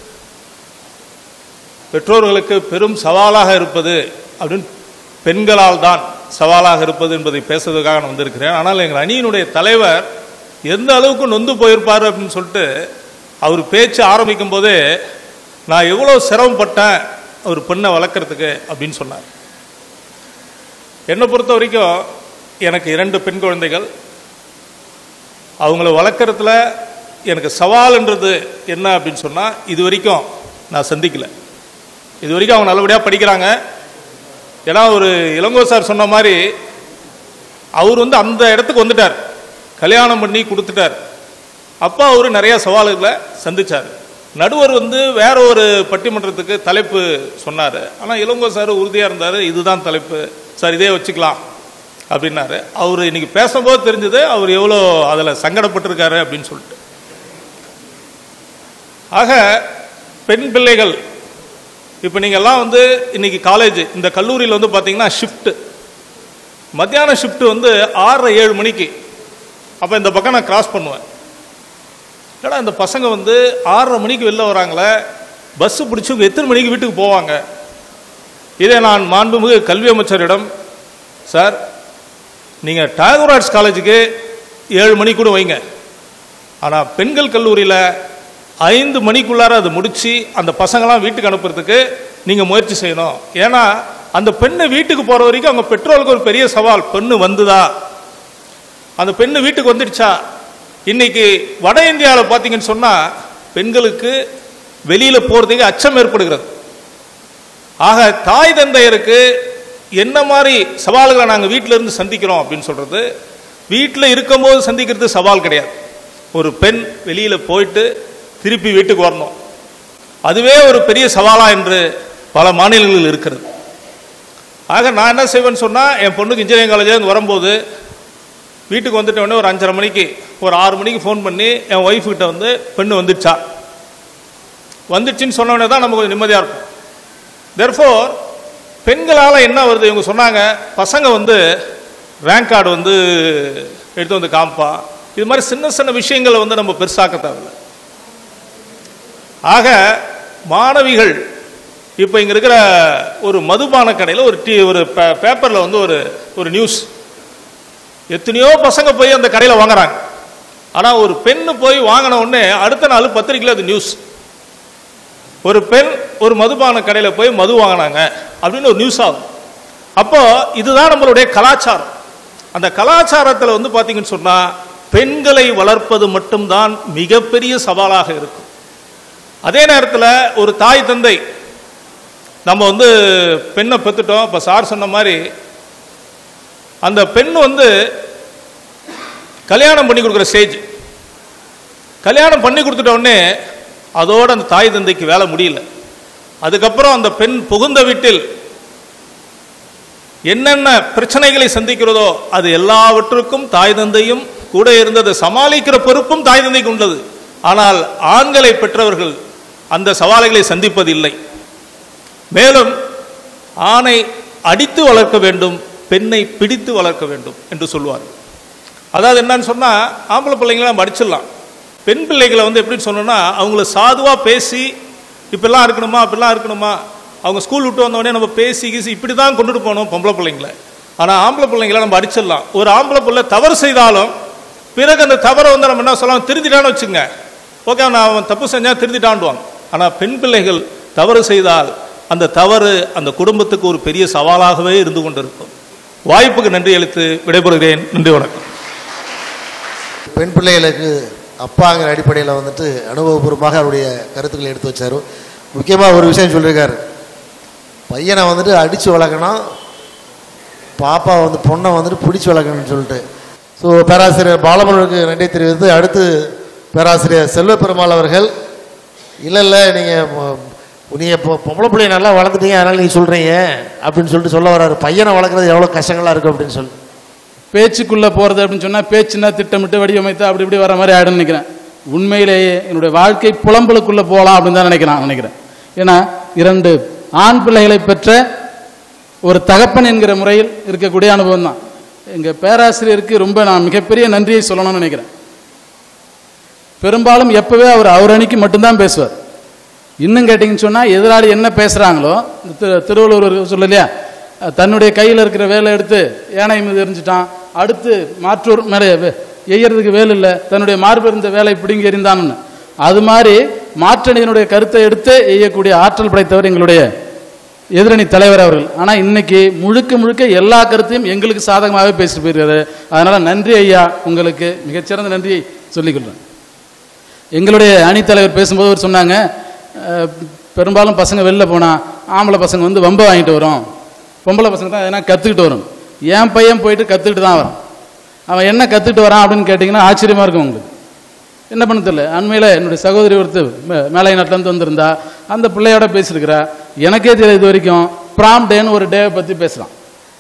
பெற்றோர்களுக்கு பெரும் சவாலாக இருப்பது அப்படின்னு பெண்களால் தான் சவாலாக இருப்பது என்பதை பேசுவதற்காக நான் வந்திருக்கிறேன் ஆனால் எங்கள் அணியினுடைய தலைவர் எந்த அளவுக்கு நொந்து போயிருப்பார் அப்படின்னு சொல்லிட்டு அவர் பேச்சு ஆரம்பிக்கும் போதே நான் எவ்வளோ சிரமப்பட்டேன் ஒரு பெண்ணை வளர்க்குறதுக்கு அப்படின்னு சொன்னார் என்னை பொறுத்த வரைக்கும் எனக்கு இரண்டு பெண் குழந்தைகள் அவங்கள வளர்க்குறதுல எனக்கு சவால்ன்றது என்ன அப்படின்னு சொன்னால் இது வரைக்கும் நான் சந்திக்கல இது வரைக்கும் அவங்க நல்லபடியாக படிக்கிறாங்க ஏன்னா ஒரு இளங்கோ சார் சொன்ன மாதிரி அவர் வந்து அந்த இடத்துக்கு வந்துட்டார் கல்யாணம் பண்ணி கொடுத்துட்டார் அப்போ அவர் நிறைய சவால்களை சந்திச்சார் நடுவர் வந்து வேற ஒரு பட்டிமன்றத்துக்கு தலைப்பு சொன்னார் ஆனால் இளங்கோ சார் உறுதியாக இருந்தார் இதுதான் தலைப்பு சார் இதே வச்சுக்கலாம் அப்படின்னாரு அவர் இன்னைக்கு பேசும்போது தெரிஞ்சது அவர் எவ்வளோ அதில் சங்கடப்பட்டிருக்காரு அப்படின்னு சொல்லிட்டு ஆக பெண் பிள்ளைகள் இப்போ நீங்கள்லாம் வந்து இன்னைக்கு காலேஜ் இந்த கல்லூரியில் வந்து பார்த்தீங்கன்னா ஷிஃப்ட்டு மத்தியான ஷிஃப்ட் வந்து ஆறரை ஏழு மணிக்கு அப்போ இந்த பக்கம் நான் கிராஸ் பண்ணுவேன் ஏடா இந்த பசங்க வந்து ஆறரை மணிக்கு வெளில வராங்களே பஸ்ஸு பிடிச்சி எத்தனை மணிக்கு வீட்டுக்கு போவாங்க இதை நான் மாண்புமிகு கல்வி அமைச்சரிடம் சார் நீங்கள் டாகூர் ஆர்ட்ஸ் காலேஜுக்கு ஏழு மணி கூட வைங்க ஆனால் பெண்கள் கல்லூரியில் ஐந்து மணிக்குள்ளார அதை முடித்து அந்த பசங்களாம் வீட்டுக்கு அனுப்புறதுக்கு நீங்கள் முயற்சி செய்யணும் ஏன்னா அந்த பெண்ணை வீட்டுக்கு போகிற வரைக்கும் அவங்க பெற்றோருக்கு ஒரு பெரிய சவால் பெண்ணு வந்துதா அந்த பெண்ணு வீட்டுக்கு வந்துடுச்சா இன்னைக்கு வட இந்தியாவில் பார்த்தீங்கன்னு சொன்னால் பெண்களுக்கு வெளியில் போகிறதுக்கு அச்சம் ஏற்படுகிறது ஆக தாய் தந்தையருக்கு என்ன மாதிரி சவால்களை நாங்கள் வீட்டில இருந்து சந்திக்கிறோம் அப்படின்னு சொல்றது வீட்டில் இருக்கும்போது சந்திக்கிறது சவால் கிடையாது ஒரு பெண் வெளியில் போயிட்டு திருப்பி வீட்டுக்கு வரணும் அதுவே ஒரு பெரிய சவாலா என்று பல மாநிலங்களில் இருக்கிறது ஆக நான் என்ன செய்வேன்னு சொன்னால் என் பொண்ணுக்கு இன்ஜினியரிங் காலேஜ்லேருந்து வரும்போது வீட்டுக்கு வந்துட்ட உடனே ஒரு அஞ்சரை மணிக்கு ஒரு ஆறு மணிக்கு ஃபோன் பண்ணி என் ஒய்ஃப் கிட்ட வந்து பெண்ணு வந்துடுச்சா வந்துடுச்சுன்னு சொன்ன உடனே தான் நமக்கு கொஞ்சம் நிம்மதியாக இருக்கும் தெர்ஃபோர் பெண்களால் என்ன வருது இவங்க சொன்னாங்க பசங்க வந்து ரேங்க் கார்டு வந்து எடுத்து வந்து காமிப்பா இது மாதிரி சின்ன சின்ன விஷயங்களை வந்து நம்ம பெருசாக்க தேவையில்லை ஆக மாணவிகள் இப்போ இங்கே இருக்கிற ஒரு மதுபான கடையில் ஒரு டி ஒரு பேப்பரில் வந்து ஒரு ஒரு நியூஸ் எத்தனையோ பசங்க போய் அந்த கடையில் வாங்குறாங்க ஆனால் ஒரு பெண்ணு போய் வாங்கின உடனே அடுத்த நாள் பத்திரிக்கையில் அது நியூஸ் ஒரு பெண் ஒரு மதுபான கடையில் போய் மது வாங்கினாங்க அப்படின்னு ஒரு நியூஸ் ஆகும் அப்போ இதுதான் நம்மளுடைய கலாச்சாரம் அந்த கலாச்சாரத்தில் வந்து பார்த்தீங்கன்னு சொன்னால் பெண்களை வளர்ப்பது மட்டும்தான் மிகப்பெரிய சவாலாக இருக்கும் அதே நேரத்தில் ஒரு தாய் தந்தை நம்ம வந்து பெண்ணை பெற்றுட்டோம் இப்போ சார் சொன்ன மாதிரி அந்த பெண் வந்து கல்யாணம் பண்ணி கொடுக்குற ஸ்டேஜ் கல்யாணம் பண்ணி கொடுத்துட்ட உடனே அதோட அந்த தாய் தந்தைக்கு வேலை முடியல அதுக்கப்புறம் அந்த பெண் புகுந்த வீட்டில் என்னென்ன பிரச்சனைகளை சந்திக்கிறதோ அது எல்லாவற்றுக்கும் தாய் தந்தையும் கூட இருந்ததை சமாளிக்கிற பொறுப்பும் தாய் தந்தைக்கு உள்ளது ஆனால் ஆண்களை பெற்றவர்கள் அந்த சவால்களை சந்திப்பதில்லை மேலும் ஆணை அடித்து வளர்க்க வேண்டும் பெண்ணை பிடித்து வளர்க்க வேண்டும் என்று சொல்லுவார்கள் அதாவது என்னன்னு சொன்னால் ஆம்பளை பிள்ளைங்களை நம்ம அடிச்சிடலாம் பெண் பிள்ளைகளை வந்து எப்படின்னு சொன்னோன்னா அவங்கள சாதுவாக பேசி இப்படிலாம் இருக்கணுமா அப்படிலாம் இருக்கணுமா அவங்க ஸ்கூல் விட்டு வந்தோடனே நம்ம பேசி கீசி இப்படி தான் கொண்டுட்டு போகணும் பொம்பளை பிள்ளைங்கள ஆனால் ஆம்பளை பிள்ளைங்களை நம்ம அடிச்சிடலாம் ஒரு ஆம்பளை பிள்ளை தவறு செய்தாலும் பிறகு அந்த தவறை வந்து நம்ம என்ன சொல்லலாம் திருந்திட்டான்னு வச்சுங்க ஓகே நான் அவன் தப்பு செஞ்சால் திருந்திட்டான்டுவாங்க ஆனால் பெண் பிள்ளைகள் தவறு செய்தால் அந்த தவறு அந்த குடும்பத்துக்கு ஒரு பெரிய சவாலாகவே இருந்து கொண்டிருக்கும் வாய்ப்புக்கு நன்றி அளித்து விடைபெறுகிறேன் நன்றி வணக்கம் பெண் பிள்ளைகளுக்கு அப்பாங்கிற அடிப்படையில் வந்துட்டு அனுபவபூர்வமாக அவருடைய கருத்துக்களை எடுத்து வச்சார் முக்கியமாக ஒரு விஷயம் சொல்லியிருக்காரு பையனை வந்துட்டு அடித்து வளர்க்கணும் பாப்பா வந்து பொண்ணை வந்துட்டு பிடிச்சி வளர்க்கணும்னு சொல்லிட்டு ஸோ பேராசிரியர் பாலமுருகனுக்கு நன்றி தெரிவித்து அடுத்து பேராசிரியர் செல்வ பெருமாள் அவர்கள் இல்லை இல்லை நீங்கள் நீங்கள் இப்போ பொம்பளை பிள்ளைய நல்லா வளர்த்துட்டீங்க அதனால் நீங்கள் சொல்கிறீங்க அப்படின்னு சொல்லிட்டு சொல்ல வர்றாரு பையனை வளர்க்குறது எவ்வளோ கஷ்டங்களாக இருக்குது அப்படின்னு சொல்லி பேச்சுக்குள்ளே போகிறது அப்படின்னு சொன்னால் பேச்சுன்னா திட்டமிட்டு வடிவமைத்து அப்படி இப்படி வர மாதிரி ஆயிடும்னு நினைக்கிறேன் உண்மையிலேயே என்னுடைய வாழ்க்கை புலம்பலுக்குள்ளே போகலாம் அப்படின்னு தான் நினைக்கிறேன் நினைக்கிறேன் ஏன்னா இரண்டு ஆண் பிள்ளைகளை பெற்ற ஒரு தகப்பன் என்கிற முறையில் இருக்கக்கூடிய அனுபவம் தான் எங்கள் பேராசிரியருக்கு ரொம்ப நான் மிகப்பெரிய நன்றியை சொல்லணும்னு நினைக்கிறேன் பெரும்பாலும் எப்பவே அவர் அவர் அணிக்கு மட்டும்தான் பேசுவார் இன்னும் கேட்டிங்கன்னு சொன்னால் எதிராளி என்ன பேசுகிறாங்களோ இந்த திரு திருவள்ளுவர் சொல்ல இல்லையா அஹ் தன்னுடைய கையில் இருக்கிற வேலை எடுத்து ஏனை மீது எரிஞ்சிட்டான் அடுத்து மாற்றோர் மேலே வே- எய்யறதுக்கு வேலை இல்லை தன்னுடைய மார்பு இருந்த வேலை பிடுங்கி எறிந்தான்னு அது மாதிரி மாற்றணியினுடைய கருத்தை எடுத்து எய்யக்கூடிய ஆற்றல் படைத்தவர் எங்களுடைய எதிரணி தலைவர் அவர்கள் ஆனால் இன்னைக்கு முழுக்க முழுக்க எல்லா கருத்தையும் எங்களுக்கு சாதகமாகவே பேசிட்டு போயிருக்காரு அதனால நன்றி ஐயா உங்களுக்கு மிகச்சிறந்த நன்றியை சொல்லிக்கொள்கிறேன் எங்களுடைய அணித்தலைவர் பேசும்போது அவர் சொன்னாங்க அஹ், பெரும்பாலும் பசங்க வெளில போனால் ஆம்பளை பசங்க வந்து வம்ப வாங்கிட்டு வரும் பொம்பளை பசங்க தான் எதனா கற்றுக்கிட்டு வரும் என் பையன் போயிட்டு கற்றுக்கிட்டு தான் வரான் அவன் என்ன கற்றுக்கிட்டு வரான் அப்படின்னு கேட்டிங்கன்னா ஆச்சரியமாக இருக்கும் உங்களுக்கு என்ன பண்ண தெரியல அண்மையில் என்னுடைய சகோதரி ஒருத்தர் மே- மேலை நாட்டிலேருந்து வந்திருந்தா அந்த பிள்ளையோட பேசியிருக்கிறா எனக்கே தெரியல இது வரைக்கும் ப்ராம் டேன்னு ஒரு டேவை பற்றி பேசுகிறான்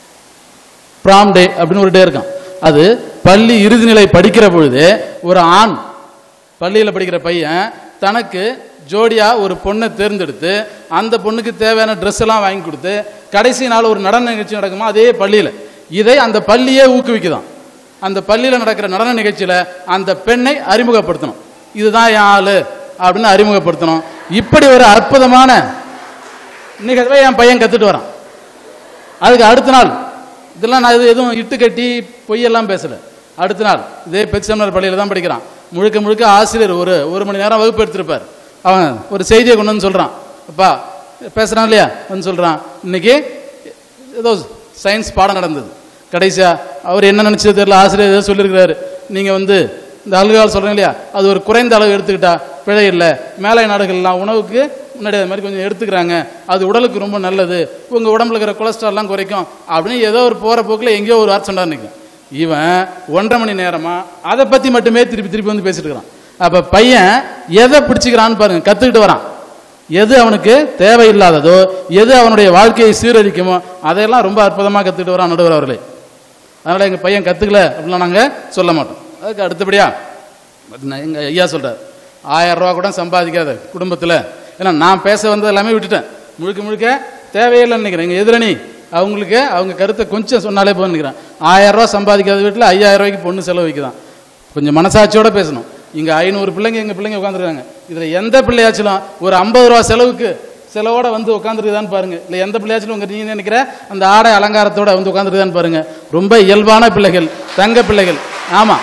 ப்ராம் டே அப்படின்னு ஒரு டே இருக்கான் அது பள்ளி இறுதிநிலை படிக்கிற பொழுது ஒரு ஆண் பள்ளியில் படிக்கிற பையன் தனக்கு ஜோடியா ஒரு பொண்ணை தேர்ந்தெடுத்து அந்த பொண்ணுக்கு தேவையான ட்ரெஸ் எல்லாம் வாங்கி கொடுத்து கடைசி நாள் ஒரு நடன நிகழ்ச்சி நடக்குமா அதே பள்ளியில் இதை அந்த பள்ளியே ஊக்குவிக்குதான் அந்த பள்ளியில் நடக்கிற நடன நிகழ்ச்சியில் அந்த பெண்ணை அறிமுகப்படுத்தணும் இதுதான் என் ஆளு அப்படின்னு அறிமுகப்படுத்தணும் இப்படி ஒரு அற்புதமான நிகழ்வை என் பையன் கற்றுட்டு வரான் அதுக்கு அடுத்த நாள் இதெல்லாம் நான் இது எதுவும் இட்டு கட்டி பொய்யெல்லாம் பேசல அடுத்த நாள் இதே பெச்சமர் பள்ளியில் தான் படிக்கிறான் முழுக்க முழுக்க ஆசிரியர் ஒரு ஒரு மணி நேரம் வகுப்பு எடுத்திருப்பார் அவன் ஒரு செய்தியை கொண்டு வந்து சொல்கிறான் அப்பா பேசுகிறான் இல்லையா வந்து சொல்கிறான் இன்னைக்கு ஏதோ சயின்ஸ் பாடம் நடந்தது கடைசியா அவர் என்ன நினச்சது தெரியல ஆசிரியர் ஏதோ சொல்லியிருக்கிறாரு நீங்கள் வந்து இந்த அல்கால் சொல்கிறீங்க இல்லையா அது ஒரு குறைந்த அளவு எடுத்துக்கிட்டா பிழை இல்லை மேலை நாடுகள்லாம் உணவுக்கு முன்னாடி அது மாதிரி கொஞ்சம் எடுத்துக்கிறாங்க அது உடலுக்கு ரொம்ப நல்லது உங்கள் உடம்புல இருக்கிற கொலஸ்ட்ரால்லாம் குறைக்கும் அப்படின்னு ஏதோ ஒரு போகிற போக்கில் எங்கேயோ ஒரு வார்த்தை சொன்னார் நினைக்கிறேன் இவன் ஒன்றரை மணி நேரமா அதை பற்றி மட்டுமே திருப்பி திருப்பி வந்து பேசிட்டு இருக்கிறான் அப்போ பையன் எதை பிடிச்சிக்கிறான்னு பாருங்க கற்றுக்கிட்டு வரான் எது அவனுக்கு தேவையில்லாததோ எது அவனுடைய வாழ்க்கையை சீரழிக்குமோ அதையெல்லாம் ரொம்ப அற்புதமாக கற்றுக்கிட்டு வரான் நடுவர் அவர்களே அதனால் எங்கள் பையன் கற்றுக்கல அப்படிலாம் நாங்கள் சொல்ல மாட்டோம் அதுக்கு அடுத்தபடியா எங்கள் ஐயா சொல்கிறார் ஆயிரம் ரூபா கூட சம்பாதிக்காத குடும்பத்தில் ஏன்னா நான் பேச வந்தது எல்லாமே விட்டுட்டேன் முழுக்க முழுக்க தேவையில்லைன்னு நினைக்கிறேன் எங்கள் எதிரணி அவங்களுக்கு அவங்க கருத்தை கொஞ்சம் சொன்னாலே போதும் நினைக்கிறேன் ஆயிரம் ரூபா சம்பாதிக்காத வீட்டில் ஐயாயிரம் ரூபாய்க்கு பொண்ணு செலவு வைக்குதான் கொஞ்சம் மனசாட்சியோட பேசணும் இங்கே ஐநூறு பிள்ளைங்க எங்கள் பிள்ளைங்க உட்காந்துருக்காங்க இதில் எந்த பிள்ளையாச்சும் ஒரு ஐம்பது ரூபா செலவுக்கு செலவோட வந்து உட்காந்துருக்குதான்னு பாருங்க இல்லை எந்த பிள்ளையாச்சும் உங்க நீங்க நினைக்கிற அந்த ஆடை அலங்காரத்தோட வந்து உட்காந்துருக்குதான்னு பாருங்க ரொம்ப இயல்பான பிள்ளைகள் தங்க பிள்ளைகள் ஆமா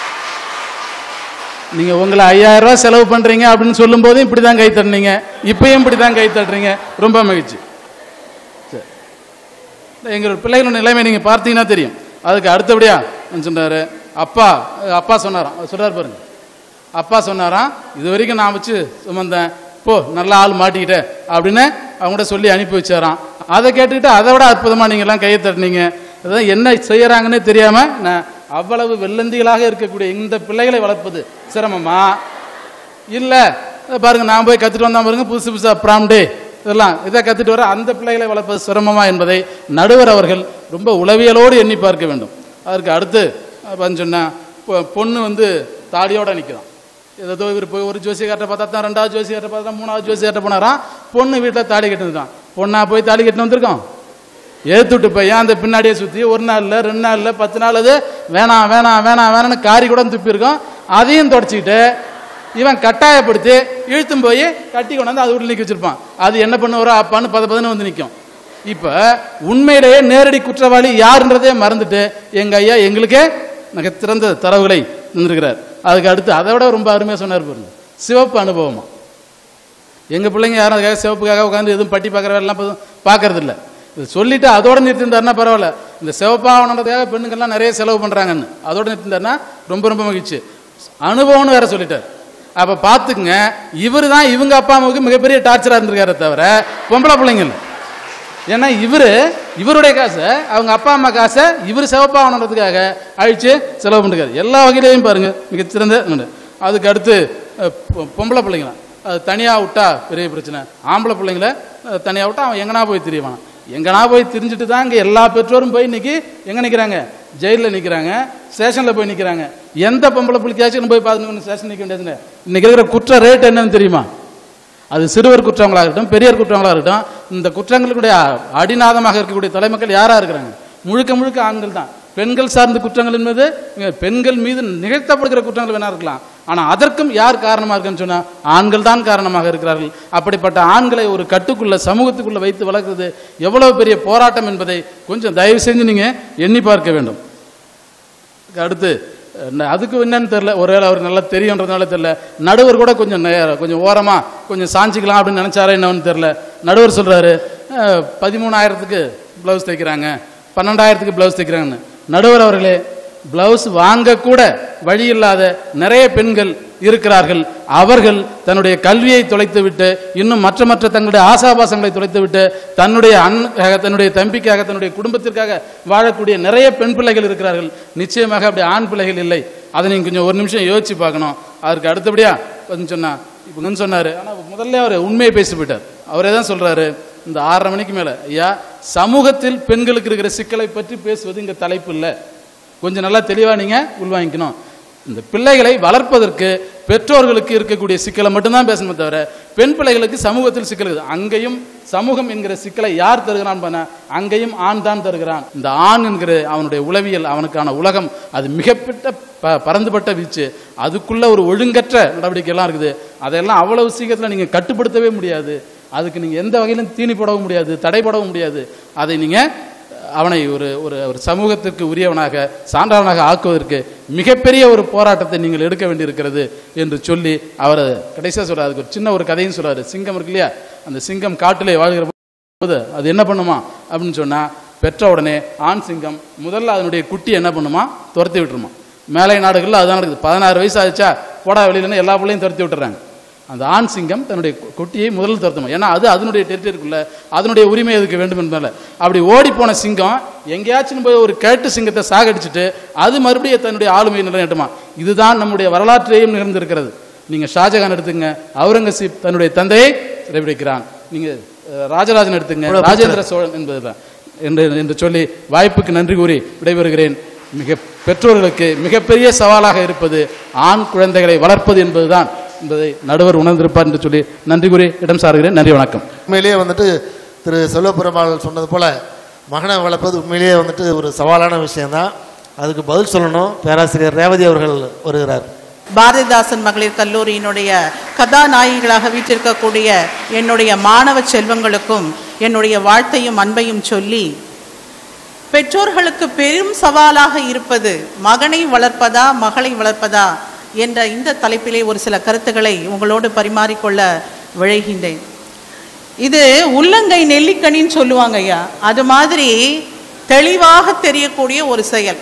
நீங்க உங்களை ஐயாயிரம் ரூபாய் செலவு பண்றீங்க அப்படின்னு சொல்லும் போதும் இப்படி தான் கை தட்டுனீங்க இப்பயும் இப்படி தான் கை தட்டுறீங்க ரொம்ப மகிழ்ச்சி சரி. எங்களோட பிள்ளைகளோட நிலைமை நீங்க பார்த்தீங்கன்னா தெரியும் அதுக்கு அடுத்தபடியா என்ன சொன்னாரு அப்பா அப்பா சொன்னாராம் அவர் சொல்றாரு பாருங்க அப்பா சொன்னாராம் இது வரைக்கும் நான் வச்சு சுமந்தேன் போ நல்ல ஆள் மாட்டிக்கிட்ட அப்படின்னு அவங்கள்ட்ட சொல்லி அனுப்பி வச்சாராம் அதை கேட்டுக்கிட்டு அதை விட அற்புதமா நீங்க எல்லாம் கையை தட்டினீங்க அதான் என்ன செய்யறாங்கன்னே தெரியாம நான் அவ்வளவு வெள்ளந்திகளாக இருக்கக்கூடிய இந்த பிள்ளைகளை வளர்ப்பது சிரமமா இல்ல இதை பாருங்க நான் போய் கத்துட்டு வந்தா பாருங்க புதுசு புதுசா ப்ராம்டே இதெல்லாம் இதை கத்துட்டு வர அந்த பிள்ளைகளை வளர்ப்பது சிரமமா என்பதை நடுவர் அவர்கள் ரொம்ப உளவியலோடு எண்ணி பார்க்க வேண்டும் அதற்கு அடுத்து அப்பன்னு சொன்னா பொ- பொண்ணு வந்து தாடியோட நிற்கிறான் ஏதோ இவர் போய் ஒரு ஜோசியக்கார்ட்ட பார்த்தா தான் ரெண்டாவது ஜோசியக்கார்ட்ட பார்த்தா மூணாவது ஜோசியக்கார்ட்ட போனாராம் பொண்ணு வீட்டில் தாலி கட்டிருக்கான் பொண்ணா போய் தாலி கட்டின்னு வந்திருக்கோம் ஏத்துட்டு பையன் அந்த பின்னாடியே சுற்றி ஒரு நாள்ல ரெண்டு நாள்ல பத்து நாள் அது வேணாம் வேணாம் வேணாம் வேணாம்னு காரி கூட துப்பியிருக்கோம் அதையும் தொடச்சிக்கிட்டு இவன் கட்டாயப்படுத்தி இழுத்தும் போய் கட்டி கொண்டாந்து அது வீட்டில் நிற்க வச்சிருப்பான் அது என்ன பண்ணுவாரோ அப்பான்னு பத பதன்னு வந்து நிற்கும் இப்போ உண்மையிலேயே நேரடி குற்றவாளி யாருன்றதே மறந்துட்டு எங்க ஐயா எங்களுக்கே மிக சிறந்த தரவுகளை தந்திருக்கிறார் அதுக்கு அடுத்து அதை விட ரொம்ப அருமையாக சொன்னார் பாருங்க சிவப்பு அனுபவமா எங்க பிள்ளைங்க யாரும் அதுக்காக சிவப்புக்காக உட்காந்து எதுவும் பட்டி பார்க்குற வேலைலாம் பார்க்கறது இல்ல இது சொல்லிட்டு அதோட நிறுத்திருந்தாருன்னா பரவாயில்ல இந்த சிவப்பாவனதுக்காக பெண்ணுங்கள்லாம் நிறைய செலவு பண்றாங்கன்னு அதோட நிறுத்திருந்தாருன்னா ரொம்ப ரொம்ப மகிழ்ச்சி அனுபவம்னு வேற சொல்லிட்டார் அப்ப பாத்துக்குங்க இவர் தான் இவங்க அப்பா அம்மாவுக்கு மிகப்பெரிய டார்ச்சரா இருந்திருக்காரே தவிர பொம்பளை பிள்ளைங்க இல்ல ஏன்னா இவர் இவருடைய காசை அவங்க அப்பா அம்மா காசை இவர் சிவப்பாகணுன்றதுக்காக அழிச்சு செலவு பண்ணிருக்காரு எல்லா வகையிலையும் பாருங்க மிகச்சிறந்த ஒண்ணு. அதுக்கு அடுத்து அஹ், பொ- பொம்பளை பிள்ளைங்களாம் அது தனியாக விட்டா பெரிய பிரச்சனை ஆம்பளை பிள்ளைங்கள தனியாக விட்டா அவன் எங்கனா போய் திரிவான் எங்கனா போய் திரிஞ்சுட்டு தான் இங்கே எல்லா பெற்றோரும் போய் இன்னைக்கு எங்கே நிற்கிறாங்க ஜெயிலில் நிற்கிறாங்க ஸ்டேஷனில் போய் நிற்கிறாங்க எந்த பொம்பளை பிள்ளைக்காச்சும் போய் பார்த்துன்னு ஸ்டேஷன் நிற்க வேண்டியதுன்னு இன்னைக்கு இருக்கிற குற்ற ரேட் என்னன்னு தெரியுமா அது சிறுவர் குற்றங்களாக இருக்கட்டும் பெரியர் குற்றங்களாக இருக்கட்டும் இந்த குற்றங்களுடைய அடிநாதமாக இருக்கக்கூடிய தலைமக்கள் யாரா இருக்கிறாங்க முழுக்க முழுக்க ஆண்கள் தான் பெண்கள் சார்ந்த குற்றங்கள் என்பது இங்க பெண்கள் மீது நிகழ்த்தப்படுகிற குற்றங்கள் வேணா இருக்கலாம் ஆனால் அதற்கும் யார் காரணமாக இருக்குன்னு சொன்னா ஆண்கள் தான் காரணமாக இருக்கிறார்கள் அப்படிப்பட்ட ஆண்களை ஒரு கட்டுக்குள்ள சமூகத்துக்குள்ள வைத்து வளர்க்கிறது எவ்வளவு பெரிய போராட்டம் என்பதை கொஞ்சம் தயவு செஞ்சு நீங்க எண்ணி பார்க்க வேண்டும் அடுத்து அஹ், அதுக்கு என்னன்னு தெரியல ஒருவேளை அவர் நல்லா தெரியுன்றதுனால தெரியல நடுவர் கூட கொஞ்சம் நே- கொஞ்சம் ஓரமா கொஞ்சம் சாஞ்சிக்கலாம் அப்படின்னு நினைச்சாரா என்னன்னு தெரியல நடுவர் சொல்றாரு அஹ், பதிமூணாயிரத்துக்கு பிளவுஸ் தைக்கிறாங்க பன்னெண்டாயிரத்துக்கு பிளவுஸ் தைக்கிறாங்கன்னு நடுவர் அவர்களே பிளவுஸ் வாங்க கூட வழி இல்லாத நிறைய பெண்கள் இருக்கிறார்கள் அவர்கள் தன்னுடைய கல்வியை தொலைத்துவிட்டு இன்னும் மற்ற மற்ற தங்களுடைய ஆசாபாசங்களை தொலைத்துவிட்டு தன்னுடைய அண்ணனுக்காக தன்னுடைய தம்பிக்காக தன்னுடைய குடும்பத்திற்காக வாழக்கூடிய நிறைய பெண் பிள்ளைகள் இருக்கிறார்கள் நிச்சயமாக அப்படி ஆண் பிள்ளைகள் இல்லை அதை நீங்க கொஞ்சம் ஒரு நிமிஷம் யோசிச்சு பார்க்கணும் அதற்கு அடுத்தபடியா கொஞ்சம் சொன்னா இப்போ சொன்னாரு ஆனா முதல்ல அவர் உண்மையை பேசி போயிட்டார் அவரே தான் சொல்றாரு இந்த ஆறரை மணிக்கு மேல ஐயா சமூகத்தில் பெண்களுக்கு இருக்கிற சிக்கலை பற்றி பேசுவது இங்க தலைப்பு இல்லை கொஞ்சம் நல்லா தெளிவாக நீங்கள் உள்வாங்கிக்கணும் இந்த பிள்ளைகளை வளர்ப்பதற்கு பெற்றோர்களுக்கு இருக்கக்கூடிய சிக்கலை மட்டும்தான் பேசணுமே தவிர பெண் பிள்ளைகளுக்கு சமூகத்தில் சிக்கல் இருக்குது அங்கேயும் சமூகம் என்கிற சிக்கலை யார் தருகிறான் பண்ண அங்கேயும் ஆண் தான் தருகிறான் இந்த ஆண் என்கிற அவனுடைய உளவியல் அவனுக்கான உலகம் அது மிகப்பட்ட ப பறந்துபட்ட வீச்சு அதுக்குள்ள ஒரு ஒழுங்கற்ற நடவடிக்கைலாம் இருக்குது அதெல்லாம் அவ்வளவு சீக்கிரத்தில் நீங்கள் கட்டுப்படுத்தவே முடியாது அதுக்கு நீங்கள் எந்த வகையிலும் தீனி போடவும் முடியாது தடைபடவும் முடியாது அதை நீங்கள் அவனை ஒரு ஒரு ஒரு சமூகத்திற்கு உரியவனாக சான்றாவனாக ஆக்குவதற்கு மிகப்பெரிய ஒரு போராட்டத்தை நீங்கள் எடுக்க வேண்டியிருக்கிறது என்று சொல்லி அவர் கடைசியாக சொல்றாரு அதுக்கு ஒரு சின்ன ஒரு கதையும் சொல்றாரு சிங்கம் இருக்கு இல்லையா அந்த சிங்கம் காட்டிலே வாழ்கிற போது அது என்ன பண்ணுமா அப்படின்னு சொன்னா பெற்ற உடனே ஆண் சிங்கம் முதல்ல அதனுடைய குட்டி என்ன பண்ணுமா துரத்தி விட்டுருமா மேலை நாடுகளில் அதுதான் நடக்குது பதினாறு வயசு ஆச்சா போடா வெளியிலன்னு எல்லா பிள்ளையும் துரத்தி விட்டுறாங்க அந்த ஆண் சிங்கம் தன்னுடைய கு- குட்டியை முதல்ல துரத்துமா ஏன்னா அது அதனுடைய டெரிட்டரிக்குள்ள அதனுடைய உரிமை அதுக்கு வேண்டும் என்பதால அப்படி ஓடி போன சிங்கம் எங்கேயாச்சும் போய் ஒரு கேட்டு சிங்கத்தை சாகடிச்சிட்டு அது மறுபடியும் தன்னுடைய ஆளுமையை நிலைநாட்டுமா இதுதான் நம்முடைய வரலாற்றிலேயும் நிகழ்ந்திருக்கிறது நீங்க ஷாஜகான் எடுத்துங்க அவுரங்கசீப் தன்னுடைய தந்தையை சிறைபிடிக்கிறான் நீங்க அஹ், ராஜராஜன் எடுத்துங்க ராஜேந்திர சோழன் என்பதுதான் என்று என்று சொல்லி வாய்ப்புக்கு நன்றி கூறி விடைபெறுகிறேன் மிக பெற்றோர்களுக்கு மிகப்பெரிய சவாலாக இருப்பது ஆண் குழந்தைகளை வளர்ப்பது என்பதுதான் என்பதை நடுவர் உணர்ந்திருப்பார் என்று சொல்லி நன்றி கூறி இடம் சாருகிறேன் நன்றி வணக்கம் உண்மையிலேயே வந்துட்டு திரு செல்வபெருமாள் சொன்னது போல மகனை வளர்ப்பது உண்மையிலேயே வந்துட்டு ஒரு சவாலான விஷயம்தான் அதுக்கு பதில் சொல்லணும் பேராசிரியர் ரேவதி அவர்கள் வருகிறார் பாரதிதாசன் மகளிர் கல்லூரியினுடைய கதாநாயகிகளாக வீற்றிருக்கக்கூடிய என்னுடைய மாணவ செல்வங்களுக்கும் என்னுடைய வாழ்த்தையும் அன்பையும் சொல்லி பெற்றோர்களுக்கு பெரும் சவாலாக இருப்பது மகனை வளர்ப்பதா மகளை வளர்ப்பதா என்ற இந்த தலைப்பிலே ஒரு சில கருத்துக்களை உங்களோடு பரிமாறிக்கொள்ள விழைகின்றேன் இது உள்ளங்கை நெல்லிக்கனின்னு சொல்லுவாங்க ஐயா அது மாதிரி தெளிவாக தெரியக்கூடிய ஒரு செயல்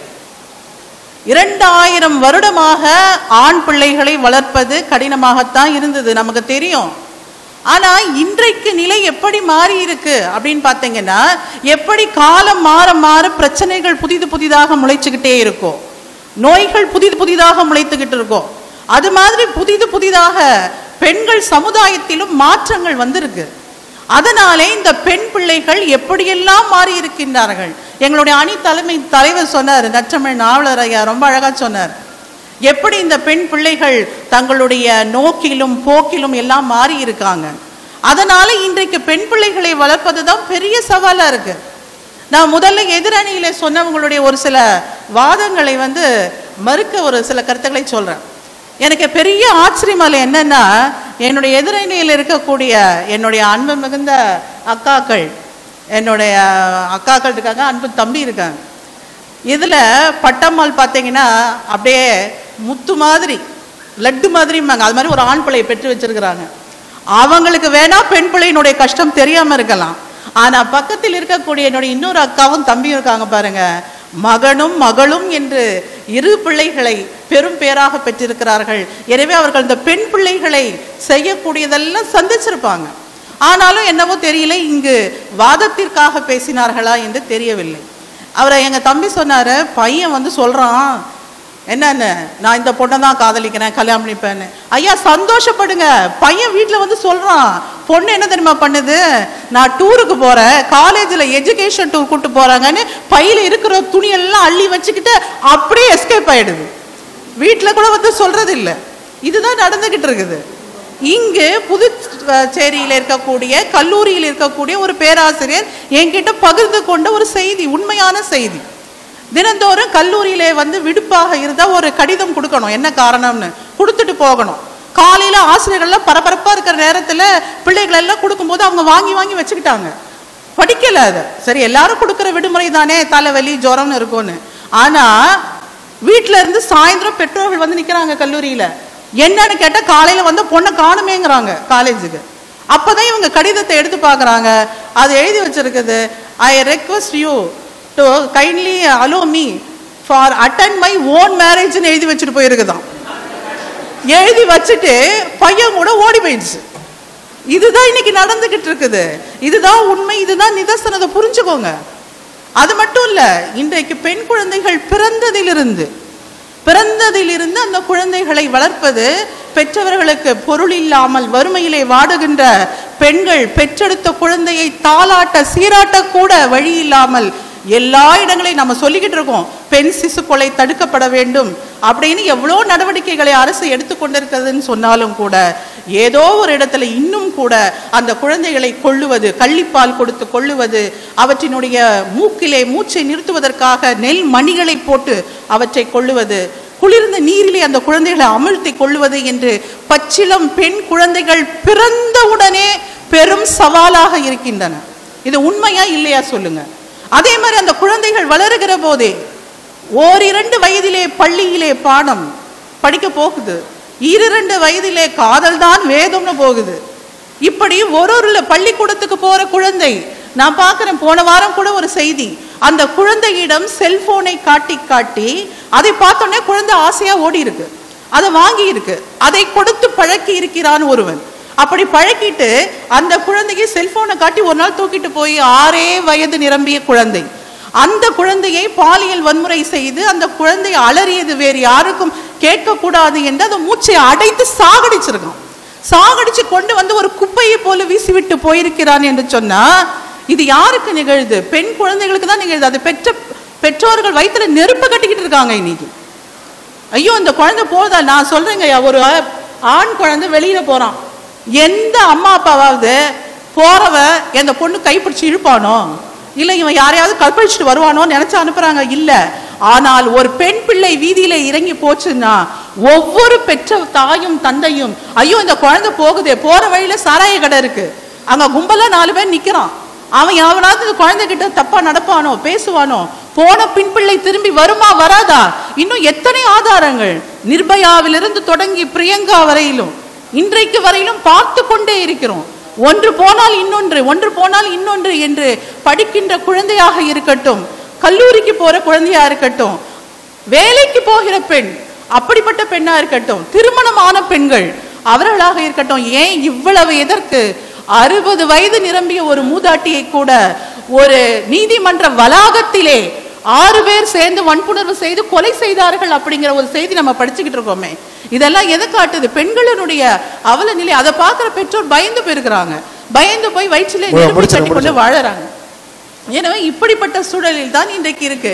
இரண்டாயிரம் வருடமாக ஆண் பிள்ளைகளை வளர்ப்பது கடினமாகத்தான் இருந்தது நமக்கு தெரியும் ஆனா இன்றைக்கு நிலை எப்படி மாறி இருக்கு அப்படின்னு பார்த்தீங்கன்னா எப்படி காலம் மாற மாற பிரச்சனைகள் புதிது புதிதாக முளைச்சுக்கிட்டே இருக்கும் நோய்கள் புதிது புதிதாக முளைத்துக்கிட்டு இருக்கும் அது மாதிரி புதிது புதிதாக பெண்கள் சமுதாயத்திலும் மாற்றங்கள் வந்திருக்கு அதனாலே இந்த பெண் பிள்ளைகள் எப்படியெல்லாம் மாறி இருக்கின்றார்கள் எங்களுடைய அணி தலைமை தலைவர் சொன்னார் நற்றமிழ் நாவலர் ஐயா ரொம்ப அழகா சொன்னார் எப்படி இந்த பெண் பிள்ளைகள் தங்களுடைய நோக்கிலும் போக்கிலும் எல்லாம் மாறி இருக்காங்க அதனால இன்றைக்கு பெண் பிள்ளைகளை வளர்ப்பது தான் பெரிய சவாலா இருக்கு நான் முதல்ல எதிரணியில சொன்னவங்களுடைய ஒரு சில வாதங்களை வந்து மறுக்க ஒரு சில கருத்துக்களை சொல்றேன் எனக்கு பெரிய ஆச்சரியம் அதில் என்னன்னா என்னுடைய எதிரணியில் இருக்கக்கூடிய என்னுடைய அன்பு மிகுந்த அக்காக்கள் என்னுடைய அக்காக்கள் இருக்காங்க அன்பு தம்பி இருக்காங்க இதில் பட்டம்மாள் பார்த்தீங்கன்னா அப்படியே முத்து மாதிரி லட்டு மாதிரிம்பாங்க அது மாதிரி ஒரு ஆண் பிள்ளையை பெற்று வச்சிருக்கிறாங்க அவங்களுக்கு வேணா பெண் பிள்ளையினுடைய கஷ்டம் தெரியாம இருக்கலாம் ஆனா பக்கத்தில் இருக்கக்கூடிய என்னுடைய இன்னொரு அக்காவும் தம்பியும் இருக்காங்க பாருங்க மகனும் மகளும் என்று இரு பிள்ளைகளை பெரும் பேராக பெற்றிருக்கிறார்கள் எனவே அவர்கள் இந்த பெண் பிள்ளைகளை செய்யக்கூடியதெல்லாம் சந்திச்சிருப்பாங்க ஆனாலும் என்னவோ தெரியல இங்கு வாதத்திற்காக பேசினார்களா என்று தெரியவில்லை அவரை எங்க தம்பி சொன்னாரு பையன் வந்து சொல்றான் என்னன்னு நான் இந்த பொண்ணை தான் காதலிக்கிறேன் கல்யாணம் பண்ணிப்பேன்னு ஐயா சந்தோஷப்படுங்க பையன் வீட்டில் வந்து சொல்றான் பொண்ணு என்ன தெரியுமா பண்ணுது நான் டூருக்கு போறேன் காலேஜில் எஜுகேஷன் டூர் கூட்டு போறாங்கன்னு பையில இருக்கிற துணியெல்லாம் அள்ளி வச்சுக்கிட்டு அப்படியே எஸ்கேப் ஆயிடுது வீட்டில் கூட வந்து சொல்றது இல்லை இதுதான் நடந்துகிட்டு இருக்குது இங்கு புதுச்சேரியில் இருக்கக்கூடிய கல்லூரியில் இருக்கக்கூடிய ஒரு பேராசிரியர் என்கிட்ட பகிர்ந்து கொண்ட ஒரு செய்தி உண்மையான செய்தி தினந்தோறும் கல்லூரியிலே வந்து விடுப்பாக இருந்தால் ஒரு கடிதம் கொடுக்கணும் என்ன காரணம்னு கொடுத்துட்டு போகணும் காலையில் ஆசிரியர்கள்லாம் பரபரப்பாக இருக்கிற நேரத்தில் பிள்ளைகள் எல்லாம் கொடுக்கும்போது அவங்க வாங்கி வாங்கி வச்சுக்கிட்டாங்க படிக்கல அதை சரி எல்லாரும் கொடுக்குற விடுமுறை தானே தலைவலி ஜுரம்னு இருக்கும்னு ஆனா வீட்ல இருந்து சாயந்தரம் பெற்றோர்கள் வந்து நிக்கிறாங்க கல்லூரியில என்னன்னு கேட்டா காலையில வந்து பொண்ணை காணுமேங்கிறாங்க காலேஜுக்கு அப்பதான் இவங்க கடிதத்தை எடுத்து பார்க்கறாங்க அது எழுதி வச்சிருக்குது I request you to kindly allow me for attend my own மேரேஜ்னு எழுதி வச்சுட்டு போயிருக்குதாம் எழுதி வச்சுட்டு பையன் கூட ஓடி போயிடுச்சு இதுதான் இன்னைக்கு நடந்துகிட்டு இருக்குது இதுதான் உண்மை இதுதான் நிதர்சனத்தை புரிஞ்சுக்கோங்க அது மட்டும் இல்ல இன்றைக்கு பெண் குழந்தைகள் பிறந்ததிலிருந்து பிறந்ததிலிருந்து அந்த குழந்தைகளை வளர்ப்பது பெற்றவர்களுக்கு பொருள் இல்லாமல் வறுமையிலே வாடுகின்ற பெண்கள் பெற்றெடுத்த குழந்தையை தாளாட்ட சீராட்ட கூட வழி இல்லாமல் எல்லா இடங்களையும் நம்ம சொல்லிக்கிட்டு இருக்கோம் பெண் சிசு கொலை தடுக்கப்பட வேண்டும் அப்படின்னு எவ்வளோ நடவடிக்கைகளை அரசு எடுத்துக்கொண்டிருக்கிறதுன்னு சொன்னாலும் கூட ஏதோ ஒரு இடத்துல இன்னும் கூட அந்த குழந்தைகளை கொள்ளுவது கள்ளிப்பால் கொடுத்து கொள்ளுவது அவற்றினுடைய மூக்கிலே மூச்சை நிறுத்துவதற்காக நெல் மணிகளை போட்டு அவற்றை கொள்ளுவது குளிர்ந்த நீரிலே அந்த குழந்தைகளை அமிழ்த்தி கொள்ளுவது என்று பச்சிளம் பெண் குழந்தைகள் பிறந்தவுடனே பெரும் சவாலாக இருக்கின்றன இது உண்மையா இல்லையா சொல்லுங்க அதே மாதிரி அந்த குழந்தைகள் வளருகிற போதே ஓரிரண்டு வயதிலே பள்ளியிலே பாடம் படிக்க போகுது இரண்டு வயதிலே காதல் தான் வேதம்னு போகுது இப்படி ஒரு ஒரு பள்ளிக்கூடத்துக்கு போற குழந்தை நான் பார்க்கிறேன் போன வாரம் கூட ஒரு செய்தி அந்த குழந்தையிடம் செல்போனை காட்டி காட்டி அதை பார்த்தோன்னே குழந்தை ஆசையா ஓடி இருக்கு அதை வாங்கி இருக்கு அதை கொடுத்து பழக்கி இருக்கிறான் ஒருவன் அப்படி பழக்கிட்டு அந்த குழந்தைக்கு செல்போனை காட்டி ஒரு நாள் தூக்கிட்டு போய் ஆறே வயது நிரம்பிய குழந்தை அந்த குழந்தையை பாலியல் வன்முறை செய்து அந்த குழந்தை அலறியது வேறு யாருக்கும் கேட்கக்கூடாது என்று அந்த மூச்சை அடைத்து சாகடிச்சிருக்கான் சாகடிச்சு கொண்டு வந்து ஒரு குப்பையை போல வீசிவிட்டு போயிருக்கிறான் என்று சொன்னா இது யாருக்கு நிகழுது பெண் குழந்தைகளுக்கு தான் நிகழுது அது பெற்ற பெற்றோர்கள் வயித்துல நெருப்பு கட்டிக்கிட்டு இருக்காங்க இன்னைக்கு ஐயோ இந்த குழந்தை போதா நான் சொல்றேங்க ஒரு ஆண் குழந்தை வெளியில போறான் எந்த அம்மா அப்பாவாவது போறவ எந்த பொண்ணு கைப்பிடிச்சு இழுப்பானோ இல்ல இவன் யாரையாவது கற்பழிச்சுட்டு வருவானோ நினைச்சு அனுப்புறாங்க இல்ல ஆனால் ஒரு பெண் பிள்ளை வீதியில இறங்கி போச்சுன்னா ஒவ்வொரு பெற்ற தாயும் தந்தையும் ஐயோ இந்த குழந்தை போகுதே போற வழியில சாராய கடை இருக்கு அங்க கும்பலா நாலு பேர் நிக்கிறான் அவன் எவனாவது இந்த குழந்தைகிட்ட தப்பா நடப்பானோ பேசுவானோ போன பின் பிள்ளை திரும்பி வருமா வராதா இன்னும் எத்தனை ஆதாரங்கள் நிர்பயாவிலிருந்து தொடங்கி பிரியங்கா வரையிலும் இன்றைக்கு வரையிலும் பார்த்து கொண்டே இருக்கிறோம் ஒன்று போனால் இன்னொன்று ஒன்று போனால் இன்னொன்று என்று படிக்கின்ற குழந்தையாக இருக்கட்டும் கல்லூரிக்கு போற குழந்தையா இருக்கட்டும் வேலைக்கு போகிற பெண் அப்படிப்பட்ட பெண்ணா இருக்கட்டும் திருமணமான பெண்கள் அவர்களாக இருக்கட்டும் ஏன் இவ்வளவு எதற்கு அறுபது வயது நிரம்பிய ஒரு மூதாட்டியை கூட ஒரு நீதிமன்ற வளாகத்திலே ஆறு பேர் சேர்ந்து வன்புணர்வு செய்து கொலை செய்தார்கள் அப்படிங்கிற ஒரு செய்தி நம்ம படிச்சுக்கிட்டு இருக்கோமே இதெல்லாம் எதை காட்டுது பெண்களினுடைய அவல நிலை அதை பார்க்குற பெற்றோர் பயந்து போயிருக்கிறாங்க பயந்து போய் வயிற்றிலே முடிச்சிருங்க, நெருப்பு கட்டி கொண்டு முடிச்சிருங்க. வாழறாங்க எனவே இப்படிப்பட்ட சூழலில் தான் இன்றைக்கு இருக்கு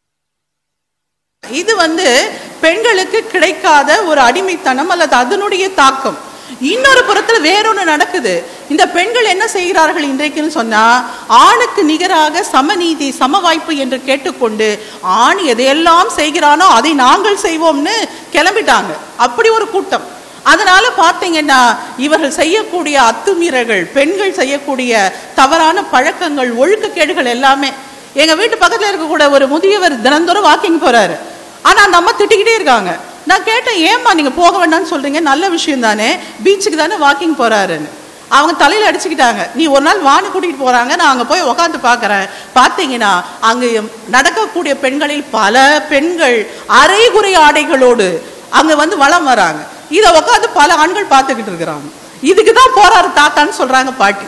இது வந்து பெண்களுக்கு கிடைக்காத ஒரு அடிமைத்தனம் அல்லது அதனுடைய தாக்கம் இன்னொரு புறத்துல வேறொன்று நடக்குது இந்த பெண்கள் என்ன செய்கிறார்கள் இன்றைக்குன்னு சொன்னா ஆணுக்கு நிகராக சமநீதி சம வாய்ப்பு என்று கேட்டுக்கொண்டு ஆண் எதையெல்லாம் செய்கிறானோ அதை நாங்கள் செய்வோம்னு கிளம்பிட்டாங்க அப்படி ஒரு கூட்டம் அதனால பார்த்தீங்கன்னா இவர்கள் செய்யக்கூடிய அத்துமீறல்கள் பெண்கள் செய்யக்கூடிய தவறான பழக்கங்கள் ஒழுக்கக்கேடுகள் எல்லாமே எங்க வீட்டு பக்கத்துல இருக்கக்கூடிய ஒரு முதியவர் தினந்தோறும் வாக்கிங் போறாரு ஆனா அந்த அம்மா திட்டிக்கிட்டே இருக்காங்க நான் கேட்டேன் ஏம்மா நீங்க போக வேண்டாம்னு சொல்றீங்க நல்ல விஷயம் தானே பீச்சுக்கு தானே வாக்கிங் போறாருன்னு அவங்க தலையில அடிச்சுக்கிட்டாங்க நீ ஒரு நாள் வானு கூட்டிட்டு போறாங்க நான் அங்க போய் உட்காந்து பார்க்கறேன் பார்த்தீங்கன்னா அங்க நடக்கக்கூடிய பெண்களில் பல பெண்கள் அரைகுறை ஆடைகளோடு அங்க வந்து வலம் வராங்க இதை உட்காந்து பல ஆண்கள் பார்த்துக்கிட்டு இருக்கிறாங்க இதுக்கு தான் போறாரு தாத்தான்னு சொல்றாங்க பாட்டி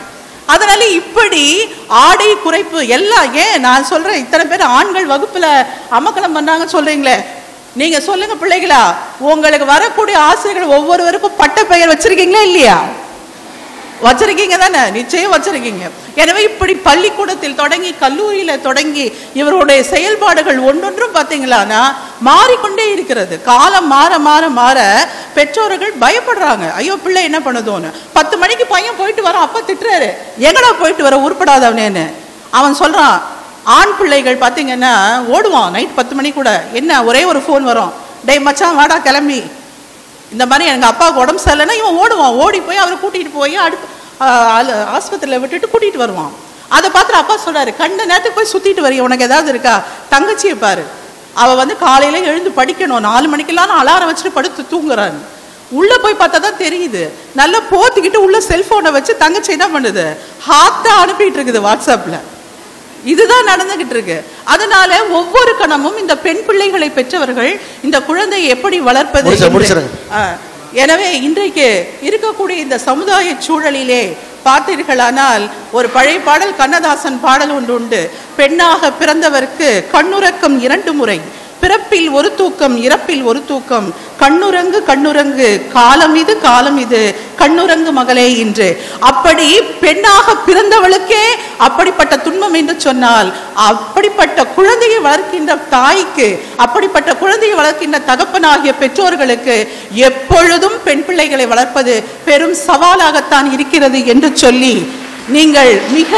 அதனால இப்படி ஆடை குறைப்பு எல்லாம் ஏன் நான் சொல்றேன் இத்தனை பேர் ஆண்கள் வகுப்புல அமக்கலம் பண்ணாங்க சொல்றீங்களே நீங்க சொல்லுங்க பிள்ளைகளா உங்களுக்கு வரக்கூடிய ஆசிரியர்கள் ஒவ்வொருவருக்கும் பட்ட பெயர் வச்சிருக்கீங்களா இல்லையா வச்சிருக்கீங்க தானே நிச்சயம் வச்சிருக்கீங்க எனவே இப்படி பள்ளிக்கூடத்தில் தொடங்கி கல்லூரியில தொடங்கி இவருடைய செயல்பாடுகள் ஒன்றொன்றும் பார்த்தீங்களான்னா மாறிக்கொண்டே இருக்கிறது காலம் மாற மாற மாற பெற்றோர்கள் பயப்படுறாங்க ஐயோ பிள்ளை என்ன பண்ணுதோன்னு பத்து மணிக்கு பையன் போயிட்டு வரான் அப்பா திட்டுறாரு எங்கடா போயிட்டு வர உருப்படாதவனேன்னு அவன் சொல்றான் ஆண் பிள்ளைகள் பார்த்தீங்கன்னா ஓடுவான் நைட் பத்து மணி கூட என்ன ஒரே ஒரு ஃபோன் வரும் டேய் மச்சான் வாடா கிளம்பி இந்த மாதிரி எங்கள் அப்பாவுக்கு உடம்பு சரியில்லைன்னா இவன் ஓடுவான் ஓடி போய் அவரை கூட்டிகிட்டு போய் அடுப்பு ஆஸ்பத்திரியில் விட்டுட்டு கூட்டிகிட்டு வருவான் அதை பார்த்துட்டு அப்பா சொல்றாரு கண்ட நேரத்துக்கு போய் சுற்றிட்டு வரைய உனக்கு ஏதாவது இருக்கா தங்கச்சியை பாரு அவள் வந்து காலையில் எழுந்து படிக்கணும் நாலு மணிக்கெல்லாம் நான் அலாரம் வச்சுட்டு படுத்து தூங்குறான்னு உள்ள போய் பார்த்தா தான் தெரியுது நல்லா போத்திக்கிட்டு உள்ள செல்போனை வச்சு தங்கச்சி என்ன பண்ணுது ஹாத்தா அனுப்பிட்டு இருக்குது வாட்ஸ்அப்ல இதுதான் நடந்துகிட்டு இருக்கு அதனால ஒவ்வொரு கணமும் இந்த பெண் பிள்ளைகளை பெற்றவர்கள் இந்த குழந்தையை எப்படி வளர்ப்பது முடிச்சு- என்று- முடிச்சிருங்க. ஆ, எனவே இன்றைக்கு இருக்கக்கூடிய இந்த சமுதாய சூழலிலே பார்த்தீர்களானால் ஒரு பழைய பாடல் கண்ணதாசன் பாடல் ஒன்று உண்டு பெண்ணாக பிறந்தவர்க்கு கண்ணுறக்கம் இரண்டு முறை பிறப்பில் ஒரு தூக்கம் இறப்பில் ஒரு தூக்கம் கண்ணுறங்கு கண்ணுறங்கு காலம் இது காலம் இது கண்ணுறங்கு மகளே இன்று அப்படி பெண்ணாக பிறந்தவளுக்கே அப்படிப்பட்ட துன்பம் என்று சொன்னால் அப்படிப்பட்ட குழந்தையை வளர்க்கின்ற தாய்க்கு அப்படிப்பட்ட குழந்தையை வளர்க்கின்ற தகப்பனாகிய பெற்றோர்களுக்கு எப்பொழுதும் பெண் பிள்ளைகளை வளர்ப்பது பெரும் சவாலாகத்தான் இருக்கிறது என்று சொல்லி நீங்கள் மிக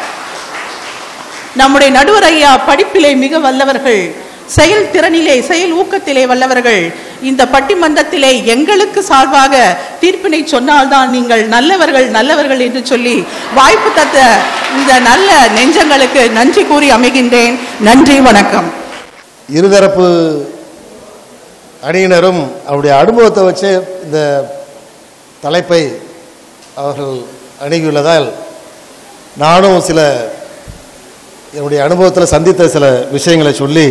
நம்முடைய நடுவர் ஐயா படிப்பிலே மிக வல்லவர்கள் செயல் திறனிலே செயல் ஊக்கத்திலே வல்லவர்கள் இந்த பட்டிமன்றத்திலே எங்களுக்கு சார்பாக தீர்ப்பினை சொன்னால்தான் நீங்கள் நல்லவர்கள் நல்லவர்கள் என்று சொல்லி வாய்ப்பு தந்த இந்த நல்ல நெஞ்சங்களுக்கு நன்றி கூறி அமைகின்றேன் நன்றி வணக்கம் இருதரப்பு அணியினரும் அவருடைய அனுபவத்தை வச்சு இந்த தலைப்பை அவர்கள் அணுகியுள்ளதால் நானும் சில என்னுடைய அனுபவத்தில் சந்தித்த சில விஷயங்களை சொல்லி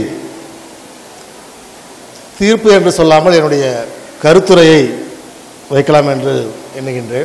தீர்ப்பு என்று சொல்லாமல் என்னுடைய கருத்துரையை வைக்கலாம் என்று எண்ணுகின்றேன்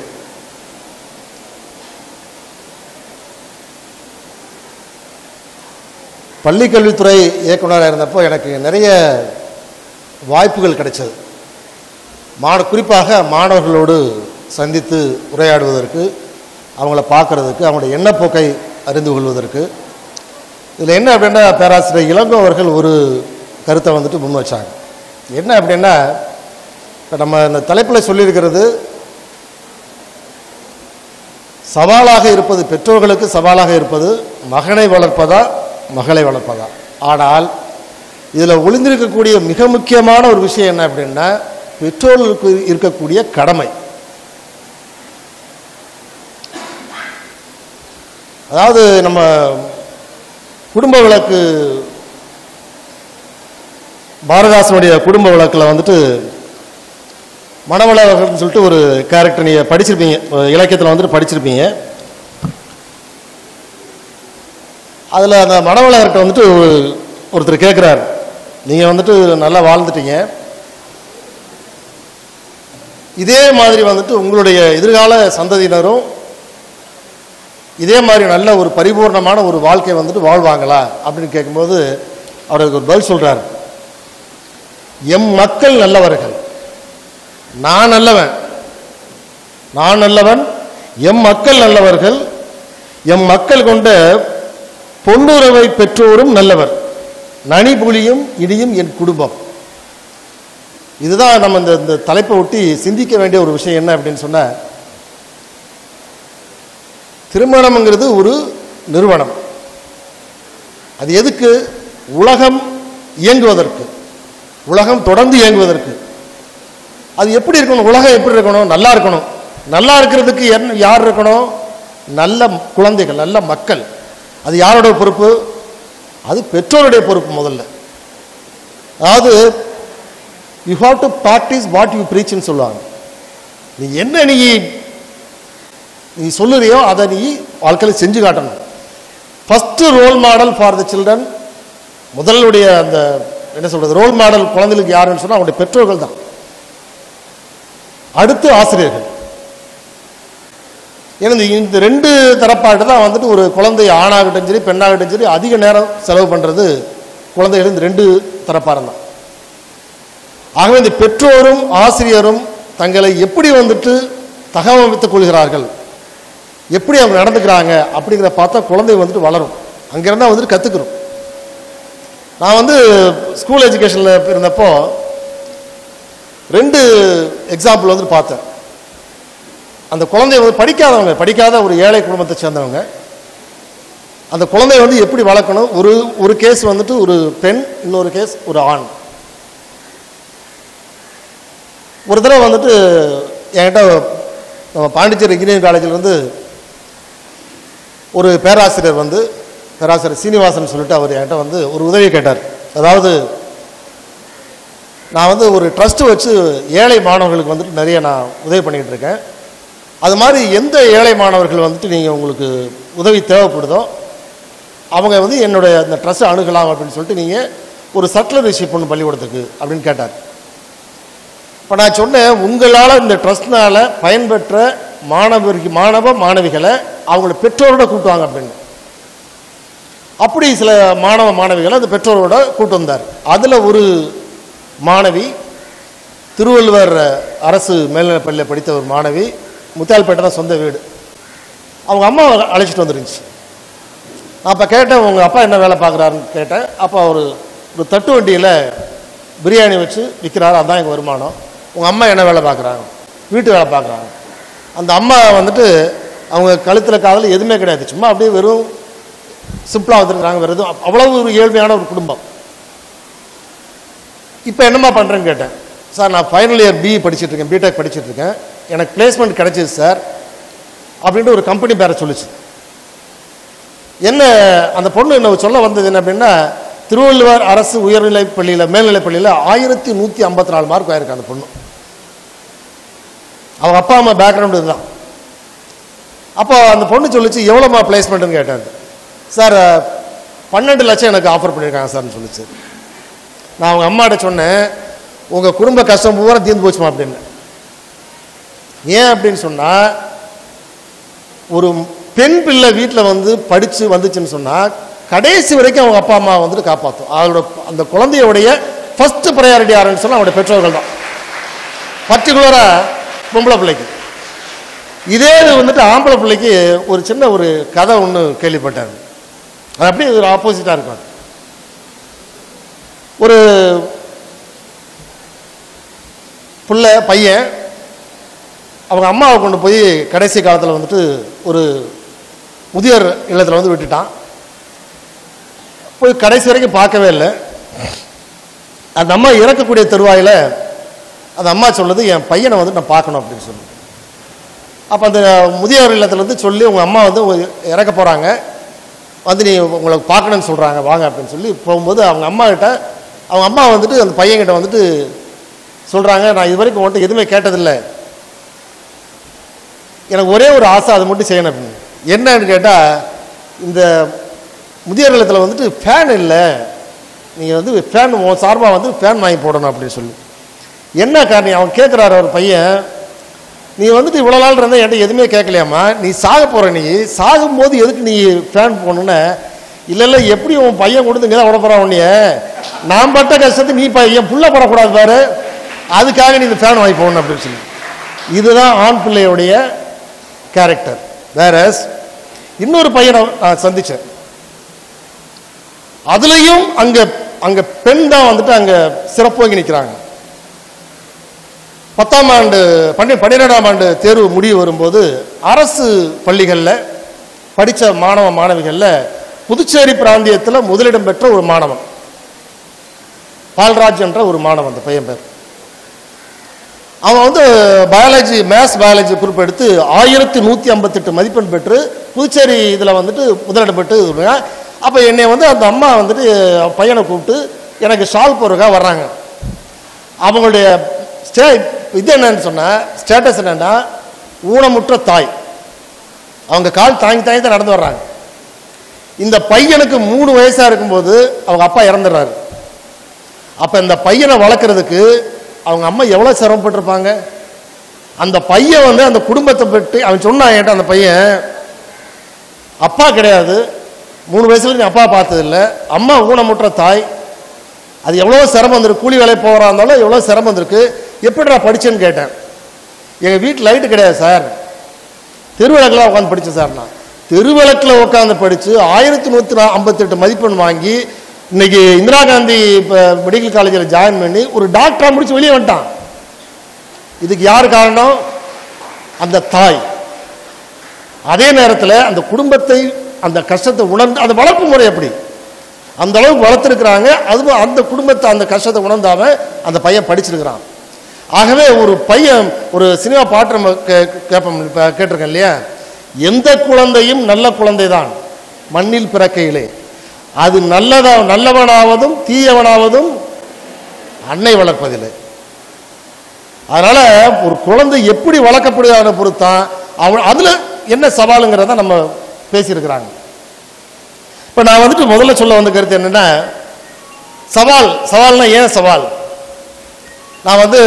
பள்ளிக்கல்வித்துறை இயக்குனராக இருந்தப்போ எனக்கு நிறைய வாய்ப்புகள் கிடைச்சது மாண குறிப்பாக மாணவர்களோடு சந்தித்து உரையாடுவதற்கு அவங்கள பார்க்கறதுக்கு அவங்களுடைய எண்ணப்போக்கை அறிந்து கொள்வதற்கு இதில் என்ன அப்படின்னா பேராசிரியர் இளங்கோ அவர்கள் ஒரு கருத்தை வந்துட்டு முன் வச்சாங்க என்ன அப்படின்னா இப்போ நம்ம இந்த தலைப்பில் சொல்லியிருக்கிறது சவாலாக இருப்பது பெற்றோர்களுக்கு சவாலாக இருப்பது மகனை வளர்ப்பதா மகளை வளர்ப்பதா ஆனால் இதில் ஒளிந்திருக்கக்கூடிய மிக முக்கியமான ஒரு விஷயம் என்ன அப்படின்னா பெற்றோர்களுக்கு இருக்கக்கூடிய கடமை அதாவது நம்ம குடும்ப விளக்கு பாரதாசனுடைய குடும்ப விளக்கில் வந்துட்டு மணவளவர்கள்னு சொல்லிட்டு ஒரு கேரக்டர் நீங்கள் படிச்சிருப்பீங்க இலக்கியத்தில் வந்துட்டு படிச்சிருப்பீங்க அதில் அந்த மணவளவர்கிட்ட வந்துட்டு ஒரு- ஒருத்தர் கேட்குறாரு நீங்கள் வந்துட்டு நல்லா வாழ்ந்துட்டீங்க இதே மாதிரி வந்துட்டு உங்களுடைய எதிர்கால சந்ததியினரும் இதே மாதிரி நல்ல ஒரு பரிபூர்ணமான ஒரு வாழ்க்கை வந்துட்டு வாழ்வாங்களா அப்படின்னு கேட்கும்போது அவருக்கு ஒரு பதில் சொல்றார் எம் மக்கள் நல்லவர்கள் நான் நல்லவன் நான் நல்லவன் எம் மக்கள் நல்லவர்கள் எம் மக்கள் கொண்ட பொன்னுறவை பெற்றோரும் நல்லவர் நனிபுலியும் இனியும் என் குடும்பம் இதுதான் நம்ம இந்த இந்த தலைப்பை ஒட்டி சிந்திக்க வேண்டிய ஒரு விஷயம் என்ன அப்படின்னு சொன்னா திருமணம்ங்கிறது ஒரு நிறுவனம் அது எதுக்கு உலகம் இயங்குவதற்கு உலகம் தொடர்ந்து இயங்குவதற்கு அது எப்படி இருக்கணும் உலகம் எப்படி இருக்கணும் நல்லா இருக்கணும் நல்லா இருக்கிறதுக்கு என்ன யார் இருக்கணும் நல்ல குழந்தைகள் நல்ல மக்கள் அது யாரோட பொறுப்பு அது பெற்றோருடைய பொறுப்பு முதல்ல அதாவது you have to practise what you ப்ரீச்னு சொல்லுவாங்க நீ என்ன நீ நீ சொல்லுறியோ அதை நீ வாழ்க்கையில் செஞ்சு காட்டணும் first role model for the children முதலுடைய அந்த என்ன சொல்றது ரோல் மாடல் குழந்தைகளுக்கு யாருன்னு சொன்னால் அவங்களுடைய பெற்றோர்கள் தான் அடுத்து ஆசிரியர்கள் ஏன்னா இந்த- இந்த ரெண்டு தரப்பாட்டு தான் வந்துட்டு ஒரு குழந்தை ஆணாகட்டும் சரி பெண்ணாகட்டும் சரி அதிக நேரம் செலவு பண்ணுறது குழந்தைகள் இந்த ரெண்டு தரப்பாரம் தான் ஆகவே இந்த பெற்றோரும் ஆசிரியரும் தங்களை எப்படி வந்துட்டு தகவமைத்துக் கொள்கிறார்கள் எப்படி அவங்க நடந்துக்கிறாங்க அப்படிங்கிற பார்த்தா குழந்தை வந்துட்டு வளரும் அங்கிருந்தா வந்துட்டு கற்றுக்கிறோம் நான் வந்து ஸ்கூல் எஜுகேஷனில் இருந்தப்போ ரெண்டு எக்ஸாம்பிள் வந்து பார்த்தேன் அந்த குழந்தை வந்து படிக்காதவங்க படிக்காத ஒரு ஏழை குடும்பத்தை சேர்ந்தவங்க அந்த குழந்தைய வந்து எப்படி வளர்க்கணும் ஒரு ஒரு கேஸ் வந்துட்டு ஒரு பெண் இன்னொரு கேஸ் ஒரு ஆண் ஒரு தடவை வந்துட்டு என்கிட்ட நம்ம பாண்டிச்சேரி இன்ஜினியரிங் காலேஜில் வந்து ஒரு பேராசிரியர் வந்து பேராசிரியர் சீனிவாசன் சொல்லிட்டு அவர் என்கிட்ட வந்து ஒரு உதவி கேட்டார் அதாவது நான் வந்து ஒரு ட்ரஸ்ட் வச்சு ஏழை மாணவர்களுக்கு வந்துட்டு நிறைய நான் உதவி பண்ணிக்கிட்டு இருக்கேன் அது மாதிரி எந்த ஏழை மாணவர்கள் வந்துட்டு நீங்கள் உங்களுக்கு உதவி தேவைப்படுதோ அவங்க வந்து என்னுடைய அந்த ட்ரஸ்ட்டை அணுகலாம் அப்படின்னு சொல்லிட்டு நீங்கள் ஒரு சர்க்குலர் ரிசீவ் பண்ணணும் பள்ளிக்கூடத்துக்கு அப்படின்னு கேட்டார் இப்போ நான் சொன்னேன் உங்களால் இந்த ட்ரஸ்ட்னால பயன்பெற்ற மாணவருக்கு மாணவ மாணவிகளை அவங்களோட பெற்றோரோட கூட்டுவாங்க அப்படின்னு அப்படி சில மாணவ மாணவிகளை அந்த பெற்றோரோட கூட்டு வந்தார் அதில் ஒரு மாணவி திருவள்ளுவர் அரசு மேல்நிலைப்பள்ளியில் படித்த ஒரு மாணவி முத்தியால்பேட்டை தான் சொந்த வீடு அவங்க அம்மா அழைச்சிட்டு வந்துருந்துச்சு நான் அப்போ கேட்டேன் உங்கள் அப்பா என்ன வேலை பார்க்குறாருன்னு கேட்டேன் அப்போ அவர் ஒரு தட்டு வண்டியில் பிரியாணி வச்சு விற்கிறாரு அதான் எங்கள் வருமானம் உங்கள் அம்மா என்ன வேலை பார்க்குறாங்க வீட்டு வேலை பார்க்குறாங்க அந்த அம்மா வந்துட்டு அவங்க கழுத்தில் காதில் எதுவுமே கிடையாது சும்மா அப்படியே வெறும் சிம்பிளாக வந்துருக்காங்க வேறு எதுவும் அவ்வளவு ஒரு ஏழ்மையான ஒரு குடும்பம் இப்போ என்னம்மா பண்ணுறேன்னு கேட்டேன் சார் நான் ஃபைனல் இயர் பிஇ படிச்சுட்டு இருக்கேன் பிடெக் படிச்சுட்டு இருக்கேன் எனக்கு பிளேஸ்மெண்ட் கிடைச்சிது சார் அப்படின்ட்டு ஒரு கம்பெனி பேரை சொல்லுச்சு என்ன அந்த பொண்ணு என்ன சொல்ல வந்தது என்ன அப்படின்னா திருவள்ளுவர் அரசு உயர்நிலைப் பள்ளியில் மேல்நிலைப் பள்ளியில் ஆயிரத்தி நூற்றி ஐம்பத்தி நாலு மார்க் ஆயிருக்கு அந்த பொண்ணு அவங்க அப்பா அம்மா பேக்ரவுண்டு இதுதான் அப்போ அந்த பொண்ணு சொல்லிச்சு எவ்வளோமா பிளேஸ்மெண்ட்டுன்னு கேட்டாங்க சார் பன்னெண்டு லட்சம் எனக்கு ஆஃபர் பண்ணியிருக்காங்க சார்னு சொல்லிச்சு நான் அவங்க அம்மாட்ட சொன்னேன் உங்கள் குடும்ப கஷ்டம் பூரா தீர்ந்து போச்சுமா அப்படின்னு ஏன் அப்படின்னு சொன்னால் ஒரு பெண் பிள்ளை வீட்டில் வந்து படித்து வந்துச்சுன்னு சொன்னால் கடைசி வரைக்கும் அவங்க அப்பா அம்மா வந்துட்டு காப்பாற்றும் அவளோட அந்த குழந்தையோடைய ஃபஸ்ட்டு ப்ரையாரிட்டி யாருன்னு சொன்னால் அவருடைய பெற்றோர்கள் தான் பர்டிகுலராக பொம்பளை பிள்ளைக்கு இதே இது வந்துட்டு ஆம்பளை பிள்ளைக்கு ஒரு சின்ன ஒரு கதை ஒன்று கேள்விப்பட்டார் அது அப்படியே ஒரு ஆப்போசிட்டாக இருக்கும் அது. ஒரு புள்ள பையன் அவங்க அம்மாவை கொண்டு போய் கடைசி காலத்தில் வந்துட்டு ஒரு முதியோர் இல்லத்தில் வந்து விட்டுட்டான் போய் கடைசி வரைக்கும் பார்க்கவே இல்லை அந்த அம்மா இறக்கக்கூடிய தருவாயில் அந்த அம்மா சொல்லுது என் பையனை வந்து நான் பார்க்கணும் அப்படின்னு சொல்லி அப்போ அந்த முதியோர் இல்லத்துலேருந்து சொல்லி உங்கள் அம்மா வந்து உங்க இறக்க போகிறாங்க வந்து நீ உங்களை பார்க்கணும்னு சொல்கிறாங்க வாங்க அப்படின்னு சொல்லி போகும்போது அவங்க அம்மா கிட்ட அவங்க அம்மா வந்துட்டு அந்த பையன்கிட்ட வந்துட்டு சொல்கிறாங்க நான் இது வரைக்கும் உன்கிட்ட எதுவுமே கேட்டதில்லை எனக்கு ஒரே ஒரு ஆசை அதை மட்டும் செய்யணும் அப்படின்னு என்னன்னு கேட்டால் இந்த முதியோர் இல்லத்தில் வந்துட்டு ஃபேன் இல்லை நீங்கள் வந்து ஃபேன் உன் சார்பாக வந்து ஃபேன் வாங்கி போடணும் அப்படின்னு சொல்லி என்ன காரணம் அவன் கேட்குறாரு அவர் பையன் நீ வந்துட்டு இவ்வளோ நாள் இருந்தால் என்கிட்ட எதுவுமே கேட்கலையாம்மா நீ சாக போகிற நீ சாகும்போது எதுக்கு நீ ஃபேன் போடணுன்னு இல்லை இல்லை எப்படி உன் பையன் கொடுத்து இங்கே தான் விட போகிறான் உன்னைய நான் பட்ட கஷ்டத்தை நீ ப என் புள்ள படக்கூடாது பாரு அதுக்காக நீ இந்த ஃபேன் வாங்கி போடணும் அப்படின்னு சொல்லி இதுதான் ஆண் பிள்ளையுடைய கேரக்டர் வேற இன்னொரு பையனை நான் சந்திச்சேன் அதுலேயும் அங்கே அங்கே பெண் தான் வந்துட்டு அங்கே சிறப்போங்கி நிற்கிறாங்க பத்தாம் ஆண்டு பன்னி பன்னிரெண்டாம் ஆண்டு தேர்வு முடிவு வரும்போது அரசு பள்ளிகளில் படித்த மாணவ மாணவிகளில் புதுச்சேரி பிராந்தியத்தில் முதலிடம் பெற்ற ஒரு மாணவன் பால்ராஜ் என்ற ஒரு மாணவன் அந்த பையன் பேர் அவன் வந்து பயாலஜி மேத்ஸ் பயாலஜி குரூப் எடுத்து ஆயிரத்தி நூற்றி ஐம்பத்தெட்டு மதிப்பெண் பெற்று புதுச்சேரி இதில் வந்துட்டு முதலிடம் பெற்று அப்போ என்னை வந்து அந்த அம்மா வந்துட்டு அவன் பையனை கூப்பிட்டு எனக்கு ஷால் போடுறதுக்காக வர்றாங்க அவங்களுடைய ஸ்டே இது என்னன்னு சொன்னால் ஸ்டேட்டஸ் என்னன்னா ஊனமுற்ற தாய் அவங்க கால் தாங்கி தாங்கி தான் நடந்து வர்றாங்க இந்த பையனுக்கு மூணு வயசாக இருக்கும்போது அவங்க அப்பா இறந்துடுறாரு அப்போ இந்த பையனை வளர்க்குறதுக்கு அவங்க அம்மா எவ்வளோ சிரமப்பட்டிருப்பாங்க அந்த பையன் வந்து அந்த குடும்பத்தை பற்றி அவன் சொன்னான் என்கிட்ட அந்த பையன் அப்பா கிடையாது மூணு வயசுல நீ அப்பா பார்த்ததில்ல அம்மா ஊனமுற்ற தாய் அது எவ்வளோ சிரமம் வந்திருக்கு கூலி வேலை போகிறா இருந்தாலும் எவ்வளோ சிரமம் வந்திருக்கு எப்படி நான் படித்தேன்னு கேட்டேன் எங்கள் வீட்டில் லைட்டு கிடையாது சார் தெருவிளக்கில் உட்காந்து படித்தேன் சார் நான் தெருவிளக்கில் உட்காந்து படித்து ஆயிரத்தி நூற்றி ஐம்பத்தெட்டு மதிப்பெண் வாங்கி இன்னைக்கு இந்திரா காந்தி இப்போ மெடிக்கல் காலேஜில் ஜாயின் பண்ணி ஒரு டாக்டராக முடிச்சு வெளியே வந்துட்டான் இதுக்கு யார் காரணம் அந்த தாய் அதே நேரத்தில் அந்த குடும்பத்தை அந்த கஷ்டத்தை உணர்ந்து அந்த வளர்ப்பு முறை எப்படி அந்த அளவுக்கு வளர்த்துருக்குறாங்க அதுவும் அந்த குடும்பத்தை அந்த கஷ்டத்தை உணர்ந்தாம அந்த பையன் படிச்சிருக்கிறான் ஆகவே ஒரு பையன் ஒரு சினிமா பாட்டு நம்ம கே- கேட்போம் இப்போ கேட்டிருக்கேன் இல்லையா எந்த குழந்தையும் நல்ல குழந்தை தான் மண்ணில் பிறக்கையிலே அது நல்லதா நல்லவனாவதும் தீயவனாவதும் அன்னை வளர்ப்பதில்லை அதனால ஒரு குழந்தை எப்படி வளர்க்கப்படுகிறத பொறுத்தான் அவன் அதுல என்ன சவாலுங்கிறத நம்ம பேசியிருக்கிறாங்க இப்போ நான் வந்துட்டு முதல்ல சொல்ல வந்த கருத்து என்னன்னா சவால் சவால்னா ஏன் சவால் நான் வந்து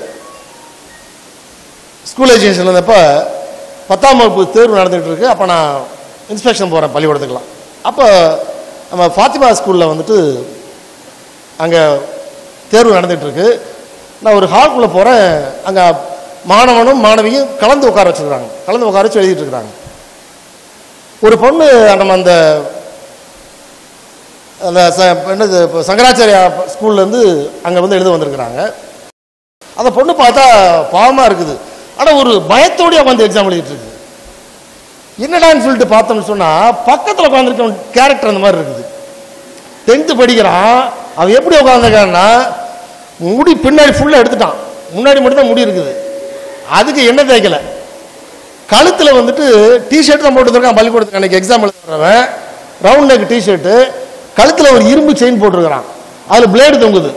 ஸ்கூல் எஜுகேஷன் இருந்தப்போ பத்தாம் வகுப்பு தேர்வு நடந்துகிட்டு இருக்கு அப்போ நான் இன்ஸ்பெக்ஷன் போகிறேன் பள்ளிக்கூடத்துக்குலாம் அப்போ நம்ம ஃபாத்திமா ஸ்கூலில் வந்துட்டு அங்கே தேர்வு நடந்துகிட்டு இருக்கு நான் ஒரு ஹால்குள்ளே போகிறேன் அங்கே மாணவனும் மாணவியும் கலந்து உட்கார வச்சுருக்காங்க கலந்து உட்கார வச்சு எழுதிட்டு இருக்கிறாங்க ஒரு பொண்ணு நம்ம அந்த அந்த ச- என்னது இப்போ சங்கராச்சாரியா ஸ்கூல்லேருந்து அங்கே வந்து எழுத வந்திருக்கிறாங்க அந்த பொண்ணு பார்த்தா பாவமாக இருக்குது ஆனால் ஒரு பயத்தோடய உட்காந்து எக்ஸாம் எழுதிட்டு இருக்கு என்னடான்னு சொல்லிட்டு பார்த்தோம்னு சொன்னால் பக்கத்தில் உட்காந்துருக்க கேரக்டர் அந்த மாதிரி இருக்குது டென்த்து படிக்கிறான் அவன் எப்படி உட்காந்துருக்கான்னா முடி பின்னாடி ஃபுல்லாக எடுத்துட்டான் முன்னாடி மட்டும் தான் முடி இருக்குது அதுக்கு என்ன தேய்க்கல கழுத்தில் வந்துட்டு டிஷர்ட் தான் போட்டு வந்திருக்கான் பள்ளிக்கூடத்துக்கு அன்னைக்கு எக்ஸாம் எழுத வர்றவன் ரவுண்ட் நெக் டிஷர்ட்டு கழுத்தில் ஒரு இரும்பு செயின் போட்டிருக்கிறான் அதில் பிளேடு தொங்குது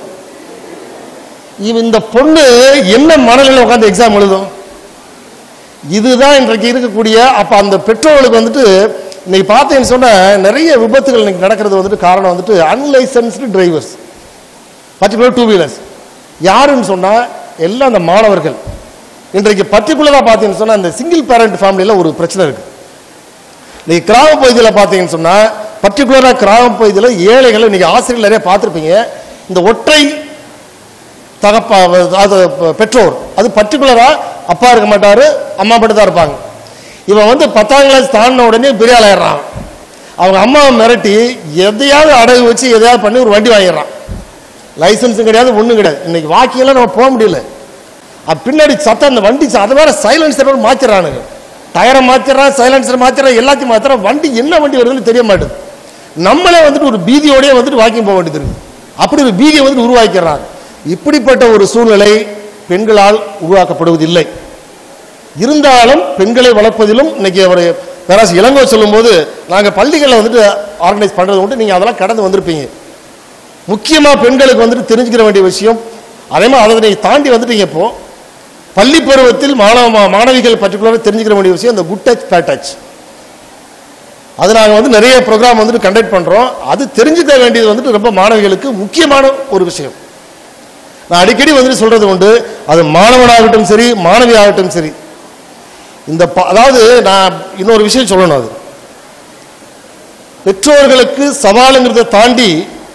இவன் இந்த பொண்ணு என்ன மனநிலையில் உட்காந்து எக்ஸாம் எழுதும் இதுதான் இன்றைக்கு இருக்கக்கூடிய அப்போ அந்த பெற்றோர்களுக்கு வந்துட்டு இன்னைக்கு பார்த்தேன்னு சொன்ன நிறைய விபத்துகள் இன்னைக்கு நடக்கிறது வந்துட்டு காரணம் வந்துட்டு unlicensed drivers particular two wheelers யாருன்னு சொன்னால் எல்லாம் அந்த மாணவர்கள் இன்றைக்கு பர்டிகுலராக பார்த்தீங்கன்னு சொன்னால் அந்த சிங்கிள் பேரண்ட் ஃபேமிலியில் ஒரு பிரச்சனை இருக்குது இன்னைக்கு கிராம பகுதியில் பார்த்தீங்கன்னு சொன்னால் பர்டிகுலராக கிராம பகுதியில் ஏழைகளை இன்னைக்கு ஆசிரியர்கள் நிறைய பார்த்துருப்பீங்க இந்த ஒற்றை தகப்பா அது பெற்றோர் அது பர்டிகுலராக அப்பா இருக்க மாட்டார் அம்மா மட்டும் தான் இருப்பாங்க இவன் வந்து பத்தாம் கிளாஸ் தாண்டின உடனே பெரிய ஆளாயிடுறான் அவங்க அம்மாவை மிரட்டி எதையாவது அடகு வச்சு எதையாவது பண்ணி ஒரு வண்டி வாங்கிடுறான் லைசன்ஸும் கிடையாது ஒன்றும் கிடையாது இன்னைக்கு வாக்கியெல்லாம் நம்ம போக முடியல அது பின்னாடி சத்தம் அந்த வண்டி ச- அது வேற சைலன்சர் மாத்திடுறானுங்க டயரை மாத்திடுறான் சைலன்சர் மாத்திடுறான் எல்லாத்தையும் மாத்திடுறான் வண்டி என்ன வண்டி வருதுன்னு தெரிய மாட்டேது நம்மளே வந்துட்டு ஒரு பீதியோடய வந்துட்டு வாக்கிங் போக வேண்டியது இருக்கு அப்படி ஒரு பீதியை வந்துட்டு உருவாக்கிறாங்க இப்படிப்பட்ட ஒரு சூழ்நிலை பெண்களால் உருவாக்கப்படுவதில்லை இருந்தாலும் பெண்களை வளர்ப்பதிலும் இன்னைக்கு அவர் பேராசி இளங்கோ சொல்லும்போது நாங்கள் பள்ளிகளில் வந்துட்டு ஆர்கனைஸ் பண்ணுறது உண்டு நீங்கள் அதெல்லாம் கடந்து வந்திருப்பீங்க முக்கியமாக பெண்களுக்கு வந்துட்டு தெரிஞ்சுக்கிற வேண்டிய விஷயம் அதே மாதிரி அதை நீங்கள் தாண்டி வந்துட்டீங்க இப்போ பள்ளி பருவத்தில் மாணவ மா- மாணவிகள் பர்டிகுலராக தெரிஞ்சுக்கிற வேண்டிய விஷயம் இந்த குட் டச் பேட் டச் அது நாங்கள் வந்து நிறைய ப்ரோக்ராம் வந்துட்டு கண்டக்ட் பண்ணுறோம் அது தெரிஞ்சுக்க வேண்டியது வந்துட்டு ரொம்ப மாணவிகளுக்கு முக்கியமான ஒரு விஷயம் நான் அடிக்கடி வந்துட்டு சொல்றது உண்டு அது மாணவனாகட்டும் சரி மாணவி ஆகட்டும் சரி இந்த ப- அதாவது நான் இன்னொரு விஷயம் சொல்லணும் அது பெற்றோர்களுக்கு சவாலுங்கிறத தாண்டி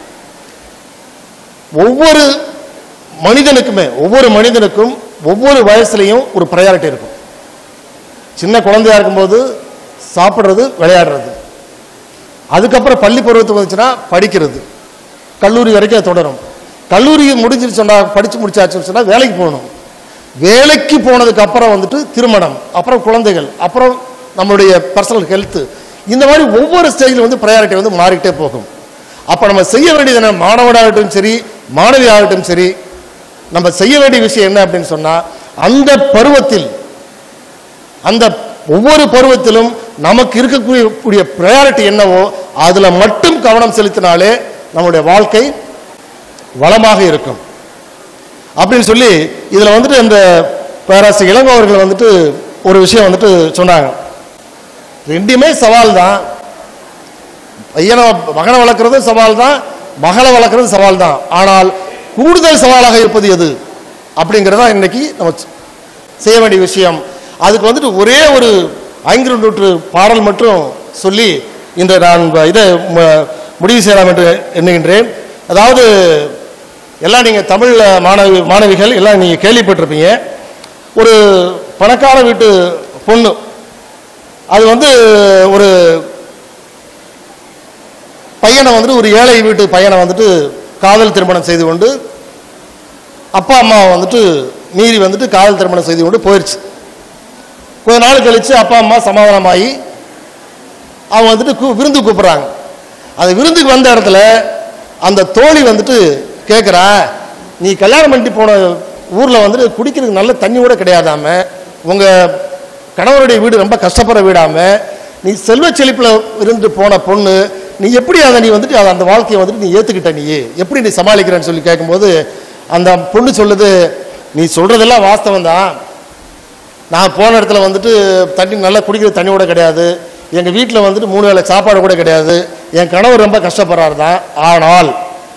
ஒவ்வொரு மனிதனுக்குமே ஒவ்வொரு மனிதனுக்கும் ஒவ்வொரு வயசுலையும் ஒரு ப்ரையாரிட்டி இருக்கும் சின்ன குழந்தையா இருக்கும்போது சாப்பிட்றது விளையாடுறது அதுக்கப்புறம் பள்ளி பருவத்துக்கு வந்துச்சுன்னா படிக்கிறது கல்லூரி வரைக்கும் அது தொடரும் கல்லூரி முடிஞ்சிருச்சு சொன்னா படித்து முடிச்சாச்சுன்னு சொன்னால் வேலைக்கு போகணும் வேலைக்கு போனதுக்கு அப்புறம் வந்துட்டு திருமணம் அப்புறம் குழந்தைகள் அப்புறம் நம்மளுடைய பர்சனல் ஹெல்த் இந்த மாதிரி ஒவ்வொரு ஸ்டேஜில் வந்து ப்ரையாரிட்டி வந்து மாறிக்கிட்டே போகும் அப்போ நம்ம செய்ய வேண்டியது என்ன மாணவனாகட்டும் சரி மாணவி ஆகட்டும் சரி நம்ம செய்ய வேண்டிய விஷயம் என்ன அப்படின்னு சொன்னால் அந்த பருவத்தில் அந்த ஒவ்வொரு பருவத்திலும் நமக்கு இருக்கக்கூடிய கூடிய ப்ரையாரிட்டி என்னவோ அதில் மட்டும் கவனம் செலுத்தினாலே நம்முடைய வாழ்க்கை வளமாக இருக்கும் அப்படின்னு சொல்லி இதில் வந்துட்டு இந்த பேராசிரியர் இளங்கோ அவர்கள் வந்துட்டு ஒரு விஷயம் வந்துட்டு சொன்னாங்க ரெண்டுமே சவால் தான் பையனை மகனை வளர்க்குறதும் சவால் தான் மகளை வளர்க்குறதும் சவால் தான் ஆனால் கூடுதல் சவாலாக இருப்பது எது அப்படிங்கிறதா இன்னைக்கு நம்ம செய்ய வேண்டிய விஷயம் அதுக்கு வந்துட்டு ஒரே ஒரு ஐந்து நூற்று பாடல் மட்டும் சொல்லி இந்த நான் இதை ம- முடிவு செய்யலாம் என்று எண்ணுகின்றேன் அதாவது எல்லாம் நீங்கள் தமிழ் மாணவி மாணவிகள் எல்லாம் நீங்கள் கேள்விப்பட்டிருப்பீங்க ஒரு பணக்கார வீட்டு பொண்ணு அது வந்து ஒரு பையனை வந்துட்டு ஒரு ஏழை வீட்டு பையனை வந்துட்டு காதல் திருமணம் செய்து கொண்டு அப்பா அம்மா வந்துட்டு மீறி வந்துட்டு காதல் திருமணம் செய்து கொண்டு போயிடுச்சு கொஞ்ச நாள் கழிச்சு அப்பா அம்மா சமாதானமாகி அவங்க வந்துட்டு கூ- விருந்து கூப்பிடுறாங்க அந்த விருந்துக்கு வந்த இடத்துல அந்த தோழி வந்துட்டு கேட்குறா நீ கல்யாணம் பண்ணிட்டு போன ஊரில் வந்துட்டு குடிக்கிறதுக்கு நல்ல தண்ணி கூட கிடையாதாம உங்கள் கணவருடைய வீடு ரொம்ப கஷ்டப்படுற வீடாம நீ செல்வ செழிப்பில் இருந்து போன பொண்ணு நீ எப்படி அதை நீ வந்துட்டு அதை அந்த வாழ்க்கையை வந்துட்டு நீ ஏற்றுக்கிட்ட நீ எப்படி நீ சமாளிக்கிறேன்னு சொல்லி கேட்கும்போது அந்த பொண்ணு சொல்லுது நீ சொல்கிறதெல்லாம் வாஸ்தவம் தான் நான் போன இடத்துல வந்துட்டு தண்ணி நல்லா குடிக்கிற தண்ணி கூட கிடையாது எங்கள் வீட்டில் வந்துட்டு மூணு வேளை சாப்பாடு கூட கிடையாது என் கணவர் ரொம்ப கஷ்டப்படுறாரு தான் ஆனால்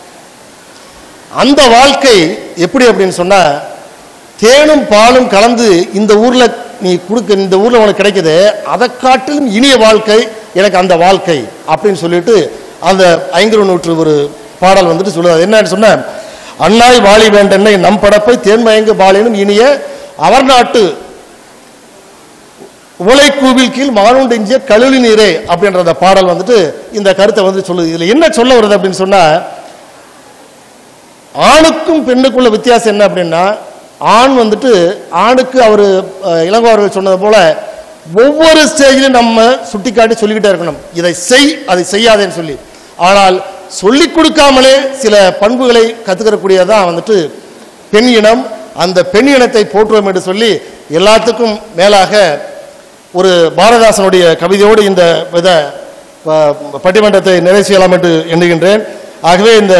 அந்த வாழ்க்கை எப்படி அப்படின்னு சொன்னால் தேனும் பாலும் கலந்து இந்த ஊரில் நீ கொடுக்க இந்த ஊரில் உனக்கு கிடைக்குது அதை காட்டிலும் இனிய வாழ்க்கை எனக்கு அந்த வாழ்க்கை அப்படின்னு சொல்லிட்டு அந்த ஐங்குறு நூற்று ஒரு பாடல் வந்துட்டு சொல்லுது அது என்னன்னு சொன்ன அண்ணாய் வாழி வேண்டென்னை நம் படப்பை தேன்மயங்கு பாலினும் இனிய அவர் நாட்டு உலைக்கூவில் கீழ் மகனுண்டு இஞ்சிய கழுவி நீரே அப்படின்ற அந்த பாடல் வந்துட்டு இந்த கருத்தை வந்து சொல்லுது இதுல என்ன சொல்ல வருது அப்படின்னு சொன்னா ஆணுக்கும் பெண்ணுக்குள்ள வித்தியாசம் என்ன அப்படின்னா ஆண் வந்துட்டு ஆணுக்கு அவர் இளங்கோ அவர்கள் சொன்னது போல ஒவ்வொரு ஸ்டேஜிலும் நம்ம சுட்டிக்காட்டி சொல்லிக்கிட்டே இருக்கணும் இதை செய் அதை செய்யாதேன்னு சொல்லி ஆனால் சொல்லிக் கொடுக்காமலே சில பண்புகளை கற்றுக்கிறக்கூடியதான் வந்துட்டு பெண் இனம் அந்த பெண் இனத்தை போற்றுவோம் என்று சொல்லி எல்லாத்துக்கும் மேலாக ஒரு பாரதாசனுடைய கவிதையோடு இந்த வித ப- பட்டிமன்றத்தை நிறைவு செய்யலாம் என்று எண்ணுகின்றேன் ஆகவே இந்த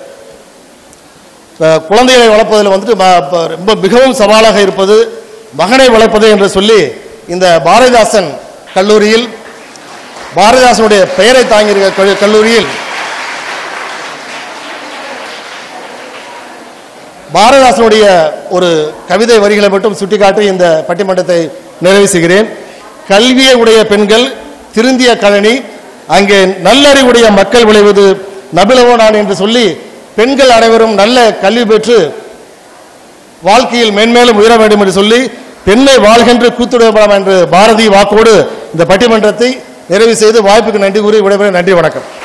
அஹ், குழந்தைகளை வளர்ப்பதில் வந்துட்டு ம- ப- ரொம்ப மிகவும் சவாலாக இருப்பது மகனை வளர்ப்பது என்று சொல்லி இந்த பாரதிதாசன் கல்லூரியில் பாரதிதாசனுடைய பெயரை தாங்கியிருக்க கல்லு- கல்லூரியில் பாரதிதாசனுடைய ஒரு கவிதை வரிகளை மட்டும் சுட்டிக்காட்டி இந்த பட்டிமன்றத்தை நிறைவு செய்கிறேன் கல்வியை உடைய பெண்கள் திருந்திய கழனி அங்கே நல்லறிவுடைய மக்கள் விளைவது நபிலவோ நான் என்று சொல்லி பெண்கள் அனைவரும் நல்ல கல்வி பெற்று வாழ்க்கையில் மென்மேலும் உயர வேண்டும் என்று சொல்லி பெண்ணை வாழ்கின்ற கூத்துடலாம் என்று பாரதி வாக்கோடு இந்த பட்டிமன்றத்தை நிறைவு செய்து வாய்ப்புக்கு நன்றி கூறி விடைபெற நன்றி வணக்கம்